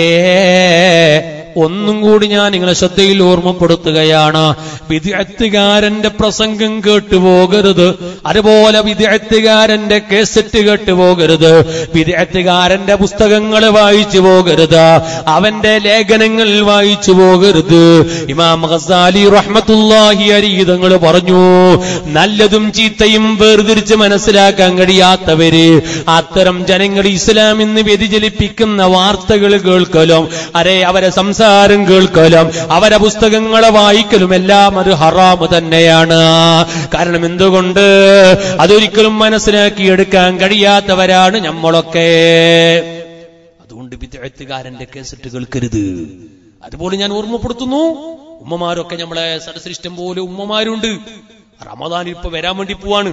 ഒന്നും കൂടി ഞാൻ നിങ്ങളെ ശ്രദ്ധയിൽ ഓർമ്മപ്പെടുത്തുകയാണ് വിദ്യാർത്ഥികാരന്റെ പ്രസംഗം കേട്ടുപോകരുത് അതുപോലെ വിദ്യാർത്ഥികാരന്റെ കേസറ്റ് കേട്ടുപോകരുത് വിദ്യാർത്ഥികാരന്റെ പുസ്തകങ്ങൾ വായിച്ചു പോകരുത് അവന്റെ ലേഖനങ്ങൾ വായിച്ചു പോകരുത് ഇമാം ഖസാലി റഹ്മത്തുല്ലാഹി അരീതങ്ങൾ പറഞ്ഞു നല്ലതും ചീത്തയും വേർതിരിച്ച് മനസ്സിലാക്കാൻ കഴിയാത്തവര് അത്തരം ജനങ്ങൾ ഇസ്ലാം ഇന്ന് വ്യതിചലിപ്പിക്കുന്ന വാർത്തകൾ കേൾക്കലും അരെ അവരെ സംസാരം കേൾക്കലും അവരെ പുസ്തകങ്ങളെ വായിക്കലും എല്ലാം അത് ഹറാമ് തന്നെയാണ് കാരണം എന്തുകൊണ്ട് അതൊരിക്കലും മനസ്സിലാക്കിയെടുക്കാൻ കഴിയാത്തവരാണ് നമ്മളൊക്കെ അതുകൊണ്ട് വിദ്യാർത്ഥികാരന്റെ കേസറ്റ് കേൾക്കരുത് അതുപോലെ ഞാൻ ഓർമ്മപ്പെടുത്തുന്നു ഉമ്മമാരൊക്കെ നമ്മളെ സദസ്സിഷ്ടം പോലെ ഉമ്മമാരുണ്ട് റമദാൻ ഇപ്പൊ വരാൻ വേണ്ടി പോവാണ്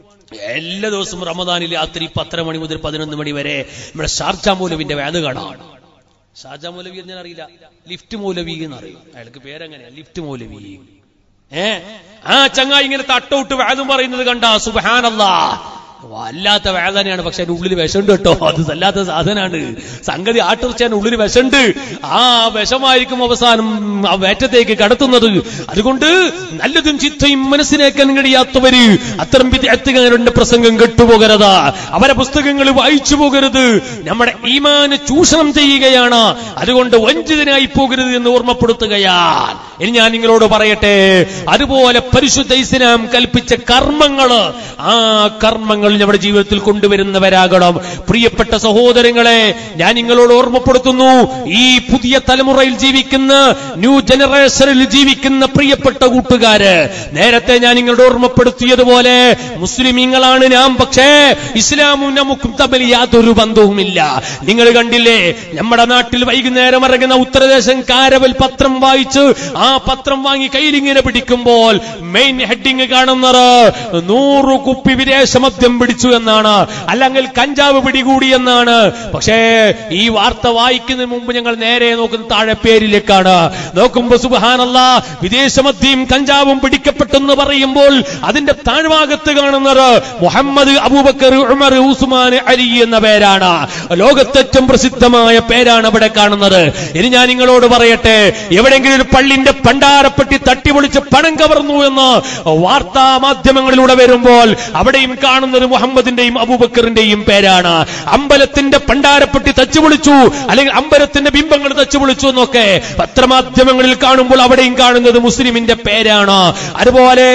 എല്ലാ ദിവസവും റമദാനിൽ രാത്രി പത്തര മണി മുതൽ പതിനൊന്ന് മണി വരെ നമ്മുടെ ഷാർജ മൗലവിന്റെ വേദ കാണാം ഷാർജ മൗലവി ഞാൻ അറിയില്ല ലിഫ്റ്റ് മൗലവി എന്നറിയും അയാൾക്ക് പേരെങ്ങനെയാ ലിഫ്റ്റ് മൗലവി ഏ ആ ചങ്ങായി ഇങ്ങനെ തട്ടോട്ട് വേദം പറയുന്നത് കണ്ട സുബഹാനല്ലാ വല്ലാത്ത വേദനയാണ് പക്ഷെ അതിന്റെ ഉള്ളിൽ വിഷമുണ്ട് കേട്ടോ അത് വല്ലാത്ത സാധനമാണ് സംഗതി ആട്ടിറച്ചാൻ ഉള്ളിൽ വിഷമുണ്ട് ആ വിഷമായിരിക്കും അവസാനം ആ വേറ്റത്തേക്ക് കടത്തുന്നത് അതുകൊണ്ട് നല്ലതും ചിത്തയും മനസ്സിലാക്കാൻ കഴിയാത്തവര് അത്തരം വിദ്യാർത്ഥികളുടെ പ്രസംഗം കെട്ടുപോകരുത് അവരെ പുസ്തകങ്ങൾ വായിച്ചു പോകരുത് നമ്മുടെ ഈമാന് ചൂഷണം ചെയ്യുകയാണ് അതുകൊണ്ട് വഞ്ചിതനായി പോകരുത് എന്ന് ഓർമ്മപ്പെടുത്തുകയാണ് ഇനി ഞാൻ നിങ്ങളോട് പറയട്ടെ അതുപോലെ പരിശുദ്ധ ഇസ്ലാം കൽപ്പിച്ച കർമ്മങ്ങള് ആ കർമ്മങ്ങൾ നമ്മുടെ ജീവിതത്തിൽ കൊണ്ടുവരുന്നവരാകണം പ്രിയപ്പെട്ട സഹോദരങ്ങളെ ഞാൻ നിങ്ങളോട് ഓർമ്മപ്പെടുത്തുന്നു ഈ പുതിയ തലമുറയിൽ ജീവിക്കുന്ന ന്യൂ ജനറേഷനിൽ ജീവിക്കുന്ന പ്രിയപ്പെട്ട കൂട്ടുകാര് നേരത്തെ ഞാൻ നിങ്ങളോട് ഓർമ്മപ്പെടുത്തിയതുപോലെ മുസ്ലിമീങ്ങളാണ് നാം പക്ഷേ ഇസ്ലാമും നമുക്കും തമ്മിൽ യാതൊരു ബന്ധവുമില്ല നിങ്ങൾ കണ്ടില്ലേ നമ്മുടെ നാട്ടിൽ വൈകുന്നേരം ഇറങ്ങുന്ന ഉത്തരദേശം കാരവൽ പത്രം വായിച്ച് ആ പത്രം വാങ്ങി കയ്യിലിങ്ങനെ പിടിക്കുമ്പോൾ മെയിൻ ഹെഡിങ് കാണുന്നത് നൂറ് കുപ്പി വിദേശ മദ്യം പിടിച്ചു എന്നാണ് അല്ലെങ്കിൽ കഞ്ചാവ് പിടികൂടി എന്നാണ് പക്ഷേ ഈ വാർത്ത വായിക്കുന്നതിന് മുമ്പ് ഞങ്ങൾ നേരെ നോക്കുന്ന താഴെ പേരിലേക്കാണ് നോക്കുമ്പോ സുബാനല്ല വിദേശ മദ്യം കഞ്ചാവും പിടിക്കപ്പെട്ടെന്ന് പറയുമ്പോൾ അതിന്റെ താഴ്ഭാഗത്ത് കാണുന്നത് മുഹമ്മദ് അബൂബക്കർ ഉമർ ഉസ്മാൻ അലി എന്ന പേരാണ് ലോകത്തേറ്റവും പ്രസിദ്ധമായ പേരാണ് അവിടെ കാണുന്നത് ഇനി ഞാൻ നിങ്ങളോട് പറയട്ടെ എവിടെയെങ്കിലും ഒരു പള്ളിന്റെ പണ്ടാരപ്പെട്ടി തട്ടിപ്പൊളിച്ച് പണം കവർന്നു എന്ന് വാർത്താ മാധ്യമങ്ങളിലൂടെ വരുമ്പോൾ അവിടെയും കാണുന്നത് മുഹമ്മദിന്റെയും അബൂബക്കറിന്റെയും പേരാണ് അമ്പലത്തിന്റെ പണ്ടാരപ്പെട്ടി തച്ചുപൊളിച്ചു അല്ലെങ്കിൽ അമ്പലത്തിന്റെ ബിംബങ്ങൾ തച്ചുപൊളിച്ചു എന്നൊക്കെ പത്രമാധ്യമങ്ങളിൽ കാണുമ്പോൾ അവിടെയും കാണുന്നത് മുസ്ലിമിന്റെ പേരാണ് അതുപോലെ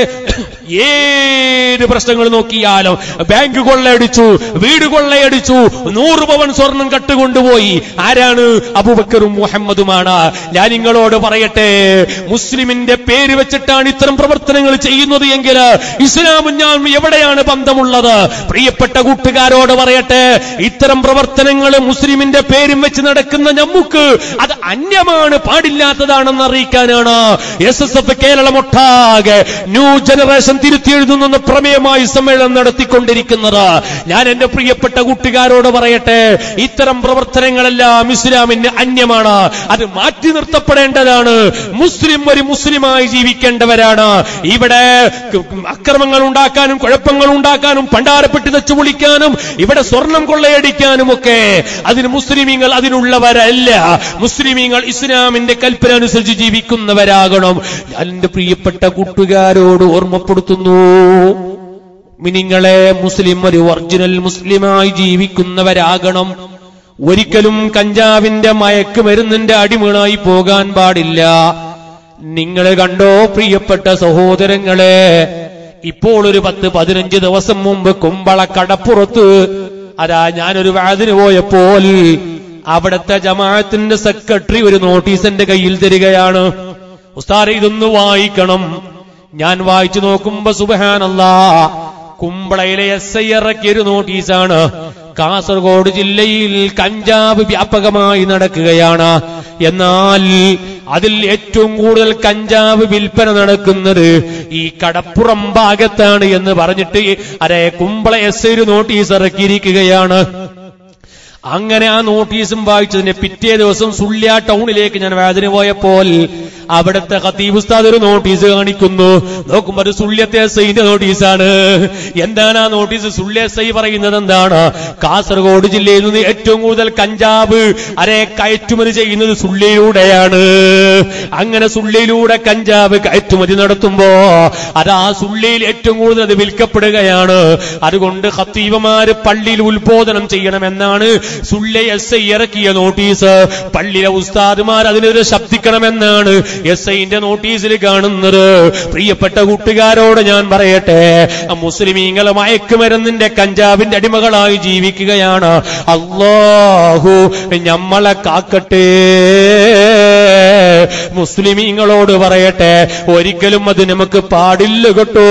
ഏത് പ്രശ്നങ്ങൾ നോക്കിയാലും ബാങ്ക് കൊള്ളയടിച്ചു വീട് കൊള്ളയടിച്ചു നൂറ് പവൻ സ്വർണം കട്ടുകൊണ്ടുപോയി ആരാണ് അബൂബക്കറും മുഹമ്മദുമാണ് ഞാൻ നിങ്ങളോട് പറയട്ടെ മുസ്ലിമിന്റെ പേര് വെച്ചിട്ടാണ് ഇത്തരം പ്രവർത്തനങ്ങൾ ചെയ്യുന്നത് എങ്കിൽ ഇസ്ലാമും ഞാൻ എവിടെയാണ് ബന്ധമുള്ളത് പ്രിയപ്പെട്ട കൂട്ടുകാരോട് പറയട്ടെ ഇത്തരം പ്രവർത്തനങ്ങൾ മുസ്ലിമിന്റെ പേരും വെച്ച് നടക്കുന്ന നമുക്ക് അത് അന്യമാണ് പാടില്ലാത്തതാണെന്ന് അറിയിക്കാനാണ് എസ് എസ് എഫ് കേരളമൊട്ടാകെ ന്യൂ ജനറേഷൻ തിരുത്തി എഴുതുന്ന പ്രമേയമായി സമ്മേളനം നടത്തിക്കൊണ്ടിരിക്കുന്നത് ഞാൻ എന്റെ പ്രിയപ്പെട്ട കൂട്ടുകാരോട് പറയട്ടെ ഇത്തരം പ്രവർത്തനങ്ങളെല്ലാം ഇസ്ലാമിന് അന്യമാണ് അത് മാറ്റി നിർത്തപ്പെടേണ്ടതാണ് മുസ്ലിം ഒരു മുസ്ലിമായി ജീവിക്കേണ്ടവരാണ് ഇവിടെ അക്രമങ്ങൾ ഉണ്ടാക്കാനും കുഴപ്പങ്ങൾ ഉണ്ടാക്കാനും പണ്ടാരപ്പെട്ടി വെച്ചു പൊളിക്കാനും ഇവിടെ സ്വർണം കൊള്ളയടിക്കാനും ഒക്കെ അതിന് മുസ്ലിമീങ്ങൾ അതിനുള്ളവരല്ല മുസ്ലിമീങ്ങൾ ഇസ്ലാമിന്റെ കൽപ്പന അനുസരിച്ച് ജീവിക്കുന്നവരാകണം ഞാൻ എന്റെ പ്രിയപ്പെട്ട കൂട്ടുകാരോട് ഓർമ്മപ്പെടുത്തുന്നു നിങ്ങളെ മുസ്ലിം ഒരു ഒറിജിനൽ മുസ്ലിമായി ജീവിക്കുന്നവരാകണം ഒരിക്കലും കഞ്ചാവിന്റെ മയക്കുമരുന്നിന്റെ അടിമകളായി പോകാൻ പാടില്ല നിങ്ങൾ കണ്ടോ പ്രിയപ്പെട്ട സഹോദരങ്ങളെ ഇപ്പോൾ ഒരു പത്ത് പതിനഞ്ച് ദിവസം മുമ്പ് കുമ്പള കടപ്പുറത്ത് അതാ ഞാനൊരു വാതിന് പോയപ്പോൾ അവിടുത്തെ ജമാഅത്തിന്റെ സെക്രട്ടറി ഒരു നോട്ടീസ് എന്റെ കയ്യിൽ തരികയാണ് ഉസ്താറെ ഇതൊന്ന് വായിക്കണം ഞാൻ വായിച്ചു നോക്കുമ്പോ സുബഹാനല്ലാ കുമ്പളയിലെ എസ് ഐ ഇറക്കിയൊരു നോട്ടീസാണ് കാസർഗോഡ് ജില്ലയിൽ കഞ്ചാവ് വ്യാപകമായി നടക്കുകയാണ് എന്നാൽ അതിൽ ഏറ്റവും കൂടുതൽ കഞ്ചാവ് വിൽപ്പന നടക്കുന്നത് ഈ കടപ്പുറം ഭാഗത്താണ് എന്ന് പറഞ്ഞിട്ട് അരെ കുമ്പള എസ് ഐ ഒരു നോട്ടീസ് ഇറക്കിയിരിക്കുകയാണ് അങ്ങനെ ആ നോട്ടീസും വായിച്ചതിന് പിറ്റേ ദിവസം സുള്ളിയ ടൗണിലേക്ക് ഞാൻ വേദന പോയപ്പോൾ അവിടുത്തെ ഖത്തീബ് ഉസ്താദ് ഒരു നോട്ടീസ് കാണിക്കുന്നു നോക്കുമ്പോ ഒരു സുള്ളിയത്തെ എസ് ഐന്റെ നോട്ടീസാണ് എന്താണ് ആ നോട്ടീസ് സുള്ളിയ എസ് ഐ പറയുന്നത് എന്താണ് കാസർഗോഡ് ജില്ലയിൽ നിന്ന് ഏറ്റവും കൂടുതൽ കഞ്ചാവ് അരെ കയറ്റുമതി ചെയ്യുന്നത് സുള്ളിയിലൂടെയാണ് അങ്ങനെ സുള്ളിയിലൂടെ കഞ്ചാവ് കയറ്റുമതി നടത്തുമ്പോ അത് ആ സുള്ളിയിൽ ഏറ്റവും കൂടുതൽ അത് വിൽക്കപ്പെടുകയാണ് അതുകൊണ്ട് ഖത്തീബമാര് പള്ളിയിൽ ഉത്ബോധനം ചെയ്യണമെന്നാണ് സുള്ളി എസ് ഐ ഇറക്കിയ നോട്ടീസ് പള്ളിയിലെ ഉസ്താദുമാർ അതിനെതിരെ ശബ്ദിക്കണമെന്നാണ് എസ് ഐന്റെ നോട്ടീസിൽ കാണുന്നത് പ്രിയപ്പെട്ട കൂട്ടുകാരോട് ഞാൻ പറയട്ടെ മുസ്ലിമീങ്ങൾ മയക്കുമരുന്നിന്റെ കഞ്ചാവിന്റെ അടിമകളായി ജീവിക്കുകയാണ് അള്ളാഹു ഞമ്മളെ കാക്കട്ടെ മുസ്ലിമീങ്ങളോട് പറയട്ടെ ഒരിക്കലും അത് നമുക്ക് പാടില്ല കേട്ടോ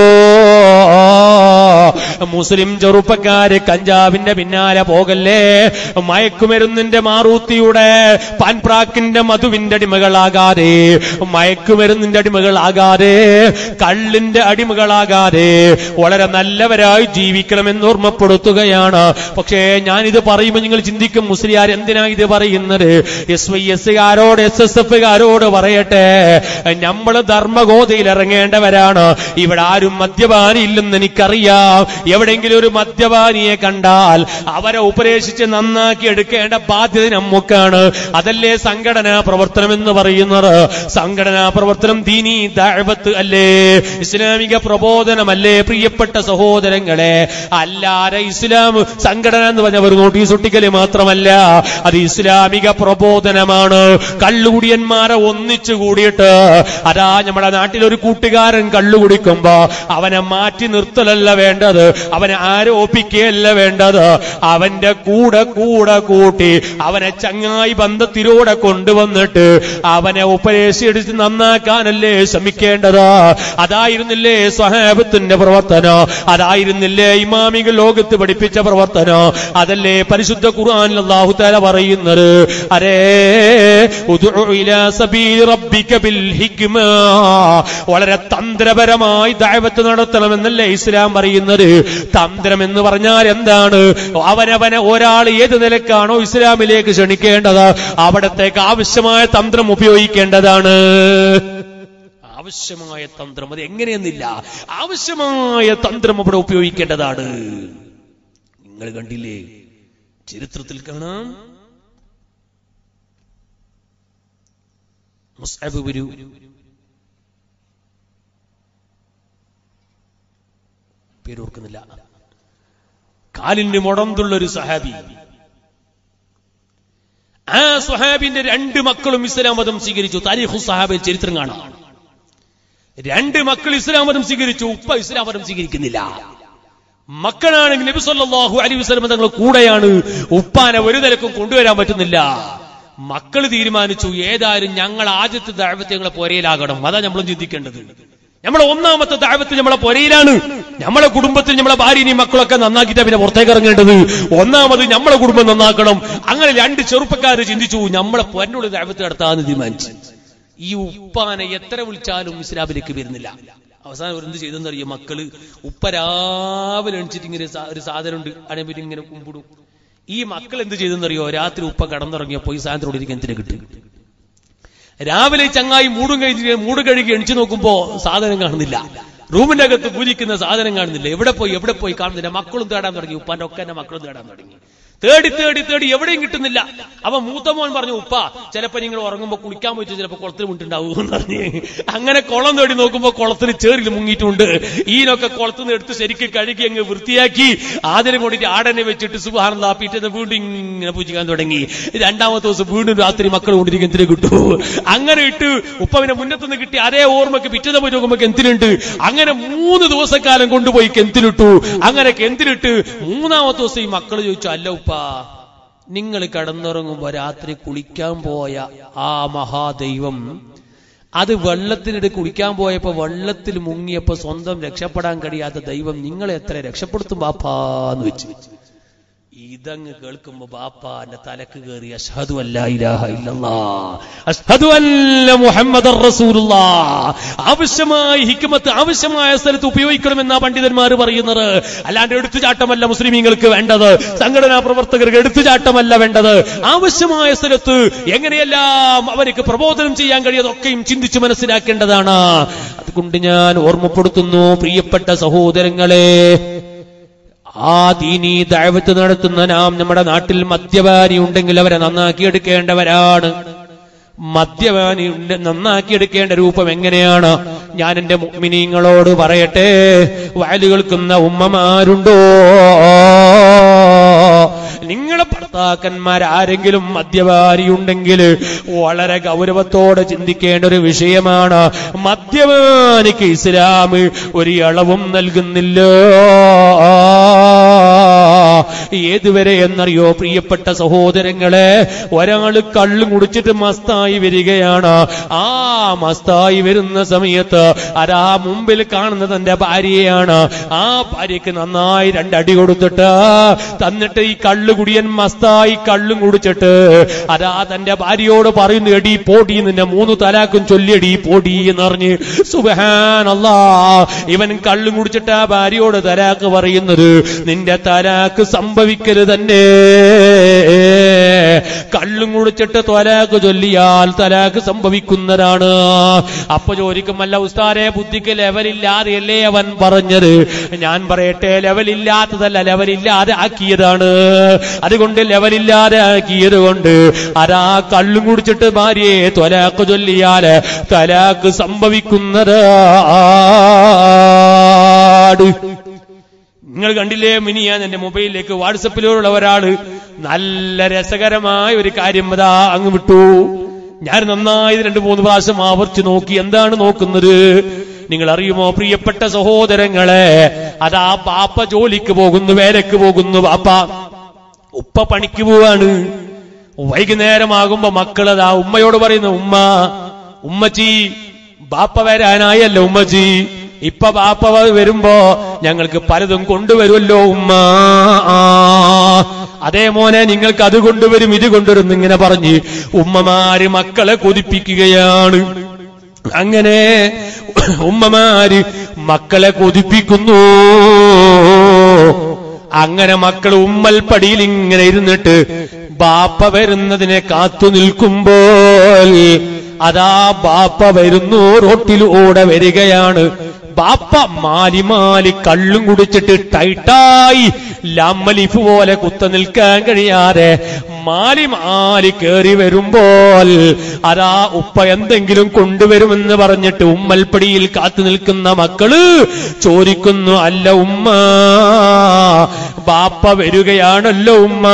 മുസ്ലിം ചെറുപ്പക്കാര് കഞ്ചാവിന്റെ പിന്നാലെ പോകല്ലേ മയക്കുമരുന്നിന്റെ മാറൂത്തിയുടെ പാൻപ്രാക്കിന്റെ മധുവിന്റെ അടിമകളാകാതെ മയക്കുമരുന്നിന്റെ അടിമകളാകാതെ കള്ളിന്റെ അടിമകളാകാതെ വളരെ നല്ലവരായി ജീവിക്കണമെന്ന് ഓർമ്മപ്പെടുത്തുകയാണ് പക്ഷേ ഞാനിത് പറയുമ്പോൾ നിങ്ങൾ ചിന്തിക്കും മുസ്ലിയാർ എന്തിനാ ഇത് പറയുന്നത് എസ് വൈ എസ് കാരോട് എസ് എസ് എഫ് കാരോട് പറയട്ടെ നമ്മൾ ധർമ്മഗോതയിൽ ഇറങ്ങേണ്ടവരാണ് ഇവിടെ ആരും മദ്യപാനി ഇല്ലെന്ന് എനിക്കറിയാം എവിടെയെങ്കിലും ഒരു മദ്യപാനിയെ കണ്ടാൽ അവരെ ഉപദേശിച്ച് നന്നാക്കി എടുക്കേണ്ട ബാധ്യത നമുക്കാണ് അതല്ലേ സംഘടനാ പ്രവർത്തനം എന്ന് പറയുന്നത് സംഘടനാ പ്രവർത്തനം ദീനി ദഅവത്ത് അല്ലേ ഇസ്ലാമിക പ്രബോധനമല്ലേ പ്രിയപ്പെട്ട സഹോദരങ്ങളെ അല്ലാതെ ഇസ്ലാം സംഘടന എന്ന് പറഞ്ഞ ഒരു നോട്ടീസ് ഒട്ടിക്കല് മാത്രമല്ല അത് ഇസ്ലാമിക പ്രബോധനമാണ് കള്ളുകുടിയന്മാരെ ഒന്നിച്ചു കൂടിയിട്ട് അതാ നമ്മുടെ നാട്ടിൽ ഒരു കൂട്ടുകാരൻ കള്ളു കുടിക്കുമ്പോ അവനെ മാറ്റി നിർത്തലല്ല വേണ്ടത് അവനെ ആരോപിക്കുകയല്ല വേണ്ടത് അവന്റെ കൂടെ കൂടെ കൂട്ടി അവനെ ചങ്ങായി ബന്ധത്തിലൂടെ കൊണ്ടുവന്നിട്ട് അവനെ ഉപദേശിച്ചെടുത്ത് നന്നാക്കാനല്ലേ ശ്രമിക്കേണ്ടത് അതായിരുന്നില്ലേ സ്വഹാബത്തിന്റെ പ്രവർത്തനം അതായിരുന്നില്ലേ ഇമാമിക ലോകത്ത് പഠിപ്പിച്ച പ്രവർത്തനം അതല്ലേ പരിശുദ്ധ ഖുർആൻ അല്ലാഹു തആല പറയുന്നത് അരേ ഉദ്ഉ ഇലാ സബീലി റബ്ബിക ബിൽ ഹിക്മ വളരെ തന്ത്രപരമായി ദഅവത്ത് നടത്തണമെന്നല്ലേ ഇസ്ലാം പറയുന്നത് തന്ത്രം എന്ന് പറഞ്ഞാൽ എന്താണ് അവനവനെ ഒരാൾ ഏത് നിലക്കാണോ ഇസ്ലാമിലേക്ക് ക്ഷണിക്കേണ്ടത് അവിടത്തേക്ക് ആവശ്യമായ തന്ത്രം ഉപയോഗിക്കേണ്ടതാണ് ആവശ്യമായ തന്ത്രം അത് എങ്ങനെയെന്നില്ല ആവശ്യമായ തന്ത്രം അവിടെ ഉപയോഗിക്കേണ്ടതാണ് നിങ്ങൾ കണ്ടില്ലേ ചരിത്രത്തിൽ കാണാം മുസ്അബ് ഒരു പേരോർക്കുന്നില്ല കാലിന് മുടന്തുള്ള ഒരു സഹാബി ആ സുഹാബിന്റെ രണ്ട് മക്കളും ഇസ്ലാം മതം സ്വീകരിച്ചു താരിഖു സഹാബിൽ ചരിത്രം കാണാം രണ്ട് മക്കൾ ഇസ്ലാം മതം സ്വീകരിച്ചു ഉപ്പ ഇസ്ലാം മതം സ്വീകരിക്കുന്നില്ല മക്കളാണെങ്കിൽ നബി സല്ലല്ലാഹു അലൈഹി വസല്ലം തങ്ങൾ കൂടെയാണ് ഉപ്പാനെ ഒരു നിലക്കും കൊണ്ടുവരാൻ പറ്റുന്നില്ല മക്കൾ തീരുമാനിച്ചു ഏതായാലും ഞങ്ങൾ ആദ്യത്തെ ദാഴ്വത്തെ ഞങ്ങളെ പൊരയിലാകണം അതാ നമ്മളും ചിന്തിക്കേണ്ടത് നമ്മളെ ഒന്നാമത്തെ ദാഴ്വത്ത് നമ്മളെ പൊരയിലാണ് നമ്മളെ കുടുംബത്തിൽ നമ്മളെ ഭാര്യനെയും മക്കളൊക്കെ നന്നാക്കിയിട്ട് പിന്നെ പുറത്തേക്ക് ഇറങ്ങേണ്ടത് ഒന്നാമത് നമ്മളെ കുടുംബം നന്നാക്കണം അങ്ങനെ രണ്ട് ചെറുപ്പക്കാർ ചിന്തിച്ചു നമ്മളെ പൊരനുള്ള ദാഴ്വത്ത് നടത്താന്ന് തീരുമാനിച്ചു ഈ ഉപ്പാനെ എത്ര വിളിച്ചാലും ഇസ്ലാമിലേക്ക് വരുന്നില്ല അവസാനം ഒരു എന്ത് ചെയ്തെന്നറിയോ മക്കള് ഉപ്പ രാവിലെ എണിച്ചിട്ട് ഇങ്ങനെ സാ- ഒരു സാധനം ഉണ്ട് അതിനെ പറ്റി ഇങ്ങനെ കുമ്പിടും ഈ മക്കൾ എന്ത് ചെയ്തെന്നറിയോ രാത്രി ഉപ്പ കടന്നുറങ്ങിയപ്പോ ഈ സാധനത്തോട് ഇരിക്കാൻ എന്തിനെ കിട്ടി രാവിലെ ഈ ചങ്ങായി മൂടും കഴിഞ്ഞ് മൂട് കഴുകി എണിച്ചു നോക്കുമ്പോ സാധനം കാണുന്നില്ല റൂമിന്റെ അകത്ത് പൂജിക്കുന്ന സാധനം കാണുന്നില്ല എവിടെ പോയി എവിടെ പോയി കാണുന്നില്ല മക്കളും തേടാൻ തുടങ്ങി ഉപ്പാന്റെ ഒക്കെ എന്നെ മക്കളും തേടാൻ തുടങ്ങി തേടി തേടി തേടി എവിടെയും കിട്ടുന്നില്ല അപ്പൊ മൂത്തമോൻ പറഞ്ഞു ഉപ്പ ചിലപ്പോ നിങ്ങൾ ഉറങ്ങുമ്പോ കുളിക്കാൻ പോയിട്ട് ചിലപ്പോ കുളത്തിൽ മുണ്ടുണ്ടാവും എന്ന് പറഞ്ഞ് അങ്ങനെ കുളം തേടി നോക്കുമ്പോ കുളത്തിൽ ചേറിൽ മുങ്ങിയിട്ടുണ്ട് ഈനൊക്കെ കുളത്തിൽ നിന്ന് എടുത്ത് ശരിക്കും കഴുകി അങ്ങ് വൃത്തിയാക്കി ആദ്യം കൊണ്ടിട്ട് ആടനെ വെച്ചിട്ട് സുബാനന്ദ പിറ്റേന്ന് വീണ്ടും ഇങ്ങനെ പൂജിക്കാൻ തുടങ്ങി രണ്ടാമത്തെ ദിവസം വീണ്ടും രാത്രി മക്കൾ കൊണ്ടിരിക്കും എന്തിനു കിട്ടൂ അങ്ങനെ ഇട്ട് ഉപ്പവിനെ മുന്നത്തുനിന്ന് കിട്ടി അതേ ഓർമ്മക്ക് പിറ്റേന്ന് പോയി നോക്കുമ്പോ കെന്തിലുണ്ട് അങ്ങനെ മൂന്ന് ദിവസക്കാലം കൊണ്ടുപോയി കെന്തിലിട്ടു അങ്ങനെ കെന്തിലിട്ട് മൂന്നാമത്തെ ദിവസം ഈ മക്കൾ ചോദിച്ചു അല്ല ഉപ്പ നിങ്ങൾ കിടന്നുറങ്ങുമ്പോ രാത്രി കുളിക്കാൻ പോയ ആ മഹാദൈവം അത് വെള്ളത്തിനിടെ കുളിക്കാൻ പോയപ്പോ വെള്ളത്തിൽ മുങ്ങിയപ്പോ സ്വന്തം രക്ഷപ്പെടാൻ കഴിയാത്ത ദൈവം നിങ്ങളെ എത്ര രക്ഷപ്പെടുത്തും ബാപ്പാന്ന് വെച്ച് ഇതങ്ങ് കേൾക്കുമ്പോ ബാപ്പാന്റെ തലക്ക് കയറി അഷ്ഹദു അല്ലാ ഇലാഹ ഇല്ലല്ലാ അഷ്ഹദു അല്ല മുഹമ്മദ് റസൂലുള്ളാ ആവശ്യമായ ഹിക്മത്ത് ആവശ്യമായ സ്ഥലത്ത് ഉപയോഗിക്കണമെന്നാ പണ്ഡിതന്മാർ പറയുന്നത് അല്ലാണ്ട് എടുത്തുചാട്ടമല്ല മുസ്ലിമീങ്ങൾക്ക് വേണ്ടത് സംഘടനാ പ്രവർത്തകർക്ക് എടുത്തുചാട്ടമല്ല വേണ്ടത് ആവശ്യമായ സ്ഥലത്ത് എങ്ങനെയെല്ലാം അവർക്ക് പ്രബോധനം ചെയ്യാൻ കഴിയാതൊക്കെയും ചിന്തിച്ചു മനസ്സിലാക്കേണ്ടതാണ് അതുകൊണ്ട് ഞാൻ ഓർമ്മപ്പെടുത്തുന്നു പ്രിയപ്പെട്ട സഹോദരങ്ങളെ ആ ദീനീ ദഴവത്ത് നടത്തുന്ന നാം നമ്മുടെ നാട്ടിൽ മദ്യപാനി ഉണ്ടെങ്കിൽ അവരെ നന്നാക്കിയെടുക്കേണ്ടവരാണ് മദ്യപാനി ഉണ്ട് നന്നാക്കിയെടുക്കേണ്ട രൂപം എങ്ങനെയാണ് ഞാൻ എന്റെ മുഗ്മിനീങ്ങളോട് പറയട്ടെ വയല് കേൾക്കുന്ന ഉമ്മമാരുണ്ടോ നിങ്ങളെ ഭർത്താക്കന്മാരാരെങ്കിലും മദ്യപാനിയുണ്ടെങ്കിൽ വളരെ ഗൗരവത്തോടെ ചിന്തിക്കേണ്ട ഒരു വിഷയമാണ് മദ്യപാനിക്ക് ഇസ്ലാം ഒരു അളവും നൽകുന്നില്ല ഏതുവരെ എന്നറിയോ പ്രിയപ്പെട്ട സഹോദരങ്ങളെ ഒരാള് കള്ളു കുടിച്ചിട്ട് മസ്തായി വരികയാണ് ആ മസ്തായി വരുന്ന സമയത്ത് അതാ മുമ്പിൽ കാണുന്നത് തന്റെ ഭാര്യയാണ് ആ ഭാര്യക്ക് നന്നായി രണ്ടടി കൊടുത്തിട്ട് തന്നിട്ട് ഈ കള്ളുകുടിയൻ മസ്തായി കള്ളും കുടിച്ചിട്ട് അതാ തന്റെ ഭാര്യയോട് പറയുന്നു എടി പോടി നിന്നെ മൂന്ന് തലാക്കും ചൊല്ലിയടി പോടി എന്ന് പറഞ്ഞ് സുബഹാനല്ലാ ഇവൻ കള്ളും കുടിച്ചിട്ട് ആ ഭാര്യയോട് തലാക്ക് പറയുന്നത് നിന്റെ തലാക്ക് സംഭവിക്കരുത് തന്നെ കള്ളും കുടിച്ചിട്ട് തലാക്ക് ചൊല്ലിയാൽ തലാക്ക് സംഭവിക്കുന്നതാണ് അപ്പൊ ചോദിക്കുമല്ല ഉസ്താരെ ബുദ്ധിക്ക് ലെവലില്ലാതെയല്ലേ അവൻ പറഞ്ഞത് ഞാൻ പറയട്ടെ ലെവലില്ലാത്തതല്ല ലെവലില്ലാതെ ആക്കിയതാണ് അതുകൊണ്ട് ലെവലില്ലാതെ ആക്കിയത് കൊണ്ട് അതാ കള്ളും കുടിച്ചിട്ട് ഭാര്യയെ ത്വലാക്ക് ചൊല്ലിയാൽ തലാക്ക് സംഭവിക്കുന്നത് നിങ്ങൾ കണ്ടില്ലേ മിനി ഞാൻ എന്റെ മൊബൈലിലേക്ക് വാട്സപ്പിലുള്ള ഒരാള് നല്ല രസകരമായ ഒരു കാര്യം അതാ അങ്ങ് വിട്ടു ഞാൻ നന്നായി ഇത് രണ്ട് മൂന്ന് പ്രാവശ്യം ആവർത്തിച്ച് നോക്കി എന്താണ് നോക്കുന്നത് നിങ്ങൾ അറിയുമോ പ്രിയപ്പെട്ട സഹോദരങ്ങളെ അതാ പാപ്പ ജോലിക്ക് പോകുന്നു വേലക്ക് പോകുന്നു പാപ്പ ഉപ്പ പണിക്ക് പോവാണ് വൈകുന്നേരമാകുമ്പോ മക്കളതാ ഉമ്മയോട് പറയുന്നു ഉമ്മ ഉമ്മച്ചി ബാപ്പ വരാനായല്ലോ ഉമ്മച്ചി ഇപ്പൊ ബാപ്പ വരുമ്പോ ഞങ്ങൾക്ക് പലതും കൊണ്ടുവരുമല്ലോ ഉമ്മ അതേ മോനെ നിങ്ങൾക്ക് അത് കൊണ്ടുവരും ഇത് കൊണ്ടുവരും ഇങ്ങനെ പറഞ്ഞ് ഉമ്മമാര് മക്കളെ കൊതിപ്പിക്കുകയാണ് അങ്ങനെ ഉമ്മമാര് മക്കളെ കൊതിപ്പിക്കുന്നു അങ്ങനെ മക്കൾ ഉമ്മൽപ്പടിയിൽ ഇങ്ങനെ ഇരുന്നിട്ട് ബാപ്പ വരുന്നതിനെ കാത്തു നിൽക്കുമ്പോൾ അതാ ബാപ്പ വരുന്നു റോട്ടിലൂടെ വരികയാണ് ബാപ്പ മാലി മാലി കള്ളും കുടിച്ചിട്ട് ടൈറ്റായി ലമ്മലിഫ് പോലെ കുത്ത നിൽക്കാൻ കഴിയാതെ മാലി മാലി കേറി വരുമ്പോൾ അതാ ഉപ്പ എന്തെങ്കിലും കൊണ്ടുവരുമെന്ന് പറഞ്ഞിട്ട് ഉമ്മൽപ്പടിയിൽ കാത്തു നിൽക്കുന്ന മക്കള് ചോദിക്കുന്നു അല്ല ഉമ്മ ബാപ്പ വരികയാണല്ലോ ഉമ്മ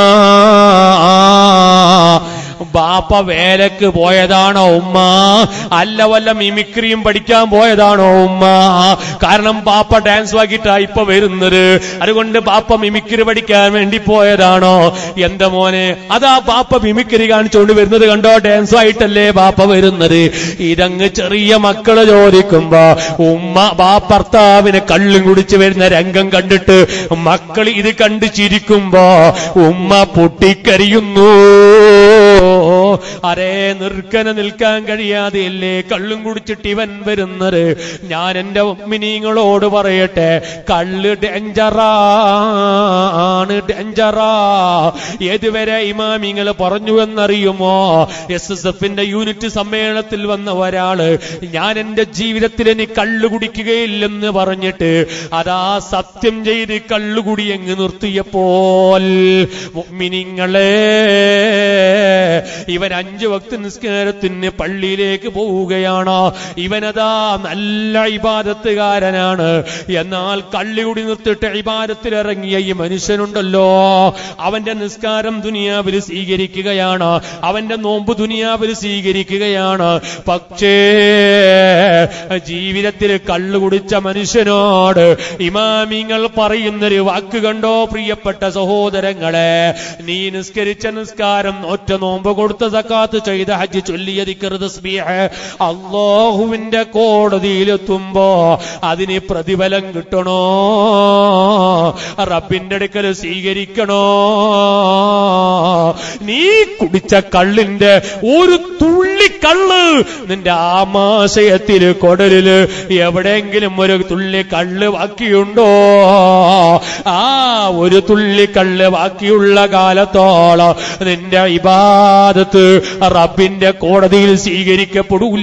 ബാപ്പ വേലക്ക് പോയതാണോ ഉമ്മ അല്ല വല്ല മിമിക്രിയും പഠിക്കാൻ പോയതാണോ ഉമ്മ കാരണം ബാപ്പ ഡാൻസ് ആക്കിയിട്ടാ ഇപ്പൊ വരുന്നത് അതുകൊണ്ട് ബാപ്പ മിമിക്രി പഠിക്കാൻ വേണ്ടി പോയതാണോ എന്താ മോനെ അതാ ബാപ്പ മിമിക്രി കാണിച്ചുകൊണ്ട് വരുന്നത് കണ്ടോ ഡാൻസ് ആയിട്ടല്ലേ ബാപ്പ വരുന്നത് ഇതങ്ങ് ചെറിയ മക്കള് ചോദിക്കുമ്പോ ഉമ്മ ബാപ്പർത്താവിനെ കള്ളും കുടിച്ച് വരുന്ന രംഗം കണ്ടിട്ട് മക്കൾ ഇത് കണ്ട് ചിരിക്കുമ്പോ ഉമ്മ പൊട്ടിക്കരിയുന്നു അരേ നിർക്കനെ നിൽക്കാൻ കഴിയാതെയല്ലേ കള്ളും കുടിച്ചിട്ട് ഇവൻ വരുന്നത് ഞാൻ എന്റെ മിനിങ്ങളോട് പറയട്ടെ കള്ള് ഡേഞ്ചറാണ് ഡേഞ്ചറാ ഏതുവരെ ഇമാമിങ്ങൾ പറഞ്ഞു എന്നറിയുമോ എസ് എസ് എഫിന്റെ യൂണിറ്റ് സമ്മേളനത്തിൽ വന്ന ഒരാള് ഞാൻ എന്റെ ജീവിതത്തിൽ ഇനി കള്ളു കുടിക്കുകയില്ലെന്ന് പറഞ്ഞിട്ട് അതാ സത്യം ചെയ്ത് കള്ളുകുടി അങ്ങ് നിർത്തിയപ്പോൾ മുഅ്മിനീങ്ങളെ ഇവൻ അഞ്ചു വക്ത് നിസ്കാരത്തിന് പള്ളിയിലേക്ക് പോവുകയാണ് ഇവനതാ നല്ല ഇബാദത്തുകാരനാണ് എന്നാൽ കള്ളികുടി നിർത്തിട്ട് ഇബാദത്തിൽ ഇറങ്ങിയ ഈ മനുഷ്യനുണ്ടല്ലോ അവന്റെ നിസ്കാരം ദുനിയാവിൽ സ്വീകരിക്കുകയാണ് അവന്റെ നോമ്പ് ദുനിയാവിൽ സ്വീകരിക്കുകയാണ് പക്ഷേ ജീവിതത്തിൽ കള്ളു കുടിച്ച മനുഷ്യനോട് ഇമാമിങ്ങൾ പറയുന്നൊരു വാക്ക് കണ്ടോ പ്രിയപ്പെട്ട സഹോദരങ്ങളെ നീ നിസ്കരിച്ച നിസ്കാരം ഒറ്റ നോമ്പ് കൊടുത്ത സക്കാത്ത് ചെയ്ത ഹജ്ജ് ചൊല്ലിയതിക്കരുത് സ്മീഹ് അള്ളാഹുവിന്റെ കോടതിയിലെത്തുമ്പോ അതിന് പ്രതിഫലം കിട്ടണോ റബ്ബിന്റെ അടുക്കൽ സ്വീകരിക്കണോ നീ കുടിച്ച കള്ളിന്റെ ഒരു തുള്ളി കള്ള് നിന്റെ ആമാശയത്തില് കൊടലില് എവിടെയെങ്കിലും ഒരു തുള്ളി കള്ള് ബാക്കിയുണ്ടോ ആ ഒരു തുള്ളി കള്ള് ബാക്കിയുള്ള കാലത്തോളം നിന്റെ ഇബാദത്ത് റബ്ബിന്റെ കോടതിയിൽ സ്വീകരിക്കപ്പെടൂല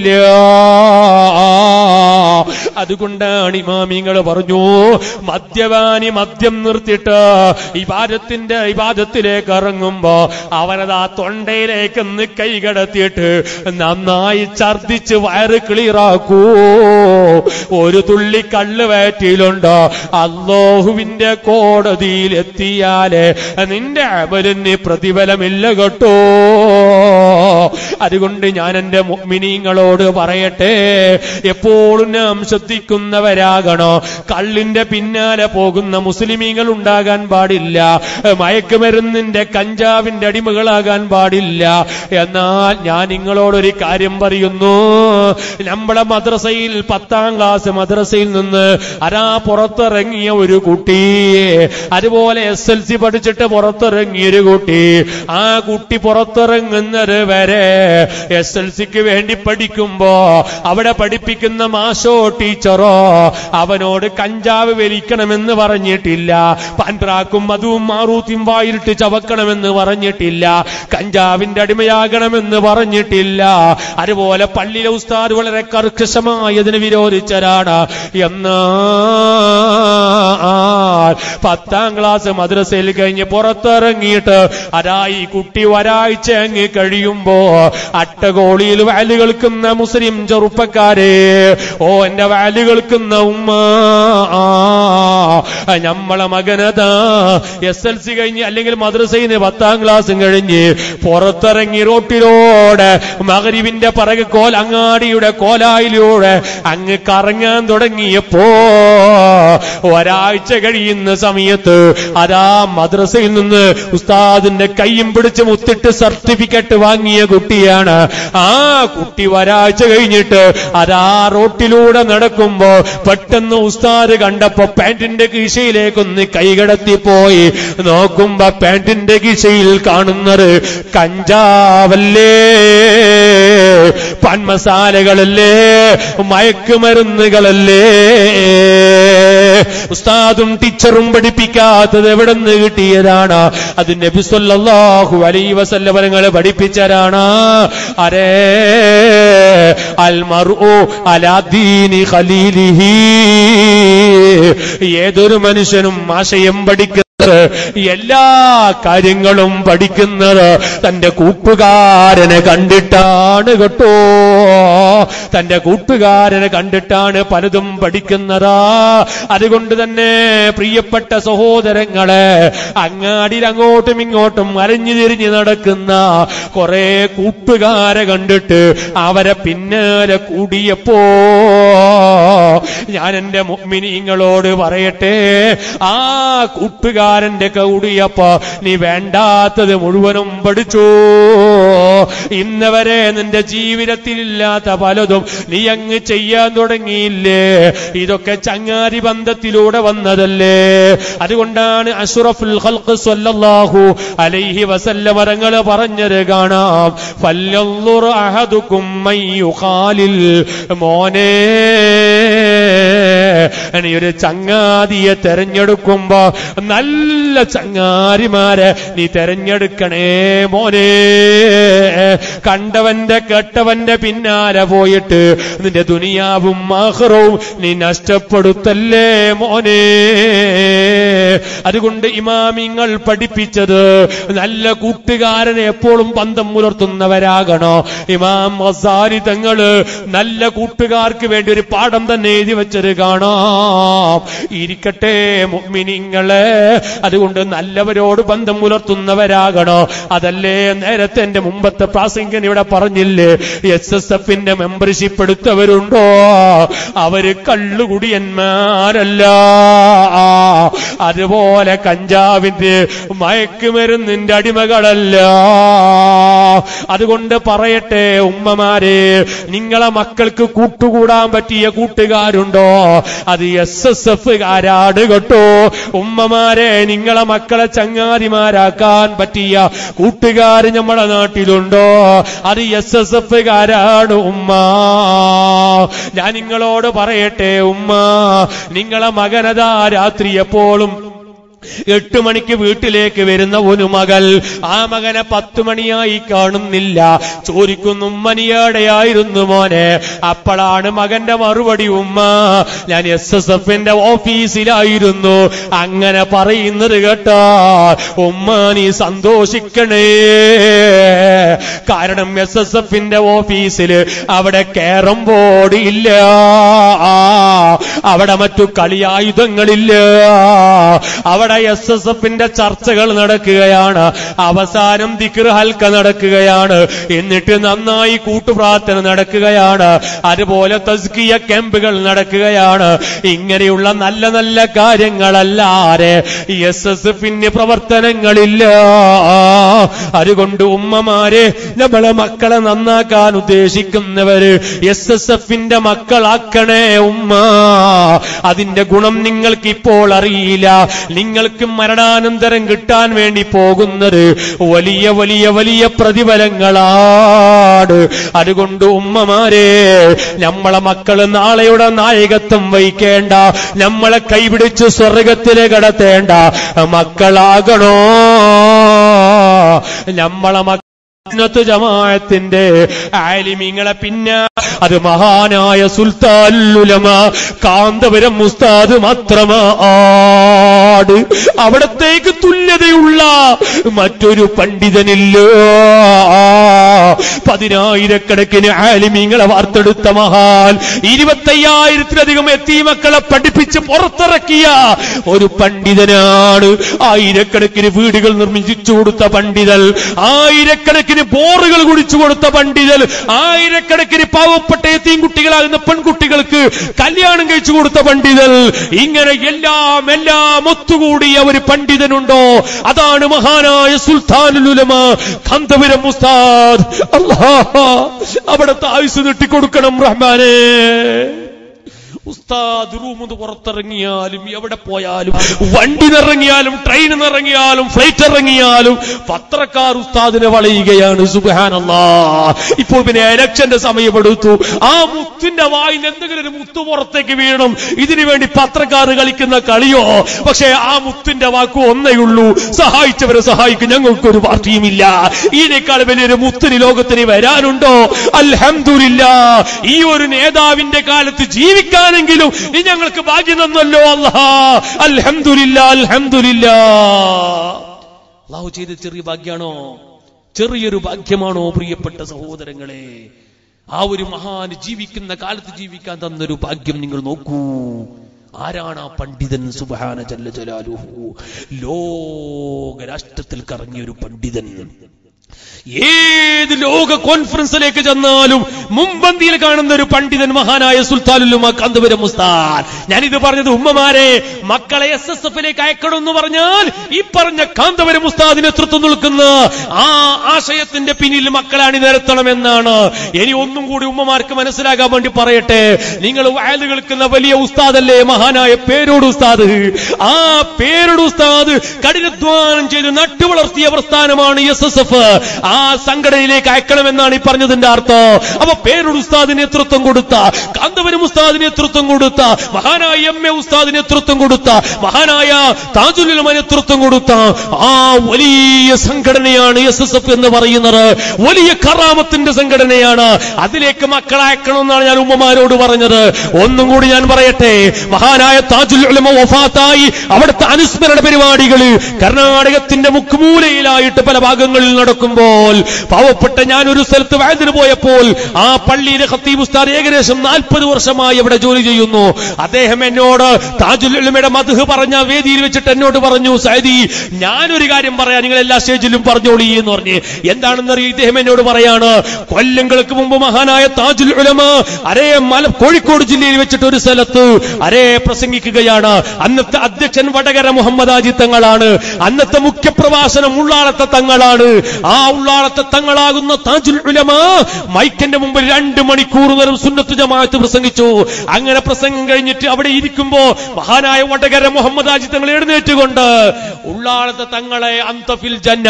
അതുകൊണ്ടാണ് ഇമാമിങ്ങൾ പറഞ്ഞു മദ്യപാനി മദ്യം നിർത്തിയിട്ട് ഇബാദത്തിന്റെ ഇബാദത്തിലേക്ക് ഇറങ്ങുമ്പോ അവനതാ തൊണ്ടയിലേക്ക് ഒന്ന് കൈ കടത്തിയിട്ട് നന്നായി ഛർദിച്ച് വയറ് ക്ലിയറാക്കൂ ഒരു തുള്ളി കള്ള് വയറ്റിലുണ്ടോ അള്ളാഹുവിന്റെ കോടതിയിൽ എത്തിയാല് നിന്റെ അമലിന് പ്രതിഫലമില്ല കേട്ടോ അതുകൊണ്ട് ഞാൻ എന്റെ മുഅ്മിനീങ്ങളോട് പറയട്ടെ എപ്പോഴും നാം ശ്രദ്ധിക്കുന്നവരാകണോ കള്ളിന്റെ പിന്നാലെ പോകുന്ന മുസ്ലിമീങ്ങൾ ഉണ്ടാകാൻ പാടില്ല മയക്കുമരുന്നിന്റെ കഞ്ചാവിന്റെ അടിമകളാകാൻ പാടില്ല എന്നാൽ ഞാൻ നിങ്ങളോടൊരു കാര്യം പറയുന്നു നമ്മളെ മദ്രസയിൽ പത്താം ക്ലാസ് മദ്രസയിൽ നിന്ന് അരാ പുറത്തിറങ്ങിയ ഒരു കുട്ടി അതുപോലെ എസ് എൽ സി പഠിച്ചിട്ട് പുറത്തിറങ്ങിയ ഒരു കുട്ടി ആ കുട്ടി പുറത്തിറങ്ങുന്നത് വരെ എസ് എൽ സിക്ക് വേണ്ടി പഠിക്കുമ്പോ അവിടെ പഠിപ്പിക്കുന്ന മാഷോ ടീച്ചറോ അവനോട് കഞ്ചാവ് വലിക്കണമെന്ന് പറഞ്ഞിട്ടില്ല പാൻപ്രാക്കും മധുവും മാറൂത്തിയും വായിലിട്ട് ചവക്കണമെന്ന് പറഞ്ഞിട്ടില്ല കഞ്ചാവിന്റെ അടിമയാകണമെന്ന് പറഞ്ഞിട്ടില്ല അതുപോലെ പള്ളിയിലെ ഉസ്താദ് വളരെ കർക്കശമായി അതിന് വിരോധിച്ചരാണ് എന്നാൽ പത്താം ക്ലാസ് മദ്രസയിൽ കഴിഞ്ഞ് പുറത്തിറങ്ങിയിട്ട് അതാ ഈ കുട്ടി ഒരാഴ്ച അങ്ങ് കഴിയുമ്പോ അട്ടകോളിയിൽ വാല് കേൾക്കുന്ന മുസ്ലിം ചെറുപ്പക്കാരെ ഓ എന്റെ വാല് കേൾക്കുന്ന ഉമ്മ നമ്മളെ മകനതാ എസ് എൽ സി കഴിഞ്ഞ് അല്ലെങ്കിൽ മദ്രസയിൽ നിന്ന് പത്താം ക്ലാസ്സും കഴിഞ്ഞ് പുറത്തിറങ്ങി റോട്ടിലൂടെ മകരിവിന്റെ പറക് കോൽ അങ്ങാടിയുടെ കോലായിലൂടെ അങ്ങ് കറങ്ങാൻ തുടങ്ങിയപ്പോ ഒരാഴ്ച കഴിയുന്ന സമയത്ത് അതാ മദ്രസയിൽ നിന്ന് ഉസ്താദിന്റെ കയ്യും പിടിച്ച് മുത്തിട്ട് സർട്ടിഫിക്കറ്റ് വാങ്ങിയ കുട്ടിയാണ് ആ കുട്ടി ഒരാഴ്ച കഴിഞ്ഞിട്ട് അതാ റോട്ടിലൂടെ നടക്കുമ്പോ പെട്ടെന്ന് ഉസ്താദ് കണ്ടപ്പോ പാന്റിന്റെ കീശയിലേക്കൊന്ന് കൈകടത്തിപ്പോയി നോക്കുമ്പോ പാന്റിന്റെ കീശയിൽ കാണുന്നത് കഞ്ചാവല്ലേ പൺമസാലകളല്ലേ മയക്കുമരുന്നുകളല്ലേ ഉസ്താദും ടീച്ചറും പഠിപ്പിക്കാത്തത് എവിടെ നിന്ന് കിട്ടിയതാണ് അത് നബി സല്ലല്ലാഹു അലൈഹി വസല്ലമങ്ങൾ പഠിപ്പിച്ചതാണ് അരേ അൽ മർഉ അലാ ദീനി ഖലീലിഹി ഏതൊരു മനുഷ്യനും ആശയം പഠിക്കുന്ന എല്ലാ കാര്യങ്ങളും പഠിക്കുന്നത് തന്റെ കൂട്ടുകാരനെ കണ്ടിട്ടാണ് കേട്ടോ തന്റെ കൂട്ടുകാരനെ കണ്ടിട്ടാണ് പലതും പഠിക്കുന്നത് അതുകൊണ്ട് തന്നെ പ്രിയപ്പെട്ട സഹോദരങ്ങളെ അങ്ങാടിയിൽ അങ്ങോട്ടും ഇങ്ങോട്ടും അരഞ്ഞു തിരിഞ്ഞ് നടക്കുന്ന കുറെ കൂട്ടുകാരെ കണ്ടിട്ട് അവരെ പിന്നാലെ കൂടിയപ്പോ ഞാൻ എന്റെ മുഅ്മിനീങ്ങളോട് പറയട്ടെ ആ കൂട്ടുകാരൻ നിന്റെ കൂടിയപ്പോ നീ വേണ്ടാത്തത് മുഴുവനും പഠിച്ചു ഇന്നവരെ നിന്റെ ജീവിതത്തിലില്ലാത്ത പലതും നീ അങ്ങ് ചെയ്യാൻ തുടങ്ങിയില്ലേ ഇതൊക്കെ ചങ്ങാതി ബന്ധത്തിലൂടെ വന്നതല്ലേ അതുകൊണ്ടാണ് അഷ്റഫുൽ ഖൽഖ് സ്വല്ലല്ലാഹു അലൈഹി വസല്ലമ തങ്ങൾ പറഞ്ഞത് കാണാം ഫല്ലൻദുർ അഹദുക്കും മൻ യുഖാലിൽ മോനെ നീ ഒരു ചങ്ങാതിയെ തെരഞ്ഞെടുക്കുമ്പോ നല്ല ചങ്ങാരിമാരെ നീ തെരഞ്ഞെടുക്കണേ മോനെ കണ്ടവന്റെ കെട്ടവന്റെ പിന്നാലെ പോയിട്ട് നിന്റെ ദുനിയാവും ആഹ്റവും നീ നഷ്ടപ്പെടുത്തല്ലേ മോനെ അതുകൊണ്ട് ഇമാമിങ്ങൾ പഠിപ്പിച്ചത് നല്ല കൂട്ടുകാരനെ എപ്പോഴും ബന്ധം പുലർത്തുന്നവരാകണോ ഇമാം മസാരി തങ്ങള് നല്ല കൂട്ടുകാർക്ക് വേണ്ടി ഒരു പാഠം തന്നെ എഴുതി വെച്ചത് കാണാം ഇരിക്കട്ടെ മുഅ്മിനീങ്ങളെ അതുകൊണ്ട് നല്ലവരോട് ബന്ധം പുലർത്തുന്നവരാകണോ അതല്ലേ നേരത്തെ എന്റെ മുമ്പത്തെ പ്രാസംഗൻ ഇവിടെ പറഞ്ഞില്ലേ എസ് എസ് എഫിന്റെ മെമ്പർഷിപ്പ് എടുത്തവരുണ്ടോ അവര് കള്ളുകുടിയന്മാരല്ല അതുപോലെ കഞ്ചാവിന്റെ മയക്കുമരുന്നിന്റെ അടിമകളല്ല അതുകൊണ്ട് പറയട്ടെ ഉമ്മമാരെ നിങ്ങളെ മക്കൾക്ക് കൂട്ടുകൂടാൻ പറ്റിയ കൂട്ടുകാരുണ്ടോ അത് എസ് എസ് എഫ് കാരാട് കേട്ടോ ഉമ്മമാരെ നിങ്ങളെ മക്കളെ ചങ്ങാതിമാരാക്കാൻ പറ്റിയ കൂട്ടുകാർ നമ്മുടെ നാട്ടിലുണ്ടോ അത് എസ് എസ് എഫ് കാരാണ് ഉമ്മ ഞാൻ നിങ്ങളോട് പറയട്ടെ ഉമ്മ നിങ്ങളെ മകനതാ രാത്രി എപ്പോഴും എട്ട് മണിക്ക് വീട്ടിലേക്ക് വരുന്ന ഒരു മകൾ ആ മകനെ പത്ത് മണിയായി കാണുന്നില്ല ചോദിക്കുന്നു ഉമ്മനിയോടെയായിരുന്നു മോനെ അപ്പോഴാണ് മകന്റെ മറുപടി ഉമ്മ ഞാൻ എസ് എസ് എഫിന്റെ ഓഫീസിലായിരുന്നു അങ്ങനെ പറയുന്നത് കേട്ടാ ഉമ്മ നീ സന്തോഷിക്കണേ കാരണം എസ് എസ് എഫിന്റെ ഓഫീസില് അവിടെ കേരം ബോർഡ് ഇല്ല അവിടെ മറ്റു കളിയായുധങ്ങളില്ല അവിടെ എസ് എസ് എഫിന്റെ ചർച്ചകൾ നടക്കുകയാണ് അവസാനം ദിക്ർ ഹൽക്ക നടക്കുകയാണ് എന്നിട്ട് നന്നായി കൂട്ടുപ്രാർത്ഥന നടക്കുകയാണ് അതുപോലെ തസ്കിയ ക്യാമ്പുകൾ നടക്കുകയാണ് ഇങ്ങനെയുള്ള നല്ല നല്ല കാര്യങ്ങളല്ലാതെ എസ് എസ് എഫിന് പ്രവർത്തനങ്ങളില്ല അതുകൊണ്ട് ഉമ്മമാരെ നമ്മളെ മക്കളെ നന്നാക്കാൻ ഉദ്ദേശിക്കുന്നവര് എസ് എസ് എഫിന്റെ മക്കളാക്കണേ ഉമ്മ അതിന്റെ ഗുണം നിങ്ങൾക്ക് ഇപ്പോൾ അറിയില്ല നിങ്ങൾക്ക് മരണാനന്തരം കിട്ടാൻ വേണ്ടി പോകുന്നത് വലിയ വലിയ വലിയ പ്രതിഫലങ്ങളാണ് അതുകൊണ്ട് ഉമ്മമാരെ നമ്മളെ മക്കള് നാളെയുടെ നായകത്വം വഹിക്കേണ്ട നമ്മളെ കൈപിടിച്ച് സ്വർഗത്തിലെ കടത്തേണ്ട മക്കളാകണോ നമ്മളെ മക്ക സുന്നത്ത് ജമാഅത്തിന്റെ ആലിമീങ്ങളെ പിന്നെ അത് മഹാനായ സുൽത്താലുലമ കാന്തപുരം മുസ്താദ് മാത്രമാണ് അവിടത്തേക്ക് തുല്യതയുള്ള മറ്റൊരു പണ്ഡിതനില്ല പതിനായിരക്കണക്കിന് ആലിമീങ്ങളെ വാർത്തെടുത്ത മഹാൻ ഇരുപത്തയ്യായിരത്തിലധികം എത്തി മക്കളെ പഠിപ്പിച്ച് പുറത്തിറക്കിയ ഒരു പണ്ഡിതനാണ് ആയിരക്കണക്കിന് വീടുകൾ നിർമ്മിച്ചു കൊടുത്ത പണ്ഡിതൻ ആയിരക്കണക്കിന് ബോറുകൾ കുടിച്ചു കൊടുത്ത പണ്ഡിതൻ ആയിരക്കണക്കിന് പാവപ്പെട്ട എത്തിയും കുട്ടികളാകുന്ന പെൺകുട്ടികൾക്ക് കല്യാണം കഴിച്ചു കൊടുത്ത പണ്ഡിതൻ ഇങ്ങനെ എല്ലാം എല്ലാം ഒത്തുകൂടിയ ഒരു പണ്ഡിതനുണ്ടോ അതാണ് മഹാനായ സുൽത്താനുലുലമ കന്തപുരം മുസ്താദ് അല്ലാ അവിടുത്തെ ആയുസ് നീട്ടിക്കൊടുക്കണം റഹ്മാനേ ഉസ്താദ് റൂമിന്ന് പുറത്തിറങ്ങിയാലും എവിടെ പോയാലും വണ്ടി നിറങ്ങിയാലും ട്രെയിൻ നിറങ്ങിയാലും ഫ്ലൈറ്റ് ഇറങ്ങിയാലും പത്രക്കാർ ഉസ്താദിനെ വളയുകയാണ് സുബാനല്ലാ ഇപ്പോൾ പിന്നെ എലക്ഷന്റെ സമയമെടുത്തു ആ മുത്തിന്റെ വായിൽ എന്തെങ്കിലും ഒരു മുത്ത് പുറത്തേക്ക് വീഴണം ഇതിനു വേണ്ടി പത്രക്കാർ കളിക്കുന്ന കളിയോ പക്ഷേ ആ മുത്തിന്റെ വാക്കു ഒന്നേയുള്ളൂ സഹായിച്ചവരെ സഹായിക്കും ഞങ്ങൾക്കൊരു പാർട്ടിയുമില്ല ഇതിനേക്കാൾ വലിയൊരു മുത്തിന് ലോകത്തിന് വരാനുണ്ടോ അൽഹംദുലില്ല ഈ ഒരു നേതാവിന്റെ കാലത്ത് ജീവിക്കാനെങ്കിലും നീ ഞങ്ങൾക്ക് ഭാഗ്യം തന്നല്ലോ അല്ലാ അൽഹംദുലില്ല അൽഹംദുലില്ല അള്ളാഹു ചെയ്ത ചെറിയ ഭാഗ്യാണോ ചെറിയൊരു ഭാഗ്യമാണോ പ്രിയപ്പെട്ട സഹോദരങ്ങളെ ആ ഒരു മഹാൻ ജീവിക്കുന്ന കാലത്ത് ജീവിക്കാൻ തന്നൊരു ഭാഗ്യം നിങ്ങൾ നോക്കൂ ആരാണ് ആ പണ്ഡിതൻ സുബഹാന ജല്ല ജലാലുഹു ലോക രാഷ്ട്രത്തിൽ കറങ്ങിയ ഒരു പണ്ഡിതൻ ഏത് ലോക കോൺഫറൻസിലേക്ക് ചെന്നാലും മുമ്പന്തിയിൽ കാണുന്ന ഒരു പണ്ഡിതൻ മഹാനായ സുൽത്താനുല്ലുമ കാന്തപുരം മുസ്താൻ ഞാനിത് പറഞ്ഞത് ഉമ്മമാരെ മക്കളെ എസ് എസ് എഫിലേക്ക് അയക്കണമെന്ന് പറഞ്ഞാൽ ഈ പറഞ്ഞ കാന്തപുരം മുസ്താദ് നേതൃത്വം നിൽക്കുന്ന ആ ആശയത്തിന്റെ പിന്നിൽ മക്കളെ അണിനിരത്തണമെന്നാണ് ഇനി ഒന്നും കൂടി ഉമ്മമാർക്ക് മനസ്സിലാകാൻ വേണ്ടി പറയട്ടെ നിങ്ങൾ വയല് കേൾക്കുന്ന വലിയ ഉസ്താദല്ലേ മഹാനായ പേരോട് ഉസ്താദ് ആ പേരോട് ഉസ്താദ് കഠിനാധ്വാനം ചെയ്ത് നട്ടുവളർത്തിയ പ്രസ്ഥാനമാണ് എസ് എസ് എഫ് ആ സംഘടനയിലേക്ക് അയക്കണമെന്നാണ് ഈ പറഞ്ഞതിന്റെ അർത്ഥം അപ്പൊ പേരോട് ഉസ്താദ് നേതൃത്വം കൊടുത്ത കാന്തപുരം ഉസ്താദ് നേതൃത്വം കൊടുത്ത മഹാനായ എം എ ഉസ്താദ് നേതൃത്വം കൊടുത്ത മഹാനായ താജുലുലമ നേതൃത്വം കൊടുത്ത ആ വലിയ സംഘടനയാണ് എസ് എസ് എഫ് എന്ന് പറയുന്നത് വലിയ കറാമത്തിന്റെ സംഘടനയാണ് അതിലേക്ക് മക്കളെ അയക്കണമെന്നാണ് ഞാൻ ഉമ്മമാരോട് പറഞ്ഞത് ഒന്നും കൂടി ഞാൻ പറയട്ടെ മഹാനായ താജുൽ ഉലമ വഫാത്തായി അവിടുത്തെ അനുസ്മരണ പരിപാടികൾ കർണാടകത്തിന്റെ മുക്കുമൂലയിലായിട്ട് പല ഭാഗങ്ങളിൽ നടക്കുമ്പോൾ പാവപ്പെട്ട ഞാൻ ഒരു സ്ഥലത്ത് വയതിന് പോയപ്പോൾ ആ പള്ളിയിലെ ഖത്തീബ് ഉസ്താദ് ഏകദേശം നാൽപ്പത് വർഷമായി അവിടെ ജോലി ചെയ്യുന്നു അദ്ദേഹം എന്നോട് താജുൽ ഉലമയുടെ മധു പറഞ്ഞ വേദിയിൽ വെച്ചിട്ട് എന്നോട് പറഞ്ഞു സൈദി ഞാനൊരു കാര്യം പറയാം നിങ്ങൾ എല്ലാ സ്റ്റേജിലും പറഞ്ഞോളി എന്ന് പറഞ്ഞ് എന്താണെന്നറിയ ഇദ്ദേഹം എന്നോട് പറയാണ് കൊല്ലങ്ങൾക്ക് മുമ്പ് മഹാനായ താജുൽ ഉലമ അരേ മല കോഴിക്കോട് ജില്ലയിൽ വെച്ചിട്ട് ഒരു സ്ഥലത്ത് അരേ പ്രസംഗിക്കുകയാണ് അന്നത്തെ അധ്യക്ഷൻ വടകര മുഹമ്മദ് ആജി തങ്ങളാണ് അന്നത്തെ മുഖ്യപ്രഭാഷണം ഉള്ളാളത്തെ തങ്ങളാണ് ആ ഉള്ളാളത്തെ തങ്ങളാകുന്ന താജുൽ ഉലമ മൈക്കിന്റെ മുമ്പിൽ രണ്ട് മണിക്കൂർ നേരം സുന്നത്ത് ജമാഅത്ത് പ്രസംഗിച്ചു അങ്ങനെ പ്രസംഗം കഴിഞ്ഞിട്ട് അവിടെ ഇരിക്കുമ്പോ മഹാനായ വടകര മുഹമ്മദ് ആജി തങ്ങൾ എഴുന്നേറ്റുകൊണ്ട് ഉള്ളാളത്തെ തങ്ങളെ അന്തഫിൽ ജന്ന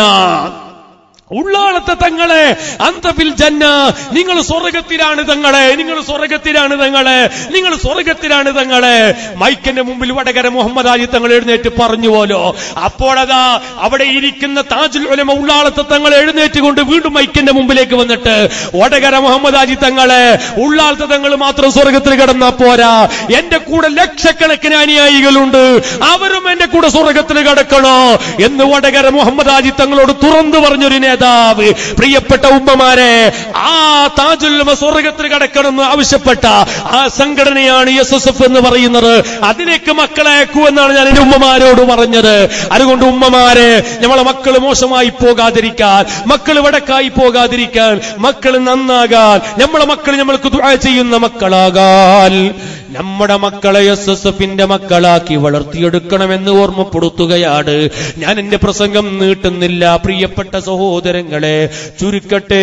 ഉള്ളാളത്തെ തങ്ങളെ അന്തഫിൽ ജന്ന നിങ്ങൾ സ്വർഗത്തിലാണ് തങ്ങളെ നിങ്ങൾ സ്വർഗത്തിലാണ് തങ്ങളെ നിങ്ങൾ സ്വർഗത്തിലാണ് തങ്ങളെ മൈക്കിന്റെ മുമ്പിൽ വടകര മുഹമ്മദ് അലി തങ്ങൾ എഴുന്നേറ്റ് പറഞ്ഞു പോലോ അപ്പോഴതാ അവിടെ ഇരിക്കുന്ന താജുൽ ഉലമ ഉള്ളാളത്തെ തങ്ങൾ എഴുന്നേറ്റ് കൊണ്ട് വീണ്ടും മൈക്കിന്റെ മുമ്പിലേക്ക് വന്നിട്ട് വടകര മുഹമ്മദ് അലി തങ്ങളെ ഉള്ളാളത്തെ തങ്ങൾ മാത്രം സ്വർഗത്തിൽ കിടന്നാ പോരാ എന്റെ കൂടെ ലക്ഷക്കണക്കിന് അനുയായികളുണ്ട് അവരും എന്റെ കൂടെ സ്വർഗത്തിൽ കിടക്കണോ എന്ന് വടകര മുഹമ്മദ് അലി തങ്ങളോട് തുറന്നു പറഞ്ഞൊരു നേതാവ് പ്രിയപ്പെട്ട ഉമ്മമാരെ ആ താജുൽ സ്വർഗത്തിൽ കടക്കണമെന്ന് ആവശ്യപ്പെട്ട ആ സംഘടനയാണ് എസ് എസ് എഫ് എന്ന് പറയുന്നത് അതിലേക്ക് മക്കളെ അയക്കൂ എന്നാണ് ഞാൻ എന്റെ ഉമ്മമാരോട് പറഞ്ഞത് അതുകൊണ്ട് ഉമ്മമാരെ നമ്മളെ മക്കൾ മോശമായി പോകാതിരിക്കാൻ മക്കൾ വടക്കായി പോകാതിരിക്കാൻ മക്കൾ നന്നാകാൻ നമ്മളെ മക്കൾ നമ്മൾക്ക് ദുആ ചെയ്യുന്ന മക്കളാകാൻ നമ്മുടെ മക്കളെ എസ് എസ് എഫിന്റെ മക്കളാക്കി വളർത്തിയെടുക്കണമെന്ന് ഓർമ്മപ്പെടുത്തുകയാണ് ഞാൻ എന്റെ പ്രസംഗം നീട്ടുന്നില്ല പ്രിയപ്പെട്ട സഹോദരങ്ങളെ ചുരുക്കട്ടെ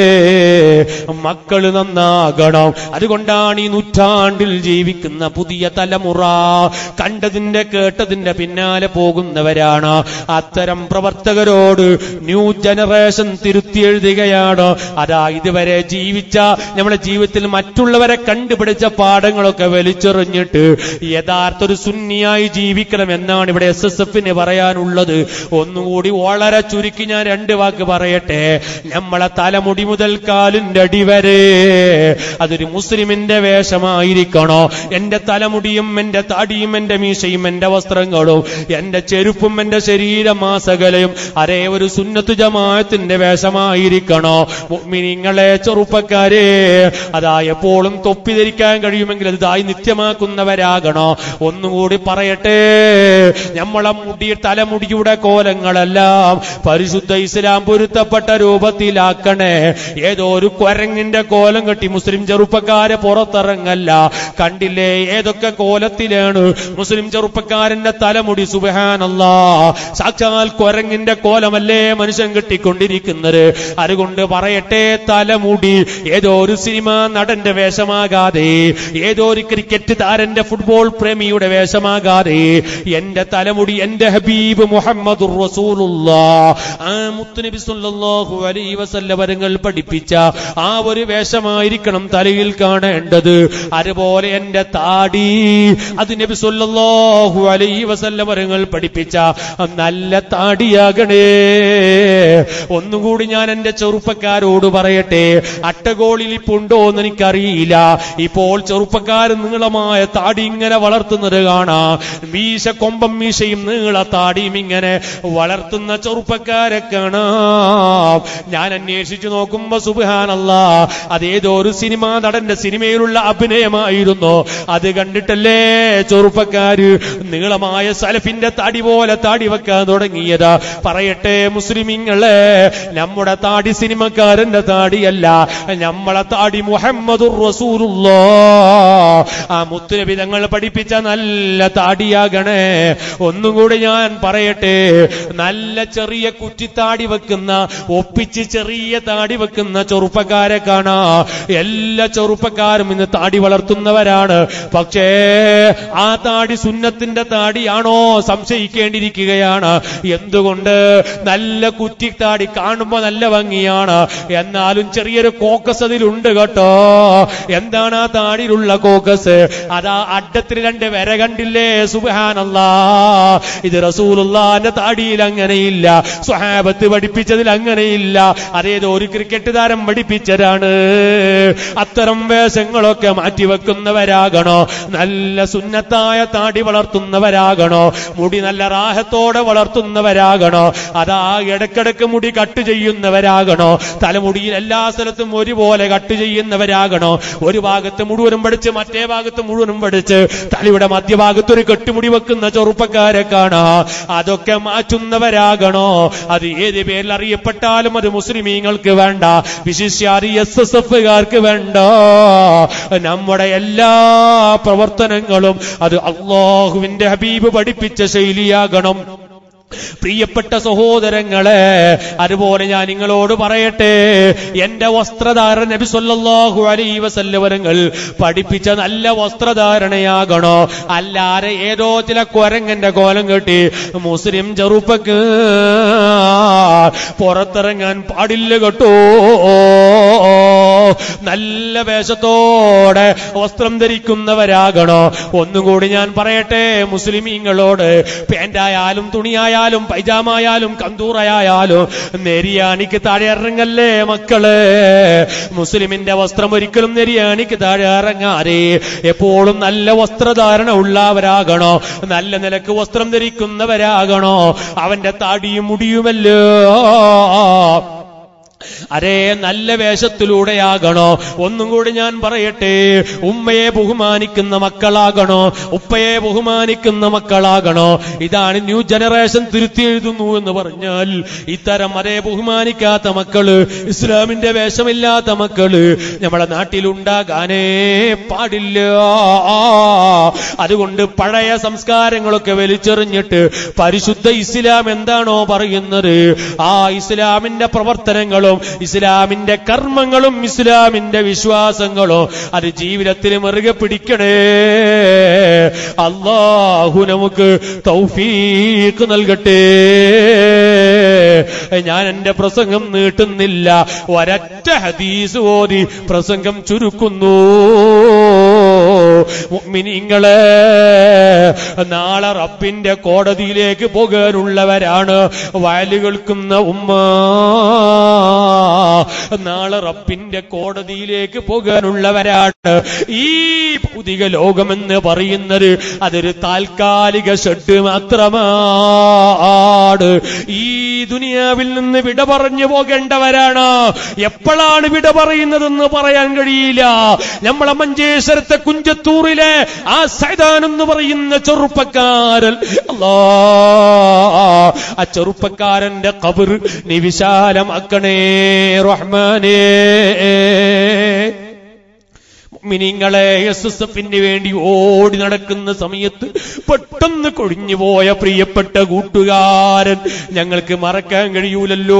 മക്കള് നന്നാകണം അതുകൊണ്ടാണ് ഈ നൂറ്റാണ്ടിൽ ജീവിക്കുന്ന പുതിയ തലമുറ കണ്ടതിന്റെ കേട്ടതിന്റെ പിന്നാലെ പോകുന്നവരാണ് അത്തരം പ്രവർത്തകരോട് ന്യൂ ജനറേഷൻ തിരുത്തി എഴുതുകയാണ് അതാ ഇതുവരെ ജീവിച്ച നമ്മുടെ ജീവിതത്തിൽ മറ്റുള്ളവരെ കണ്ടുപിടിച്ച പാഠങ്ങളൊക്കെ വലിച്ചെറിഞ്ഞിട്ട് യഥാർത്ഥ ഒരു സുന്നിയായി ജീവിക്കണം എന്നാണ് ഇവിടെ എസ് എസ് എഫിന് പറയാനുള്ളത് ഒന്നുകൂടി വളരെ ചുരുക്കി ഞാൻ രണ്ട് വാക്ക് പറയട്ടെ നമ്മളെ തലമുടി മുതൽ കാലിന്റെ അടി വരെ അതൊരു മുസ്ലിമിന്റെ വേഷമായിരിക്കണോ എന്റെ തലമുടിയും എന്റെ താടിയും എന്റെ മീശയും എന്റെ വസ്ത്രങ്ങളും എന്റെ ചെരുപ്പും എന്റെ ശരീരമാസകലയും അരേ ഒരു സുന്നത്ത് ജമാഅത്തിന്റെ വേഷമായിരിക്കണോ മുഅ്മിനീങ്ങളെ ചെറുപ്പക്കാരെ അതാ എപ്പോഴും തൊപ്പി ധരിക്കാൻ കഴിയുമെങ്കിൽ അത് തായി നിത്യമാക്കുന്നവരാകണോ ഒന്നുകൂടി പറയട്ടെ നമ്മളെ മുടി തലമുടിയുടെ കോലങ്ങളെല്ലാം പരിശുദ്ധ ഇസ്ലാം പൊരുത്തപ്പെട്ട രൂപത്തിലാക്കണേ ഏതോ ഒരു കുരങ്ങിന്റെ കോലം കെട്ടി മുസ്ലിം ചെറുപ്പക്കാരെ പുറത്തിറങ്ങല്ല കണ്ടില്ലേ ഏതൊക്കെ കോലത്തിലാണ് മുസ്ലിം ചെറുപ്പക്കാരന്റെ തലമുടി സുബഹാനല്ലാ സാക്ഷാൽ കുരങ്ങിന്റെ കോലമല്ലേ മനുഷ്യൻ കെട്ടിക്കൊണ്ടിരിക്കുന്നത് അതുകൊണ്ട് പറയട്ടെ തലമുടി ഏതോ ഒരു സിനിമ നടന്റെ വേഷമാകാതെ ഏതോ ഒരു ക്രിക്കറ്റ് താരന്റെ ഫുട്ബോൾ പ്രേമിയുടെ വേഷമാകാതെ എന്റെ തലമുടി എന്റെ ഹബീബ് മുഹമ്മദ് ആ മുത്തുനബി സല്ലല്ലാഹു അലൈഹി വസല്ലം വരങ്ങൾ പഠിപ്പിച്ച ആ ഒരു വേഷമായിരിക്കണം തലയിൽ കാണേണ്ടത് അതുപോലെ എന്റെ താടി അത് നബി സല്ലല്ലാഹു അലൈഹി വസല്ലം വരങ്ങൾ പഠിപ്പിച്ച നല്ല താടിയാകണേ ഒന്നുകൂടി ഞാൻ എന്റെ ചെറുപ്പക്കാരോട് പറയട്ടെ അട്ടഗോളിലിപ്പുണ്ടോ എന്ന് എനിക്കറിയില്ല ഇപ്പോൾ ചെറുപ്പക്കാർ നീളമായ താടി ഇങ്ങനെ വളർത്തുന്നത് കാണാം മീശ കൊമ്പം മീശയും നീള താടിയും ഇങ്ങനെ വളർത്തുന്ന ചെറുപ്പക്കാരെ കാണാം ഞാൻ അന്വേഷിച്ചു നോക്കുമ്പോ സുബാനല്ല അതേതോ ഒരു സിനിമാ നടന്റെ സിനിമയിലുള്ള അഭിനയമായിരുന്നു അത് കണ്ടിട്ടല്ലേ ചെറുപ്പക്കാര് നീളമായ സലഫിന്റെ താടി പോലെ താടി വെക്കാൻ തുടങ്ങിയത് പറയട്ടെ മുസ്ലിമിങ്ങളെ സഹോദരങ്ങളെ നമ്മുടെ താടി സിനിമക്കാരന്റെ താടിയല്ല നമ്മളെ താടി മുഹമ്മദുർ റസൂലുള്ളാ ആ മുത്തുനബി തങ്ങൾ പഠിപ്പിച്ച നല്ല താടിയാകണേ ഒന്നും കൂടി ഞാൻ പറയട്ടെ നല്ല ചെറിയ കുറ്റിത്താടി വെക്കുന്ന ഒപ്പിച്ച് ചെറിയ താടി വെക്കുന്ന ചെറുപ്പക്കാരെ കാണാ എല്ലാ ചെറുപ്പക്കാരും ഇന്ന് താടി വളർത്തുന്നവരാണ് പക്ഷേ ആ താടി സുന്നത്തിന്റെ താടിയാണോ സംശയിക്കേണ്ടിയിരിക്കുകയാണ് എന്തുകൊണ്ട് നല്ല കുറ്റിത്താടി കാണുമ്പോ നല്ല ഭംഗിയാണ് എന്നാലും ചെറിയൊരു കോക്കസ് അതിലുണ്ട് കേട്ടോ എന്താണ് ആ താടിയിലുള്ള കോക്കസ് അതാ അഡ്ഡത്തിൽ രണ്ട് വര കണ്ടില്ലേ സുബാനല്ലാ ഇത് റസൂലുള്ളാന്റെ താടിയിൽ അങ്ങനെയില്ല സ്വഹാബത്ത് പഠിപ്പിച്ചതിൽ അങ്ങനെയില്ല അതേതോ ഒരു ക്രിക്കറ്റ് താരം പഠിപ്പിച്ചതാണ് അത്തരം വേഷങ്ങളൊക്കെ മാറ്റിവെക്കുന്നവരാകണോ നല്ല സുന്നത്തായ താടി വളർത്തുന്നവരാകണോ മുടി നല്ല റാഹത്തോടെ വളർത്തുന്നവരാകണോ അതാ ഇടക്കിടക്ക് മുടി കട്ട് ചെയ്യുന്നവരാകണോ തലമുടിയിൽ എല്ലാ സ്ഥലത്തും ഒരുപോലെ കട്ട് ചെയ്യുന്നവരാകണോ ഒരു ഭാഗത്ത് മുഴുവനും പഠിച്ച് മറ്റേ ഭാഗത്ത് മുഴുവനും പഠിച്ച് തലയുടെ മധ്യഭാഗത്ത് ഒരു കെട്ടുമുടി വെക്കുന്ന ചെറുപ്പക്കാരെ കാണാ അതൊക്കെ മാറ്റുന്നവരാകണോ അത് ഏത് പേരിൽ അറിയപ്പെട്ടാലും അത് മുസ്ലിമീങ്ങൾക്ക് വേണ്ട വിശിഷ്യാരി എസ് എസ് എഫുകാർക്ക് വേണ്ട നമ്മുടെ എല്ലാ പ്രവർത്തനങ്ങളും അത് അള്ളാഹുവിന്റെ ഹബീബ് പഠിപ്പിച്ച ശൈലിയാകണം പ്രിയപ്പെട്ട സഹോദരങ്ങളെ അതുപോലെ ഞാൻ നിങ്ങളോട് പറയട്ടെ എന്റെ വസ്ത്രധാരണ നബി സല്ലല്ലാഹു അലൈഹി വസല്ലവരങ്ങൾ പഠിപ്പിച്ച നല്ല വസ്ത്രധാരണയാകണോ അല്ലാതെ ഏതോ ചില കൊരങ്ങന്റെ കോലം കെട്ടി മുസ്ലിം ചെറുപ്പക്ക് പുറത്തിറങ്ങാൻ പാടില്ല കേട്ടോ നല്ല വേഷത്തോടെ വസ്ത്രം ധരിക്കുന്നവരാകണോ ഒന്നും കൂടി ഞാൻ പറയട്ടെ മുസ്ലിമീങ്ങളോട് പാന്റായാലും തുണിയായാലും പൈജാമായാലും കന്തൂറയായാലും നെരിയാണിക്ക് താഴെ ഇറങ്ങല്ലേ മക്കള് മുസ്ലിമിന്റെ വസ്ത്രം ഒരിക്കലും നെരിയാണിക്ക് താഴെ ഇറങ്ങാതെ എപ്പോഴും നല്ല വസ്ത്രധാരണ ഉള്ളവരാകണോ നല്ല നിലക്ക് വസ്ത്രം ധരിക്കുന്നവരാകണോ അവന്റെ താടിയും മുടിയുമല്ലോ അരേ നല്ല വേഷത്തിലൂടെയാകണോ ഒന്നും കൂടി ഞാൻ പറയട്ടെ ഉമ്മയെ ബഹുമാനിക്കുന്ന മക്കളാകണോ ഉപ്പയെ ബഹുമാനിക്കുന്ന മക്കളാകണോ ഇതാണ് ന്യൂ ജനറേഷൻ തിരുത്തി എഴുതുന്നു എന്ന് പറഞ്ഞാൽ ഇത്തരം അതേ ബഹുമാനിക്കാത്ത മക്കള് ഇസ്ലാമിന്റെ വേഷമില്ലാത്ത മക്കള് നമ്മളെ നാട്ടിലുണ്ടാകാനേ പാടില്ല അതുകൊണ്ട് പഴയ സംസ്കാരങ്ങളൊക്കെ വലിച്ചെറിഞ്ഞിട്ട് പരിശുദ്ധ ഇസ്ലാം എന്താണോ പറയുന്നത് ആ ഇസ്ലാമിന്റെ പ്രവർത്തനങ്ങളും ഇസ്ലാമിന്റെ കർമ്മങ്ങളും ഇസ്ലാമിന്റെ വിശ്വാസങ്ങളും അത് ജീവിതത്തിൽ മുറുകെ പിടിക്കണേ അള്ളാഹു നമുക്ക് തൗഫീഖ് നൽകട്ടെ ഞാൻ എന്റെ പ്രസംഗം നീട്ടുന്നില്ല ഒരൊറ്റ ഹദീസ് ഓതി പ്രസംഗം ചുരുക്കുന്നു മുഅ്മിനീങ്ങളെ നാളെ റബ്ബിന്റെ കോടതിയിലേക്ക് പോകാനുള്ളവരാണ് വയല് കേൾക്കുന്ന ഉമ്മ നാളെ റബ്ബിന്റെ കോടതിയിലേക്ക് പോകാനുള്ളവരാണ് ഈ ഭൗതിക ലോകമെന്ന് പറയുന്നത് അതൊരു താൽക്കാലിക ഷെഡ് മാത്രമാണ് ഈ ദുനിയാവിൽ നിന്ന് വിട പറഞ്ഞു പോകേണ്ടവരാണ് എപ്പോഴാണ് വിട പറയുന്നതെന്ന് പറയാൻ കഴിയില്ല നമ്മളെ മഞ്ചേശ്വരത്തെ കുഞ്ചത്തൂറിലെ ആ സൈതാൻ എന്ന് പറയുന്ന ചെറുപ്പക്കാരൻ അല്ലാ ആ ചെറുപ്പക്കാരന്റെ കബർ നീ വിശാലമാക്കണേ റഹ്മാനേ മിനിങ്ങളെ എസ് എസ് എഫിന് വേണ്ടി ഓടി നടക്കുന്ന സമയത്ത് പെട്ടെന്ന് കൊഴിഞ്ഞുപോയ പ്രിയപ്പെട്ട കൂട്ടുകാരൻ ഞങ്ങൾക്ക് മറക്കാൻ കഴിയൂലല്ലോ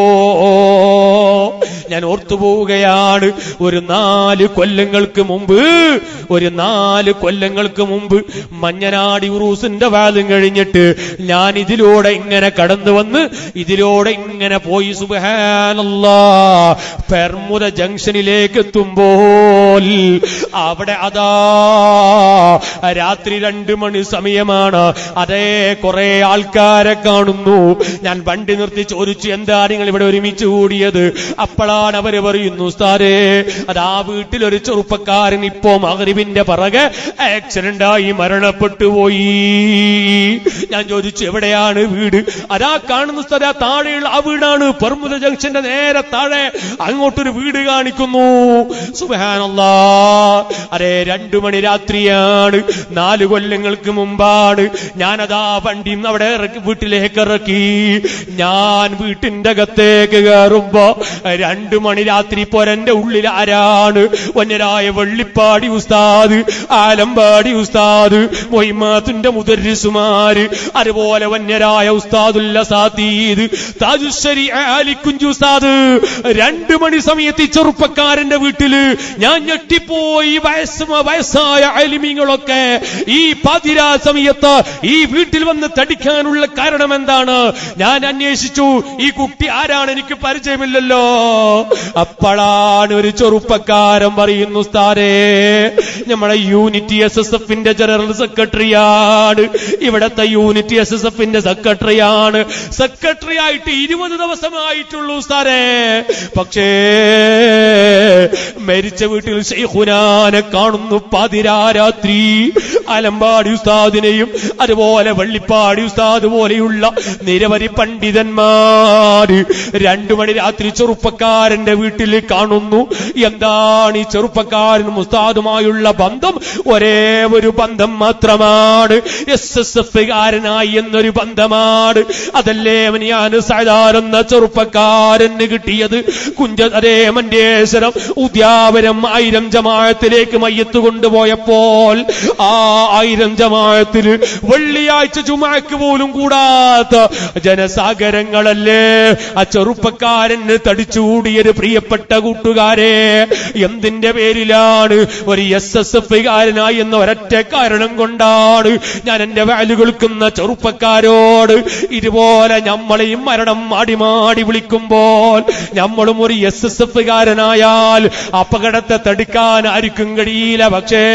ഞാൻ ഓർത്തു പോവുകയാണ് ഒരു നാല് കൊല്ലങ്ങൾക്ക് മുമ്പ് ഒരു നാല് കൊല്ലങ്ങൾക്ക് മുമ്പ് മഞ്ഞനാടി ഉറൂസിന്റെ വാദം കഴിഞ്ഞിട്ട് ഞാൻ ഇതിലൂടെ ഇങ്ങനെ കടന്നു വന്ന് ഇതിലൂടെ ഇങ്ങനെ പോയി സുബഹാനല്ലാ പെർമുദ ജംഗ്ഷനിലേക്ക് എത്തുമ്പോൾ അവിടെ അതാ രാത്രി രണ്ട് മണി സമയമാണ് അതേ കുറെ ആൾക്കാരെ കാണുന്നു ഞാൻ വണ്ടി നിർത്തി ചോദിച്ചു എന്താ നിങ്ങൾ ഇവിടെ ഒരുമിച്ച് കൂടിയത് അപ്പോഴാ അപ്പോഴാണ് അവര് പറയുന്നു ഉസ്താദേ അതാ വീട്ടിലൊരു ചെറുപ്പക്കാരൻ ഇപ്പോ മകരിവിന്റെ പിറകെ ആക്സിഡന്റ് ആയി മരണപ്പെട്ടു പോയി ഞാൻ ചോദിച്ചു എവിടെയാണ് വീട് അതാ കാണുന്ന സ്ഥലം ആ താഴെയുള്ള ആ വീടാണ് പെർമുദ ജംഗ്ഷന്റെ നേരെ താഴെ അങ്ങോട്ടൊരു വീട് കാണിക്കുന്നു സുബാനല്ലാ അതെ രണ്ടു മണി രാത്രിയാണ് നാല് കൊല്ലങ്ങൾക്ക് മുമ്പാണ് ഞാനതാ വണ്ടി അവിടെ ഇറക്കി വീട്ടിലേക്ക് ഇറക്കി ഞാൻ വീട്ടിന്റെ അകത്തേക്ക് കയറുമ്പോ രണ്ടു മണി രാത്രി പൊരന്റെ ഉള്ളിൽ ആരാണ് വന്യരായ വെള്ളിപ്പാടി ഉസ്താദ് ആലമ്പാടി ഉസ്താദ് മൊയ്മാത്തിന്റെ മുദരിസുമാര് അതുപോലെ വന്യരായ ഉസ്താദുല്ല സാത്തീദ് താജുശ്ശേരി ആലിക്കുഞ്ചു ഉസ്താദ് രണ്ടു മണി സമയത്ത് ഈ ചെറുപ്പക്കാരന്റെ വീട്ടില് ഞാൻ ഞെട്ടിപ്പോയി വയസ്സ് വയസ്സായ അലിമീങ്ങളൊക്കെ ഈ പാതിരാ സമയത്ത് ഈ വീട്ടിൽ വന്ന് തടിക്കാനുള്ള കാരണം എന്താണ് ഞാൻ അന്വേഷിച്ചു ഈ കുട്ടി ആരാണ് എനിക്ക് പരിചയമില്ലല്ലോ അപ്പോഴാണ് ഒരു ചെറുപ്പക്കാരൻ പറയുന്നു സ്ഥാനേ നമ്മളെ യൂണിറ്റി എസ് എസ് എഫിന്റെ ജനറൽ സെക്രട്ടറിയാണ് ഇവിടത്തെ യൂണിറ്റി എസ് എസ് എഫിന്റെ സെക്രട്ടറിയാണ് സെക്രട്ടറി ആയിട്ട് ഇരുപത് ദിവസമായിട്ടുള്ളൂ സാറേ പക്ഷേ മരിച്ച വീട്ടിൽ ഷെയ്ഖുനാനെ കാണുന്നു പാതിരാരാത്രി അലമ്പാടി ഉസ്താദിനെയും അതുപോലെ വള്ളിപ്പാടി ഉസ്താദ് പോലെയുള്ള നിരവധി പണ്ഡിതന്മാര് രണ്ടു മണി രാത്രി ചെറുപ്പക്കാരന്റെ വീട്ടിൽ കാണുന്നു എന്താണ് ഈ ചെറുപ്പക്കാരനും ഉസ്താദുമായുള്ള ബന്ധം ഒരേ ഒരു ബന്ധം മാത്രമാണ് എസ് എസ് എഫ് കാരനായി എന്നൊരു ബന്ധമാണ് അതല്ലേ ഞാൻ സാധാരണ ചെറുപ്പക്കാരന് കിട്ടിയത് കുഞ്ച അതേ മഞ്ചേശ്വരം ഉദ്യാപനം ആയിരം ജമാഴത്തിലേക്ക് മയ്യത്ത് കൊണ്ടുപോയപ്പോൾ ആ ആയിരം ജമാഴത്തിൽ വെള്ളിയാഴ്ച ചുമക്ക് പോലും കൂടാത്ത ജനസാഗരങ്ങളല്ലേ ആ ചെറുപ്പക്കാരന് തടിച്ചുകൂടിയൊരു പ്രിയപ്പെട്ട കൂട്ടുകാരെ എന്തിന്റെ പേരിലാണ് ഒരു എസ് എസ് എഫ് കാരനായി എന്ന ഒരൊറ്റ കാരണം കൊണ്ടാണ് ഞാൻ എന്റെ വാല് കേൾക്കുന്ന ചെറുപ്പക്കാരോട് ഇതുപോലെ നമ്മളെയും മരണം മാടി മാടി വിളിക്കുമ്പോൾ നമ്മളും ഒരു എസ് എസ് എഫ് കാരനായാൽ അപകടത്തെ തടുക്കാൻ ആർക്കും കഴിയില്ല പക്ഷേ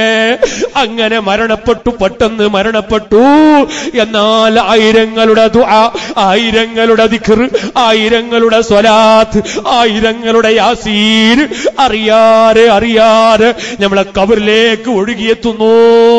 അങ്ങനെ മരണപ്പെട്ടു പെട്ടെന്ന് മരണപ്പെട്ടു എന്നാൽ ആയിരങ്ങളുടെ ദുആ ആയിരങ്ങളുടെ ദിക്ർ ആയിരങ്ങളുടെ സ്വലാത്ത് ആയിരങ്ങളുടെ യാസീൻ അറിയാതെ അറിയാതെ നമ്മളെ കബറിലേക്ക് ഒഴുകിയെത്തുന്നു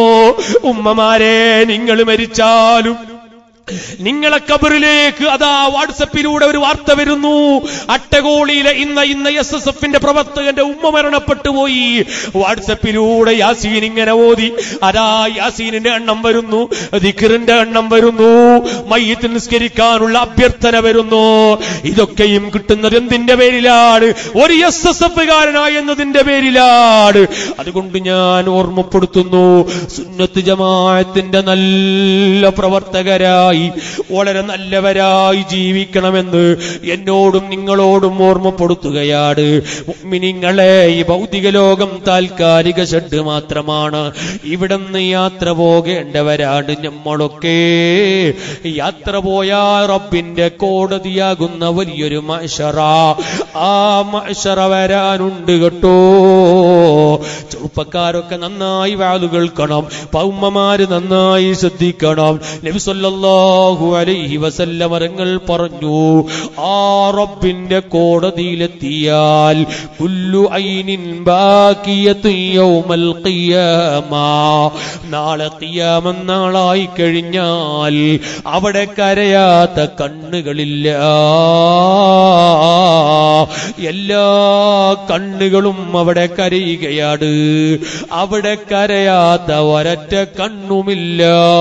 ഉമ്മമാരെ നിങ്ങൾ മരിച്ചാലും നിങ്ങളെ കബറിലേക്ക് അതാ വാട്സപ്പിലൂടെ ഒരു വാർത്ത വരുന്നു അട്ടകോളിയിലെ ഇന്ന ഇന്ന എസ് എസ് എഫിന്റെ പ്രവർത്തകന്റെ ഉമ്മ മരണപ്പെട്ടു പോയി വാട്സപ്പിലൂടെ യാസീൻ ഇങ്ങനെ ഓതി അതാ യാസീനിന്റെ എണ്ണം വരുന്നു ദിഖറിന്റെ എണ്ണം വരുന്നു മയ്യത്ത് നിസ്കരിക്കാനുള്ള അഭ്യർത്ഥന വരുന്നു ഇതൊക്കെയും കിട്ടുന്നത് എന്തിന്റെ പേരിലാണ് ഒരു എസ് എസ് എഫ് കാരനായി എന്നതിന്റെ പേരിലാണ് അതുകൊണ്ട് ഞാൻ ഓർമ്മപ്പെടുത്തുന്നു സുന്നത്ത് ജമാഅത്തിന്റെ നല്ല പ്രവർത്തകരായി വളരെ നല്ലവരായി ജീവിക്കണമെന്ന് എന്നോടും നിങ്ങളോടും ഓർമ്മപ്പെടുത്തുകയാണ് മുഅ്മിനീങ്ങളെ ഈ ഭൗതിക ലോകം താൽക്കാലിക ഷഡ് മാത്രമാണ് ഇവിടുന്ന് യാത്ര പോകേണ്ടവരാണ് നമ്മളൊക്കെ യാത്ര പോയാൽ റബ്ബിന്റെ കോടതിയാകുന്ന വലിയൊരു മഷറ ആ മഷറ വരാനുണ്ട് കേട്ടോ ചെറുപ്പക്കാരൊക്കെ നന്നായി വാതു കേൾക്കണം പൗമ്മമാര് നന്നായി ശ്രദ്ധിക്കണം നബി സല്ലല്ലാഹു അലൈഹി വസല്ലമരങ്ങൾ പറഞ്ഞു ആ റബ്ബിന്റെ കോടതിയിലെത്തിയാൽ കുല്ലു ഐനിൻ ബാക്കിയത്തു യൗമൽ ഖിയാമ നാളെ ഖിയാമം നാളായി കഴിഞ്ഞാൽ അവിടെ കരയാത്ത കണ്ണുകളില്ല എല്ലാ കണ്ണുകളും അവിടെ കരയുകയാണ് അവിടെ കരയാത്ത ഒരറ്റ കണ്ണുമില്ല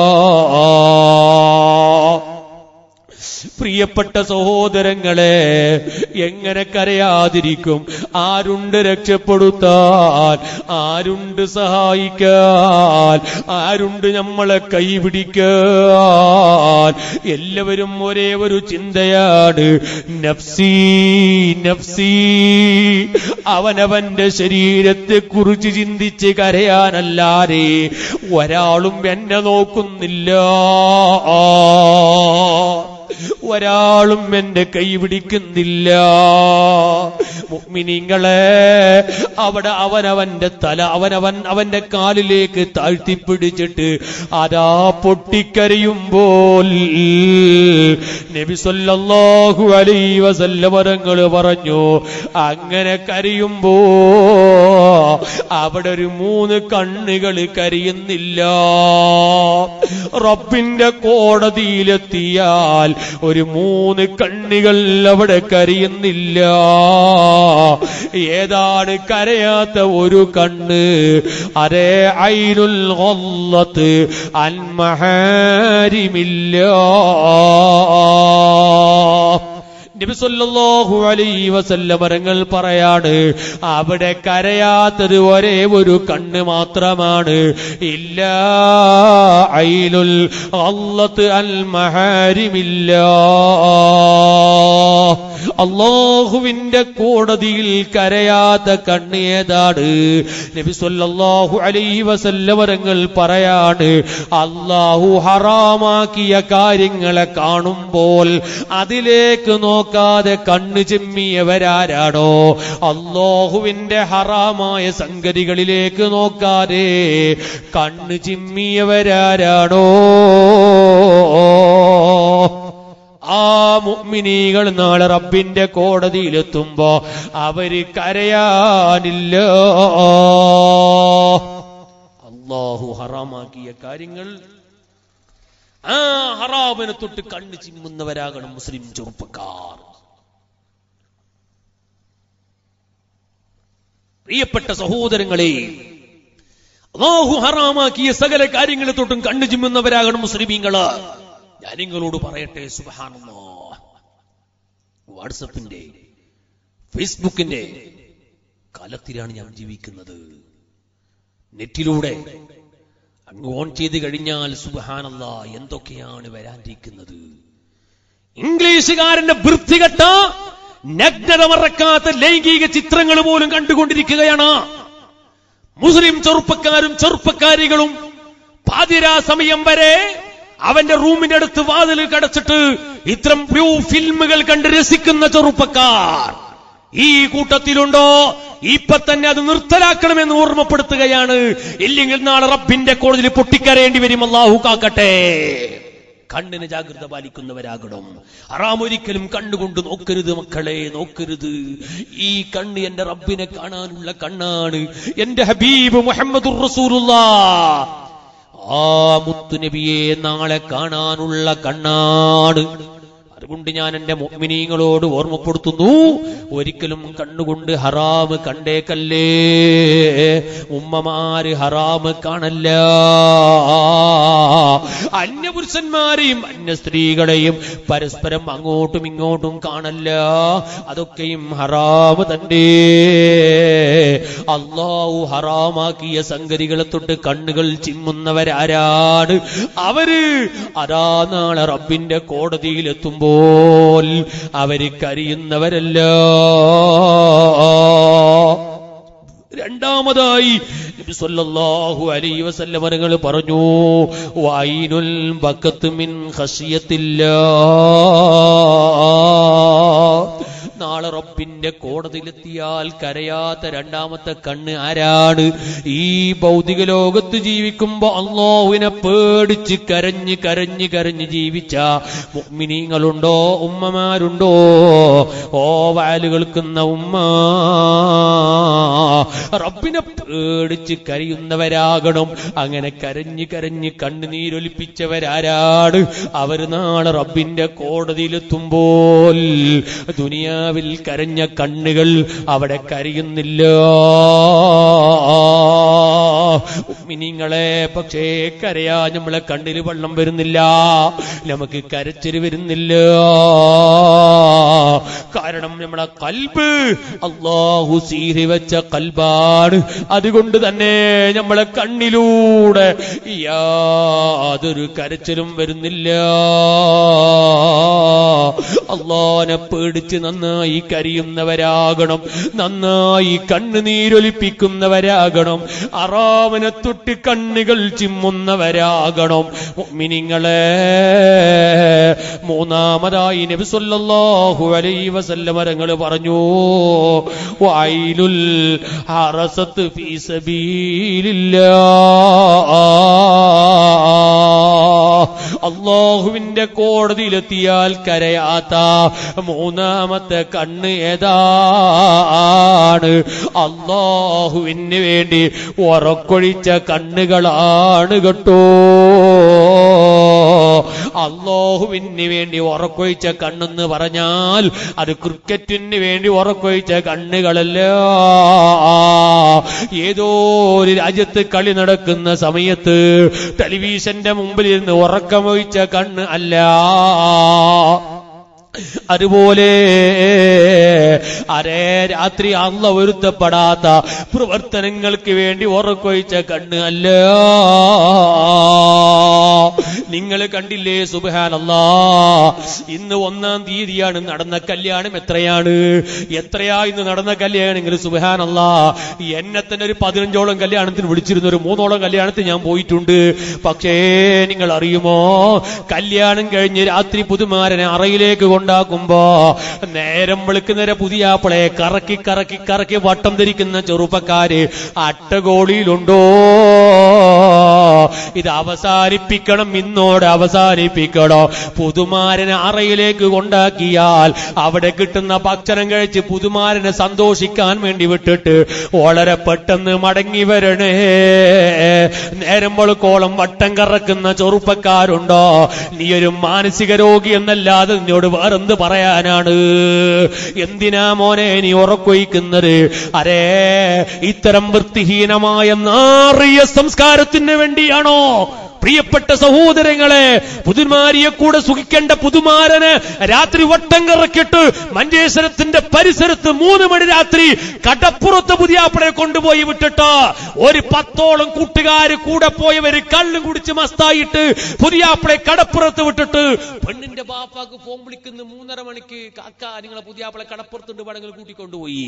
പ്രിയപ്പെട്ട സഹോദരങ്ങളെ എങ്ങനെ കരയാതിരിക്കും ആരുണ്ട് രക്ഷപ്പെടുത്താൻ ആരുണ്ട് സഹായിക്കാൻ ആരുണ്ട് നമ്മളെ കൈപിടിക്കാൻ എല്ലാവരും ഒരേ ഒരു ചിന്തയാണ് നഫ്സി നഫ്സി അവനവന്റെ ശരീരത്തെ കുറിച്ച് ചിന്തിച്ച് കരയാനല്ലാതെ ഒരാളും എന്നെ നോക്കുന്നില്ല ഒരാളും എന്റെ കൈ പിടിക്കുന്നില്ല മുഅ്മിനീങ്ങളെ അവിടെ അവനവന്റെ തല അവനവൻ അവന്റെ കാലിലേക്ക് താഴ്ത്തിപ്പിടിച്ചിട്ട് അതാ പൊട്ടിക്കരയുമ്പോൾ നബി സല്ലല്ലാഹു അലൈഹി വസല്ലമരങ്ങൾ പറഞ്ഞു അങ്ങനെ കരയുമ്പോ അവിടെ ഒരു മൂന്ന് കണ്ണുകൾ കരയുന്നില്ല റബ്ബിന്റെ കോടതിയിലെത്തിയാൽ ഒരു മൂന്ന് കണ്ണുകൾ അവിടെ കരയുന്നില്ല ഏതാണ് കരയാത്ത ഒരു കണ്ണ് അരേ ഐനുൽ ഗല്ലത്ത് അൻ മഹാരിമില്ല നബി സല്ലല്ലാഹു അലൈഹി വസല്ലം മരങ്ങൾ പറയാണ് അവിടെ കരയാത്തത് ഒരേ ഒരു കണ്ണ് മാത്രമാണ് ഇല്ല ഐലുൽ അല്ലത്ത് അൽ മഹാരിമില്ല അള്ളാഹുവിന്റെ കോടതിയിൽ കരയാത്ത കണ്ണ് ഏതാണ് നബി സല്ലല്ലാഹു അലൈഹി വസല്ലം മരങ്ങൾ പറയാണ് അള്ളാഹു ഹറാമാക്കിയ കാര്യങ്ങളെ കാണുമ്പോൾ അതിലേക്ക് നോക്കാതെ കണ്ണ് ചെമ്മിയവരാരാണോ അള്ളാഹുവിന്റെ ഹറാമായ സംഗതികളിലേക്ക് നോക്കാതെ കണ്ണ് ചിമ്മിയവരാരാണോ ആ മുഅ്മിനീകൾ നാളെ റബ്ബിന്റെ കോടതിയിലെത്തുമ്പോ അവര് കരയാനില്ല അള്ളാഹു ഹറാമാക്കിയ കാര്യങ്ങൾ ആ ഹറാമിനെ തൊട്ട് കണ്ണ് ചിമ്മുന്നവരാകണം മുസ്ലിം ചെറുപ്പക്കാർ പ്രിയപ്പെട്ട സഹോദരങ്ങളെ അള്ളാഹു ഹറാമാക്കിയ സകല കാര്യങ്ങളെ തൊട്ടും കണ്ണു ചിമ്മുന്നവരാകണം മുസ്ലിമീങ്ങള് ഞാൻ നിങ്ങളോട് പറയട്ടെ സുബഹാനല്ലാ വാട്സപ്പിന്റെ ഫേസ്ബുക്കിന്റെ കാലത്തിലാണ് ഞാൻ ജീവിക്കുന്നത് നെറ്റിലൂടെ അങ്ങ് ഓൺ ചെയ്ത് കഴിഞ്ഞാൽ സുബഹാനല്ല എന്തൊക്കെയാണ് വരാനിരിക്കുന്നത് ഇംഗ്ലീഷുകാരന്റെ വൃത്തികെട്ട നഗ്നത മറക്കാത്ത ലൈംഗിക ചിത്രങ്ങൾ പോലും കണ്ടുകൊണ്ടിരിക്കുകയാണ് മുസ്ലിം ചെറുപ്പക്കാരും ചെറുപ്പക്കാരികളും പാതിരാ സമയം വരെ അവന്റെ റൂമിന്റെ അടുത്ത് വാതിൽ കടച്ചിട്ട് ഇത്തരം ബ്ലൂ ഫിൽമുകൾ കണ്ട് രസിക്കുന്ന ചെറുപ്പക്കാർ ഈ കൂട്ടത്തിലുണ്ടോ ഇപ്പൊ തന്നെ അത് നിർത്തലാക്കണമെന്ന് ഓർമ്മപ്പെടുത്തുകയാണ് ഇല്ലെങ്കിൽ നാളെ റബ്ബിന്റെ കോടതിയിൽ പൊട്ടിക്കരയേണ്ടി വരും അള്ളാഹു കാക്കട്ടെ കണ്ണിന് ജാഗ്രത പാലിക്കുന്നവരാകണം ഹറാമൊരിക്കലും കണ്ണുകൊണ്ട് നോക്കരുത് മക്കളെ നോക്കരുത് ഈ കണ്ണ് എന്റെ റബ്ബിനെ കാണാനുള്ള കണ്ണാണ് എന്റെ ഹബീബ് മുഹമ്മദുർ റസൂലുള്ള ആ മുത്തുനബിയെ നാളെ കാണാനുള്ള കണ്ണാണ് അതുകൊണ്ട് ഞാൻ എന്റെ മുഅ്മിനീങ്ങളോട് ഓർമ്മപ്പെടുത്തുന്നു ഒരിക്കലും കണ്ണുകൊണ്ട് ഹറാമ് കണ്ടേക്കല്ലേ ഉമ്മമാര് ഹറാമ് കാണല്ല അന്യപുരുഷന്മാരെയും അന്യ സ്ത്രീകളെയും പരസ്പരം അങ്ങോട്ടും ഇങ്ങോട്ടും കാണല്ല അതൊക്കെയും ഹറാമ് തന്നെ അള്ളാഹു ഹറാമാക്കിയ സംഗതികളെ തൊട്ട് കണ്ണുകൾ ചിമ്മുന്നവരാരാണ് അവര് അതാ നാളെ റബ്ബിന്റെ കോടതിയിലെത്തുമ്പോൾ അവര് കരിയുന്നവരല്ല രണ്ടാമതായി നബി സല്ലല്ലാഹു അലൈഹി വസല്ലം തങ്ങൾ പറഞ്ഞു വൈനുൽ ബക്കത്ത് മിൻ ഖശിയത്തില്ലാ നാളെ റബ്ബിന്റെ കോടതിയിലെത്തിയാൽ കരയാത്ത രണ്ടാമത്തെ കണ്ണ് ആരാണ് ഈ ഭൗതിക ലോകത്ത് ജീവിക്കുമ്പോ അള്ളാഹുവിനെ പേടിച്ച് കരഞ്ഞ് കരഞ്ഞ് കരഞ്ഞ് ജീവിച്ച മുഅ്മിനീങ്ങളുണ്ടോ ഉമ്മമാരുണ്ടോ ഓ വാല് കേൾക്കുന്ന ഉമ്മ റബ്ബിനെ പേടിച്ച് കരയുന്നവരാകണം അങ്ങനെ കരഞ്ഞ് കരഞ്ഞ് കണ്ണുനീരൊലിപ്പിച്ചവരാരാണ് അവര് നാളെ റബ്ബിന്റെ കോടതിയിലെത്തുമ്പോൾ ദുനിയാവിൽ കരഞ്ഞ കണ്ണുകൾ അവിടെ കരയുന്നില്ല ഉമ്മിനിങ്ങളെ പക്ഷേ കരയാ നമ്മളെ കണ്ണിൽ വെള്ളം വരുന്നില്ല നമുക്ക് കരച്ചിൽ വരുന്നില്ല കാരണം നമ്മളെ കൽബ് അള്ളാഹു സീരി വെച്ച കൽബാണ് അതുകൊണ്ട് തന്നെ നമ്മളെ കണ്ണിലൂടെ യാതൊരു കരച്ചിലും വരുന്നില്ല അള്ളാനെ പേടിച്ച് നന്നായി കരിയുന്നവരാകണം നന്നായി കണ്ണുനീരൊലിപ്പിക്കുന്നവരാകണം അറാ ഭർത്താവിനെ തൊട്ട് കണ്ണുകൾ ചിമ്മുന്നവരാകണം മുഅ്മിനീങ്ങളെ മൂന്നാമതായി നബി സല്ലല്ലാഹു അലൈഹി വസല്ലം തങ്ങൾ പറഞ്ഞു വൈലുൽ ഹറസത്ത് ഫീ സബീലില്ലാ അള്ളാഹുവിന്റെ കോടതിയിലെത്തിയാൽ കരയാത്ത മൂന്നാമത്തെ കണ്ണ് ഏതാണ് അള്ളാഹുവിന് വേണ്ടി ഉറക്കൊഴിച്ച കണ്ണുകളാണ് കേട്ടോ അള്ളാഹുവിന് വേണ്ടി ഉറക്കൊഴിച്ച കണ്ണെന്ന് പറഞ്ഞാൽ അത് ക്രിക്കറ്റിന് വേണ്ടി ഉറക്കൊഴിച്ച കണ്ണുകളല്ല ഏതോ ഒരു രാജ്യത്ത് കളി നടക്കുന്ന സമയത്ത് ടെലിവിഷന്റെ മുമ്പിൽ ഇരുന്ന് ഉറക്കമൊഴിച്ച കണ്ണ് അല്ല അതുപോലെ അരേ രാത്രി അള്ള ഒരുത്തപ്പെടാത്ത പ്രവർത്തനങ്ങൾക്ക് വേണ്ടി ഉറക്കൊഴിച്ച കണ്ണ് അല്ല നിങ്ങൾ കണ്ടില്ലേ സുബാനല്ലാ ഇന്ന് ഒന്നാം തീയതിയാണ് നടന്ന കല്യാണം എത്രയാണ് എത്രയാ ഇന്ന് നടന്ന കല്യാണമെങ്കിൽ സുബാനല്ലാ എന്നെ തന്നെ ഒരു പതിനഞ്ചോളം കല്യാണത്തിന് വിളിച്ചിരുന്ന ഒരു മൂന്നോളം കല്യാണത്തിന് ഞാൻ പോയിട്ടുണ്ട് പക്ഷേ നിങ്ങൾ അറിയുമോ കല്യാണം കഴിഞ്ഞ് രാത്രി പുതുമാരനെ അറയിലേക്ക് കൊണ്ടാക്കുമ്പോ നേരം വെളുക്കുന്നേരെ പുതിയ ആപ്പിളെ കറക്കി കറക്കി കറക്കി വട്ടം ധരിക്കുന്ന ചെറുപ്പക്കാര് അട്ടഗോളിയിലുണ്ടോ ഇത് അവസാനിപ്പിക്കണം ഇന്നോട് അവസാനിപ്പിക്കണം പുതുമാരനെ അറയിലേക്ക് കൊണ്ടാക്കിയാൽ അവിടെ കിട്ടുന്ന ഭക്ഷണം കഴിച്ച് പുതുമാരനെ സന്തോഷിക്കാൻ വേണ്ടി വിട്ടിട്ട് വളരെ പെട്ടെന്ന് മടങ്ങി വരണേ നേരം വെളുക്കോളം വട്ടം കറക്കുന്ന ചെറുപ്പക്കാരുണ്ടോ നീ ഒരു മാനസിക രോഗി എന്നല്ലാതെ നിന്നോട് വേറെന്ത് പറയാനാണ് എന്തിനാ മോനെ നീ ഉറക്കൊഴിക്കുന്നത് അരേ ഇത്തരം വൃത്തിഹീനമായ നാറിയ സംസ്കാരത്തിന് വേണ്ടിയാണോ പ്രിയപ്പെട്ട സഹോദരങ്ങളെ പുതുമാരിയെ കൂടെ സുഖിക്കേണ്ട പുതുമാരന് രാത്രി വട്ടം കറക്കിട്ട് മഞ്ചേശ്വരത്തിന്റെ പരിസരത്ത് മൂന്ന് മണി രാത്രി കടപ്പുറത്ത് പുതിയാപ്പളെ കൊണ്ടുപോയി വിട്ടിട്ട് ഒരു പത്തോളം കൂട്ടുകാര് കൂടെ പോയവര് കള്ളും കുടിച്ച് മസ്തായിട്ട് പുതിയാപ്പളെ കടപ്പുറത്ത് വിട്ടിട്ട് പെണ്ണിന്റെ ബാപ്പാക്ക് ഫോൺ വിളിക്കുന്ന മൂന്നര മണിക്ക് കാക്ക നിങ്ങളെ പുതിയാപ്പളെ കടപ്പുറത്തുണ്ട് വേണമെങ്കിൽ കൂട്ടിക്കൊണ്ടുപോയി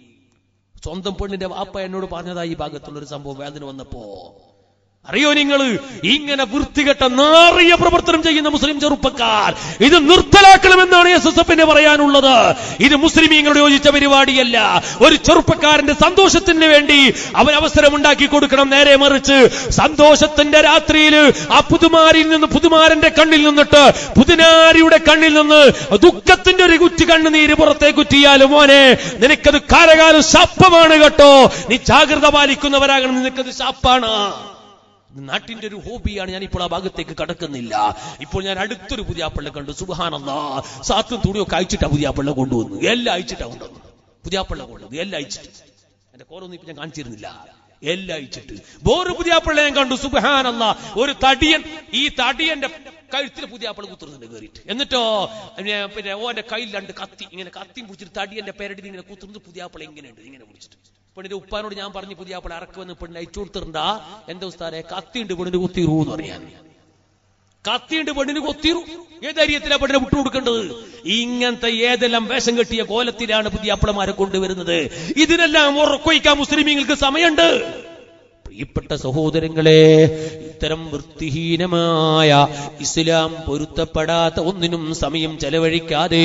സ്വന്തം പെണ്ണിന്റെ വാപ്പ എന്നോട് പറഞ്ഞതായി ഈ ഭാഗത്തുള്ള ഒരു സംഭവം വേദന വന്നപ്പോ അറിയോ നിങ്ങൾ ഇങ്ങനെ വൃത്തികെട്ട നാറിയ പ്രവർത്തനം ചെയ്യുന്ന മുസ്ലിം ചെറുപ്പക്കാർ ഇത് നിർത്തലാക്കണമെന്നാണ് എസ് എസ് എഫിന് പറയാനുള്ളത് ഇത് മുസ്ലിമീങ്ങളുടെ യോജിച്ച പരിപാടിയല്ല ഒരു ചെറുപ്പക്കാരന്റെ സന്തോഷത്തിന് വേണ്ടി അവൻ അവസരം ഉണ്ടാക്കി കൊടുക്കണം നേരെ മറിച്ച് സന്തോഷത്തിന്റെ രാത്രിയിൽ ആ പുതുമാരിൽ നിന്ന് പുതുമാരന്റെ കണ്ണിൽ നിന്നിട്ട് പുതുനാരിയുടെ കണ്ണിൽ നിന്ന് ദുഃഖത്തിന്റെ ഒരു കുറ്റി കണ്ണുനീര് പുറത്തേക്ക് കുറ്റിയാലും മോനെ നിനക്കത് കാലകാലം ശാപ്പമാണ് കേട്ടോ നീ ജാഗ്രത പാലിക്കുന്നവരാകണം നിനക്കത് ശാപ്പാണ് നാട്ടിന്റെ ഒരു ഹോബിയാണ് ഞാൻ ഇപ്പോൾ ആ ഭാഗത്തേക്ക് കടക്കുന്നില്ല ഇപ്പോൾ ഞാൻ അടുത്തൊരു പുതിയാപ്പിള്ള കണ്ടു സുബാനല്ല സാത്തും തുണിയൊക്കെ അയച്ചിട്ടാ പുതിയാപ്പിള്ള കൊണ്ടുവന്നു എല്ലാം അയച്ചിട്ടാ കൊണ്ടുവന്നു പുതിയാപ്പിള്ള കൊണ്ടുവന്നു എല്ലാം അയച്ചിട്ട് എന്റെ കോരൊന്നും ഇപ്പൊ ഞാൻ കാണിച്ചിരുന്നില്ല എല്ലാം അയച്ചിട്ട് വേറെ പുതിയാപ്പിള്ള ഞാൻ കണ്ടു സുബാനല്ല ഒരു തടിയൻ ഈ തടിയന്റെ കഴുത്തിൽ പുതിയാപ്പിള കുത്തുന്നുണ്ട് കയറിയിട്ട് എന്നിട്ടോ പിന്നെ പിന്നെ ഓന്റെ കയ്യിൽ രണ്ട് കത്തി ഇങ്ങനെ കത്തി പിടിച്ചിട്ട് തടിയന്റെ പേരടിയിൽ ഇങ്ങനെ കുത്തുന്നത് പുതിയാപ്പിള ഇങ്ങനെയുണ്ട് ഇങ്ങനെ പിടിച്ചിട്ട് പെണ്ണിന്റെ ഉപ്പാനോട് ഞാൻ പറഞ്ഞു പുതിയാപ്പിള ഇറക്കി വന്ന് പെണ്ണ് അയച്ചു കൊടുത്തിട്ടുണ്ടാ എന്താ ഉസ്താരെ കത്തിയുണ്ട് പെണ്ണിന് കുത്തിറൂ എന്ന് പറയാൻ കത്തിയുണ്ട് പെണ്ണിന് കൊത്തിറു ഏത് അരിയത്തിലാ പെണ്ണിനെ വിട്ടു കൊടുക്കേണ്ടത് ഇങ്ങനത്തെ ഏതെല്ലാം വേഷം കെട്ടിയ കോലത്തിലാണ് പുതിയ അപ്പളമാരെ കൊണ്ടുവരുന്നത് ഇതിനെല്ലാം ഉറക്കൊയ്ക്കാൻ മുസ്ലിമീങ്ങൾക്ക് സമയമുണ്ട് പ്രിയപ്പെട്ട സഹോദരങ്ങളെ ഇത്തരം വൃത്തിഹീനമായ ഇസ്ലാം പൊരുത്തപ്പെടാത്ത ഒന്നിനും സമയം ചെലവഴിക്കാതെ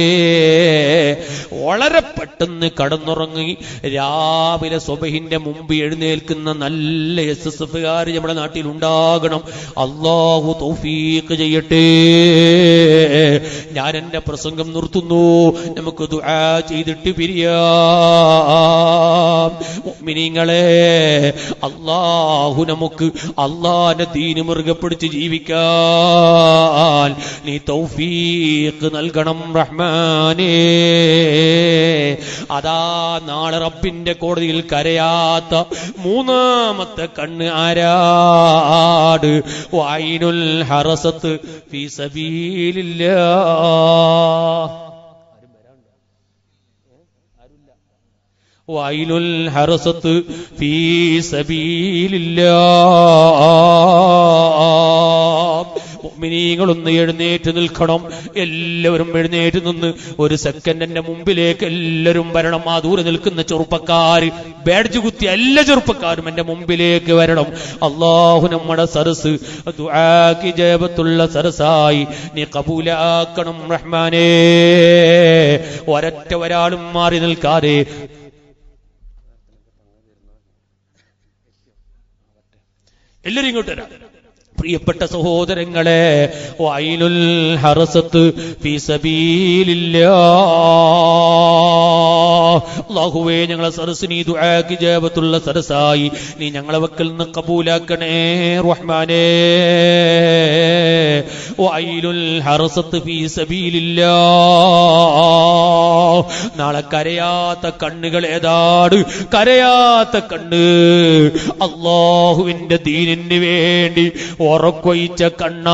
വളരെ പെട്ടെന്ന് കടന്നുറങ്ങി രാവിലെ സ്വബഹിന്റെ മുമ്പ് എഴുന്നേൽക്കുന്ന നല്ല എസ് എസ് എഫുകാർ നമ്മുടെ നാട്ടിൽ ഉണ്ടാകണം അള്ളാഹു തൗഫീഖ് ചെയ്യട്ടെ ഞാൻ എന്റെ പ്രസംഗം നിർത്തുന്നു നമുക്ക് ദുആ ചെയ്തിട്ട് പിരിയാം മുഅ്മിനീങ്ങളെ അള്ളാഹു നമുക്ക് അള്ളാന്റെ ദീന് മുറുകെ പിടിച്ച് ജീവിക്കാൻ നീ തൗഫീഖ് നൽകണം റഹ്മാനേ അതാ നാളെ റബ്ബിന്റെ കോടതിയിൽ കരയാത്ത മൂന്നാമത്തെ കണ്ണ് ആരാട് വൈനുൽ ഹറസത്ത് ഫീ സബീലില്ലാ വൈലുൽ ഹറസത്ത് ഫീ സബീലില്ലാ മുഅ്മിനീങ്ങളൊന്ന് എഴുന്നേറ്റ് നിൽക്കണം എല്ലാവരും എഴുന്നേറ്റ് നിന്ന് ഒരു സെക്കൻഡ് എന്റെ മുമ്പിലേക്ക് എല്ലാവരും വരണം ആ ദൂരെ നിൽക്കുന്ന ചെറുപ്പക്കാർ ബാഡ്ജ് കുത്തി എല്ലാ ചെറുപ്പക്കാരും എന്റെ മുമ്പിലേക്ക് വരണം അള്ളാഹു നമ്മുടെ സരസ് ദുആക്ക് ജയബത്തുള്ള സരസായി നീ കബൂലാക്കണം റഹ്മാനേ ഒരൊറ്റ ഒരാളും മാറി നിൽക്കാതെ എല്ലാരും ഇങ്ങോട്ട് വരാം പ്രിയപ്പെട്ട സഹോദരങ്ങളെ വൈനുൽ ഹറസത്ത് ഫീ സബീലില്ലാ അല്ലാഹുവേ ഞങ്ങളെ സരസ് നീ ദുആക്ക് ജാബത്തുള്ള സരസായി നീ ഞങ്ങളെ വക്കൽ നിന്ന് കബൂലാക്കണേ റഹ്മാനേ വൈലുൽ ഹറസത്ത് ഫീ സബീലില്ലാ നാളെ കരയാത്ത കണ്ണുകൾ ഏതാട് കരയാത്ത കണ്ണ് അള്ളാഹുവിന്റെ ദീനിന് വേണ്ടി ഉറക്കൊയിച്ച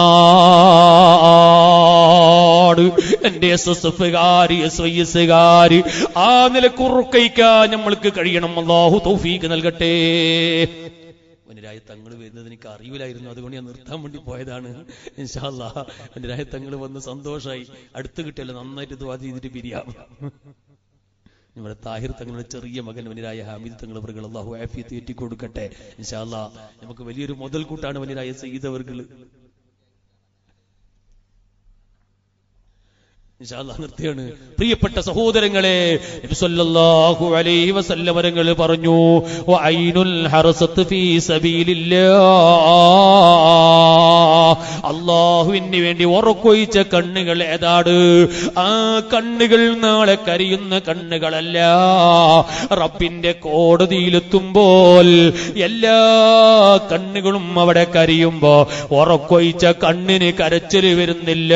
കണ്ണാട് എന്റെ എസ് എസ് എഫുകാര് എസ് ഐ എസുകാര് ആ നിലക്ക് ഉറക്കയിക്കാൻ നമ്മൾക്ക് കഴിയണം അള്ളാഹു തൗഫീക്ക് നൽകട്ടെ വനിരായ തങ്ങൾ വരുന്നത് എനിക്ക് അറിയില്ലായിരുന്നു അതുകൊണ്ട് ഞാൻ നിർത്താൻ വേണ്ടി പോയതാണ് ഇൻഷാല്ല വനിരായ തങ്ങൾ വന്ന് സന്തോഷമായി അടുത്ത് കിട്ടിയല്ലോ നന്നായിട്ട് ദ്വാ ചെയ്തിട്ട് പിരിയാം നമ്മുടെ താഹിർ തങ്ങളുടെ ചെറിയ മകൻ വനിരായ ഹാമിദ് തങ്ങൾ അവർ അള്ളാഹു ആഫിയത്ത് ഏറ്റി കൊടുക്കട്ടെ ഇൻഷാല്ല നമുക്ക് വലിയൊരു മുതൽക്കൂട്ടാണ് വനിരായ സയ്യിദ് അവർകൾ ഇൻഷാല്ലാ നിർത്തിയാണ് പ്രിയപ്പെട്ട സഹോദരങ്ങളെ നബി സല്ലല്ലാഹു അലൈഹി വസല്ലം വരങ്ങൾ പറഞ്ഞു വഐനുൽ ഹറസത്ത് ഫീ സബീലില്ലാഹ് അല്ലാഹുവിന് വേണ്ടി ഉറക്കൊയിച്ച കണ്ണുകൾ ഏതാട് ആ കണ്ണുകൾ നാളെ കരയുന്ന കണ്ണുകളല്ല റബ്ബിന്റെ കോടതിയിലെത്തുമ്പോൾ എല്ലാ കണ്ണുകളും അവിടെ കരയുമ്പോ ഉറക്കൊയിച്ച കണ്ണിന് കരച്ചില് വരുന്നില്ല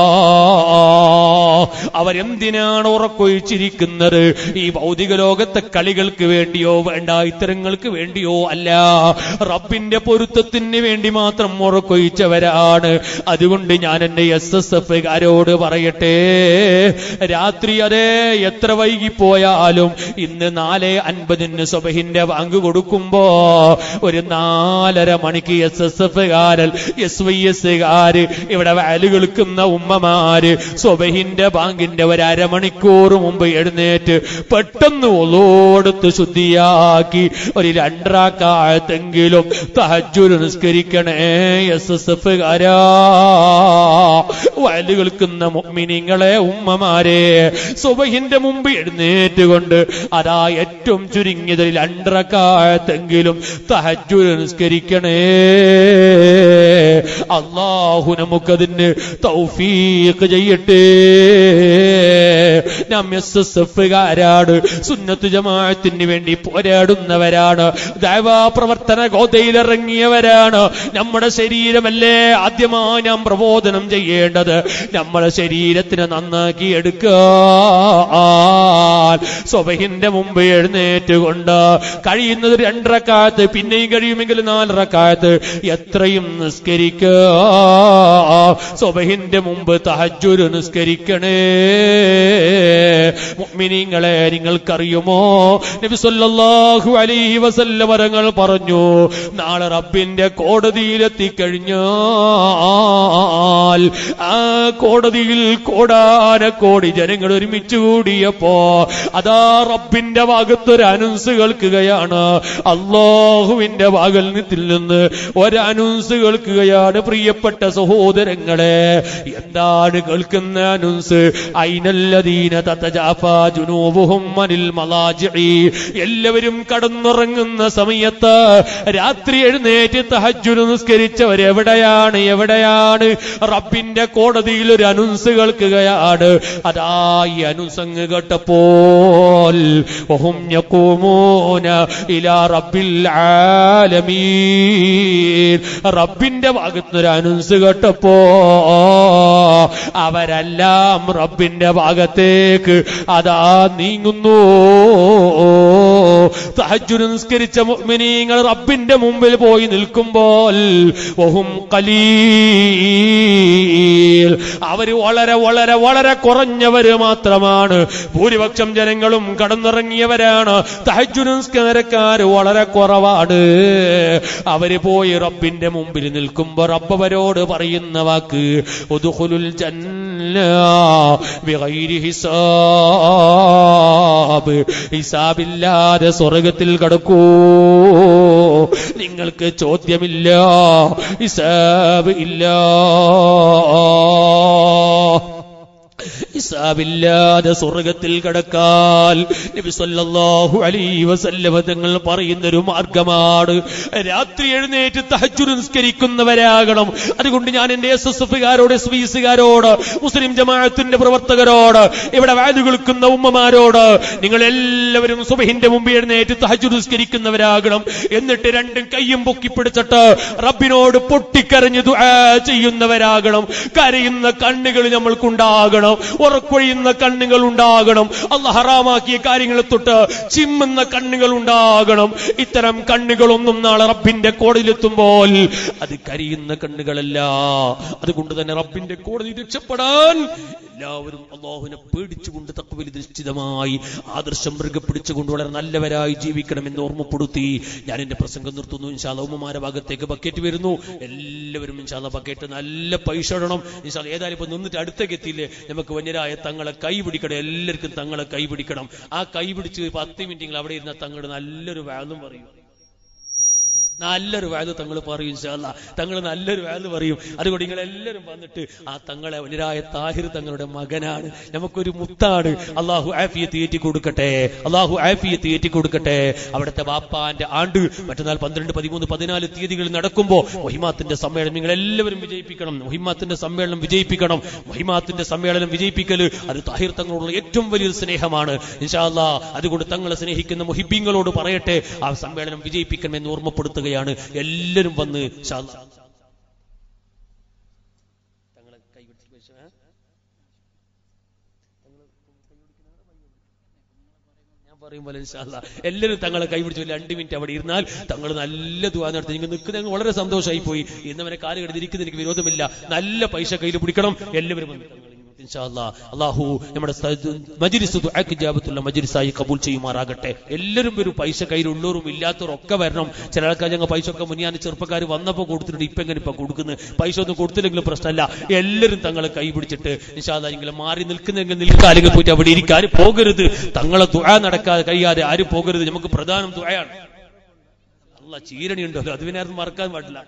അവരെന്തിനാണ് ഉറക്കൊഴിച്ചിരിക്കുന്നത് ഈ ഭൗതിക ലോകത്തെ കളികൾക്ക് വേണ്ടിയോ വേണ്ട ഇത്തരങ്ങൾക്ക് വേണ്ടിയോ അല്ല റബ്ബിന്റെ പൊരുത്തത്തിന് വേണ്ടി മാത്രം ഉറക്കൊഴിച്ചവരാണ് അതുകൊണ്ട് ഞാൻ എന്റെ എസ് എസ് എഫുകാരോട് പറയട്ടെ രാത്രി അതേ എത്ര വൈകിപ്പോയാലും ഇന്ന് നാല് അൻപതിന് സ്വബഹിന്റെ വാങ്ക് കൊടുക്കുമ്പോ ഒരു നാലര മണിക്ക് എസ് എസ് എഫുകാരൻ എസ് വൈ എസുകാര് ഇവിടെ വാല് കേൾക്കുന്ന ഉമ്മമാര് സ്വബഹിന്റെ ബാങ്കിന്റെ ഒരു അരമണിക്കൂർ മുമ്പ് എഴുന്നേറ്റ് പെട്ടെന്ന് ഒലോടുത്ത് ശുദ്ധിയാക്കി ഒരു രണ്ടരാക്കാഴത്തെങ്കിലും തഹജുര് നിസ്കരിക്കണേ എസ് എസ് എഫ് കാരാ വയല് കേൾക്കുന്ന മുഅ്മിനീങ്ങളെ ഉമ്മമാരെ സുബഹിന്റെ മുമ്പ് എഴുന്നേറ്റ് കൊണ്ട് അതാ ഏറ്റവും ചുരുങ്ങിയത് ഒരു രണ്ടരക്കാഴത്തെങ്കിലും തഹജുര് നിസ്കരിക്കണേ അള്ളാഹു നമുക്കതിന് തൗഫീഖ് ചെയ്യട്ടെ നാം എസ് എസ് എഫുകാരാണ് സുന്നത്ത് ജമാഅത്തിന് വേണ്ടി പോരാടുന്നവരാണ് ദൈവാ പ്രവർത്തന ഗോതയിലിറങ്ങിയവരാണ് നമ്മുടെ ശരീരമല്ലേ ആദ്യമായി നാം പ്രബോധനം ചെയ്യേണ്ടത് നമ്മുടെ ശരീരത്തിനെ നന്നാക്കി എടുക്കുക സ്വബഹിന്റെ മുമ്പ് എഴുന്നേറ്റ് കൊണ്ട് കഴിയുന്നത് രണ്ടരക്കാലത്ത് പിന്നെയും കഴിയുമെങ്കിൽ നാലരക്കാലത്ത് എത്രയും നിസ്കരിക്കുക സ്വബഹിന്റെ മുമ്പ് തഹജുര് നിസ്കരിക്കണേ മുഅ്മിനീങ്ങളെ നിങ്ങൾക്കറിയുമോ നബി സല്ലല്ലാഹു അലൈഹി വസല്ലം വരങ്ങൾ പറഞ്ഞു നാളെ റബ്ബിന്റെ കോടതിയിലെത്തിക്കഴിഞ്ഞാൽ ആ കോടതിയിൽ കോടാന കോടി ജനങ്ങൾ ഒരുമിച്ച് കൂടിയപ്പോ അതാ റബ്ബിന്റെ ഭാഗത്തൊരു അനൗൺസ് കേൾക്കുകയാണ് അള്ളാഹുവിന്റെ ഭാഗത്തിൽ നിന്ന് ഒരു അനൗൺസ് കേൾക്കുകയാണ് പ്രിയപ്പെട്ട സഹോദരങ്ങളെ എന്താണ് കേൾക്കുന്ന അനൗൺസ് ഐനല്ലദീന തതജാഫാ ജുനൂബുഹും അനിൽ മലാജിഇ എല്ലാവരും കടന്നുറങ്ങുന്ന സമയത്ത് രാത്രി എഴുന്നേറ്റ് തഹജ്ജുദ് നിസ്കരിച്ചവർ എവിടെയാണ് എവിടെയാണ് റബ്ബിന്റെ കോടതിയിൽ ഒരു അനൗൺസ് കേൾക്കുകയാണ് അതാ ഈ അനൗൺസ് അങ്ങ് കേട്ടപ്പോൾ വഹും യഖൂമൂന ഇലാ റബ്ബിൽ ആലമീൻ റബ്ബിന്റെ ഭാഗത്തൊരു അനൗൺസ് കേട്ടപ്പോ അവരെല്ലാം റബ്ബിന്റെ ഭാഗത്തേക്ക് അതാ നീങ്ങുന്നു തഹജ്ജുദ് നിസ്കരിച്ച മുഅ്മിനീങ്ങൾ റബ്ബിന്റെ മുമ്പിൽ പോയി നിൽക്കുമ്പോൾ വഹും ഖലീൽ അവര് വളരെ വളരെ വളരെ കുറഞ്ഞവര് മാത്രമാണ് ഭൂരിപക്ഷം ജനങ്ങളും കടന്നിറങ്ങിയവരാണ് തഹജ്ജുദ് നിസ്കാരക്കാർ വളരെ കുറവാണ് അവര് പോയി റബ്ബിന്റെ മുമ്പിൽ നിൽക്കുമ്പോ റബ്ബ് അവരോട് പറയുന്ന വാക്ക് ഉദ്ഖുലുൽ ജന്ന ബിഗൈരി ഹിസാബ് ഹിസാബില്ലാതെ സ്വർഗത്തിൽ കടക്കൂ നിങ്ങൾക്ക് ചോദ്യമില്ല ഹിസാബ് ഇല്ല ഹിസാബില്ലാതെ സ്വർഗത്തിൽ കടക്കാൻ നബി സല്ലല്ലാഹു അലൈഹി വസല്ലമ തങ്ങൾ പറയുന്ന ഒരു മാർഗമാണ് രാത്രി എഴുന്നേറ്റ് തഹജ്ജുദ് നിസ്കരിക്കുന്നവരാകണം അതുകൊണ്ട് ഞാൻ എന്റെ എസ് എസ് എഫുകാരോട് എസ് ബി എസുകാരോട് മുസ്ലിം ജമാഅത്തിന്റെ പ്രവർത്തകരോട് ഇവിടെ വാല് കേൾക്കുന്ന ഉമ്മമാരോട് നിങ്ങൾ എല്ലാവരും സുബഹിന്റെ മുമ്പ് എഴുന്നേറ്റ് തഹജ്ജുദ് നിസ്കരിക്കുന്നവരാകണം എന്നിട്ട് രണ്ടും കയ്യും പൊക്കി പിടിച്ചിട്ട് റബ്ബിനോട് പൊട്ടിക്കരഞ്ഞ് ദുആ ചെയ്യുന്നവരാകണം കരയുന്ന കണ്ണുകൾ നമ്മൾക്കുണ്ടാകണം ഉറക്കൊഴിയുന്ന കണ്ണുകൾ ഉണ്ടാകണം അല്ല ഹറാമാക്കിയ കാര്യങ്ങളെ തൊട്ട് ചിമ്മുന്ന കണ്ണുകൾ ഉണ്ടാകണം ഇത്തരം കണ്ണുകളൊന്നും നാളെ റബ്ബിന്റെ കോടതിയിലെത്തുമ്പോൾ അത് കരിയുന്ന കണ്ണുകളല്ല അതുകൊണ്ട് തന്നെ റബ്ബിന്റെ കോടതി രക്ഷപ്പെടാൻ എല്ലാവരും അള്ളാഹുവിനെ പേടിച്ചുകൊണ്ട് തക്കവലി നിശ്ചിതമായി ആദർശം മൃഗപ്പിടിച്ചുകൊണ്ട് വളരെ നല്ലവരായി ജീവിക്കണമെന്ന് ഓർമ്മപ്പെടുത്തി ഞാൻ എന്റെ പ്രസംഗം നിർത്തുന്നു ഇൻഷാല്ല ഉമ്മമാരെ ഭാഗത്തേക്ക് ബക്കറ്റ് വരുന്നു എല്ലാവരും ഇൻഷാല്ല ബക്കറ്റ് നല്ല പൈസ ഇടണം ഇൻഷാല്ല ഏതായാലും ഇപ്പൊ നിന്നിട്ട് അടുത്തേക്ക് എത്തിയില്ലേ നമുക്ക് വന്യരായ തങ്ങളെ കൈ പിടിക്കണം എല്ലാവർക്കും തങ്ങളെ കൈ പിടിക്കണം ആ കൈ പിടിച്ച് പത്ത് മിനിറ്റെങ്കിൽ അവിടെ ഇരുന്ന തങ്ങളുടെ നല്ലൊരു വാദം പറയും നല്ലൊരു വാല് തങ്ങൾ പറയും ഇൻഷാല്ല തങ്ങൾ നല്ലൊരു വാല് പറയും അതുകൊണ്ട് നിങ്ങൾ എല്ലാവരും വന്നിട്ട് ആ തങ്ങളെ വനിരായ താഹിർ തങ്ങളുടെ മകനാണ് നമുക്കൊരു മുത്താണ് അള്ളാഹു ആഫിയത്ത് ഏറ്റി കൊടുക്കട്ടെ അള്ളാഹു ആഫിയത്ത് ഏറ്റി കൊടുക്കട്ടെ അവിടുത്തെ ബാപ്പാന്റെ ആണ്ട് മറ്റന്നാൾ പന്ത്രണ്ട് പതിമൂന്ന് പതിനാല് തീയതികൾ നടക്കുമ്പോ മഹിമാത്തിന്റെ സമ്മേളനം നിങ്ങൾ എല്ലാവരും വിജയിപ്പിക്കണം മഹിമാത്തിന്റെ സമ്മേളനം വിജയിപ്പിക്കണം മഹിമാത്തിന്റെ സമ്മേളനം വിജയിപ്പിക്കൽ അത് താഹിർ തങ്ങളോടുള്ള ഏറ്റവും വലിയൊരു സ്നേഹമാണ് ഇൻഷാല്ല അതുകൊണ്ട് തങ്ങളെ സ്നേഹിക്കുന്ന മുഹിബീങ്ങളോട് പറയട്ടെ ആ സമ്മേളനം വിജയിപ്പിക്കണമെന്ന് ഓർമ്മപ്പെടുത്തുകയാണ് എല്ലാവരും വന്ന് ഇൻഷാ അല്ലാ. തങ്ങളെ കൈ പിടിച്ച് വെച്ച്, ഏ? ഞാൻ പറയും പോലെ ഇൻഷാല്ല എല്ലാവരും തങ്ങളെ കൈപിടിച്ച് ഒരു രണ്ട് മിനിറ്റ് അവിടെ ഇരുന്നാൽ തങ്ങൾ നല്ല ദുവാ നടത്തി നിങ്ങൾ നിൽക്കുന്ന വളരെ സന്തോഷമായി പോയി ഇന്നവനെ കാല് കിടന്നിരിക്കുന്ന എനിക്ക് വിരോധമില്ല നല്ല പൈസ കയ്യിൽ പിടിക്കണം എല്ലാവരും വന്ന് തങ്ങൾ ഇൻഷാ അല്ലാ. അള്ളാഹു നമ്മുടെ സ്ഥ- മജ്ലിസ് ദുആക്ക് ഇജാബത്തുള്ള മജ്ലിസായി കബൂൽ ചെയ്യുമാറാകട്ടെ എല്ലാവരും ഒരു പൈസ കയ്യിലുള്ളവരും ഇല്ലാത്തവരും ഒക്കെ വരണം ചില ആൾക്കാർ ഞങ്ങൾ പൈസ ഒക്കെ മുന്നിയാൻ ചെറുപ്പക്കാർ വന്നപ്പോൾ കൊടുത്തിട്ടുണ്ട് ഇപ്പൊ എങ്ങനെ ഇപ്പൊ കൊടുക്കുന്നത് പൈസ ഒന്നും കൊടുത്തില്ലെങ്കിലും പ്രശ്നമല്ല എല്ലാവരും തങ്ങളെ കൈ പിടിച്ചിട്ട് നിഷാദ നിങ്ങൾ മാറി നിൽക്കുന്നെങ്കിൽ നിൽക്കുക അല്ലെങ്കിൽ പോയിട്ട് അവിടെ ഇരിക്കുക ആരും പോകരുത് തങ്ങളെ ദുആ നടക്കാതെ കഴിയാതെ ആരും പോകരുത് നമുക്ക് പ്രധാനം ദുആയാണ് അല്ല ചീരണി ഉണ്ടല്ലോ അത് പിന്നെ ആരും മറക്കാൻ പാടില്ല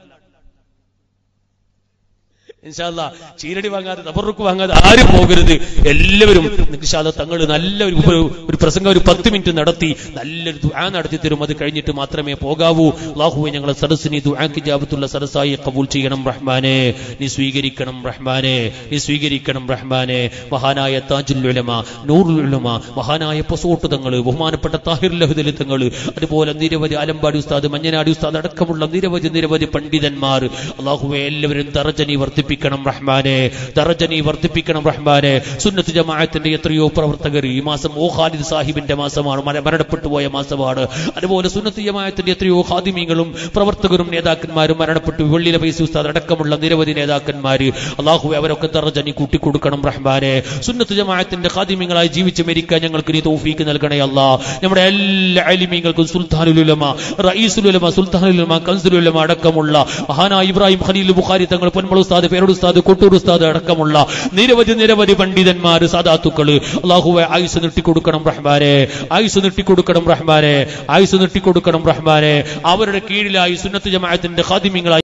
ഇൻഷാല്ല ചീരടി വാങ്ങാതെ തബറുക്ക് വാങ്ങാതെ ആരും പോകരുത് എല്ലാവരും നിഷാദ തങ്ങൾ നല്ല ഒരു ഒരു- ഒരു പ്രസംഗം ഒരു പത്ത് മിനിറ്റ് നടത്തി നല്ലൊരു ദുആ നടത്തി തരും അത് കഴിഞ്ഞിട്ട് മാത്രമേ പോകാവൂ അള്ളാഹുവെ ഞങ്ങളെ സദസ്സിന് ദുആക്ക് ജാബത്തുള്ള സദസ്സായി കബൂൽ ചെയ്യണം റഹ്മാനെ നീ സ്വീകരിക്കണം റഹ്മാനെ നീ സ്വീകരിക്കണം റഹ്മാനെ മഹാനായ താജുൽ ഉലമ നൂറുൽ ഉലമ മഹാനായ പൊസോട്ട് തങ്ങൾ ബഹുമാനപ്പെട്ട താഹിർ ലഹുദലി തങ്ങൾ അതുപോലെ നിരവധി അലമ്പാടി ഉസ്താദ് മഞ്ഞനാടി ഉസ്താദ് അടക്കമുള്ള നിരവധി നിരവധി പണ്ഡിതന്മാർ അള്ളാഹുവെ എല്ലാവരും തറജനി വർദ്ധിപ്പിക്കണം റഹ്മാനെ തറജനി വർദ്ധിപ്പിക്കണം റഹ്മാനെ സുന്നത്ത് ജമാഅത്തിന്റെ എത്രയോ പ്രവർത്തകർ ഈ മാസം ഓ ഖാലിദ് സാഹിബിന്റെ മാസമാണ് മര- മരണപ്പെട്ടു പോയ മാസമാണ് അതുപോലെ സുന്നത്ത് ജമാഅത്തിന്റെ എത്രയോ ഖാദിമീങ്ങളും പ്രവർത്തകരും നേതാക്കന്മാരും മരണപ്പെട്ടു വെള്ളിയിലെ പൈസ ഉസ്താദ് അടക്കമുള്ള നിരവധി നേതാക്കന്മാർ അള്ളാഹുവെ അവരൊക്കെ തറജനി കൂട്ടിക്കൊടുക്കണം റഹ്മാനെ സുന്നത്ത് ജമാഅത്തിന്റെ ഖാദിമീങ്ങളായി ജീവിച്ച് മരിക്കാൻ ഞങ്ങൾക്ക് നീ തൗഫീക്ക് നൽകണേ അല്ലാ നമ്മുടെ എല്ലാ അലിമീങ്ങൾക്കും സുൽത്താനുലുലമ റഈസുലുലമ സുൽത്താനുലുലമ കൻസുലുലമ അടക്കമുള്ള മഹാനായ ഇബ്രാഹിം ഖലീൽ ബുഖാരി തങ്ങൾ പൊന്മള ഉസ്താദ് പേരോട് ഉസ്താദ് കൊട്ടൂർ ഉസ്താദ് അടക്കമുള്ള നിരവധി നിരവധി പണ്ഡിതന്മാർ സാദാത്തുക്കള് അള്ളാഹുവെ ആയുസ് നീട്ടിക്കൊടുക്കണം റഹ്മാനെ ആയുസ് നീട്ടിക്കൊടുക്കണം റഹ്മാനെ ആയുസ് നീട്ടിക്കൊടുക്കണം റഹ്മാനെ അവരുടെ കീഴിലായി സുന്നത്ത് ജമാഅത്തിന്റെ ഖാദിമീങ്ങളായി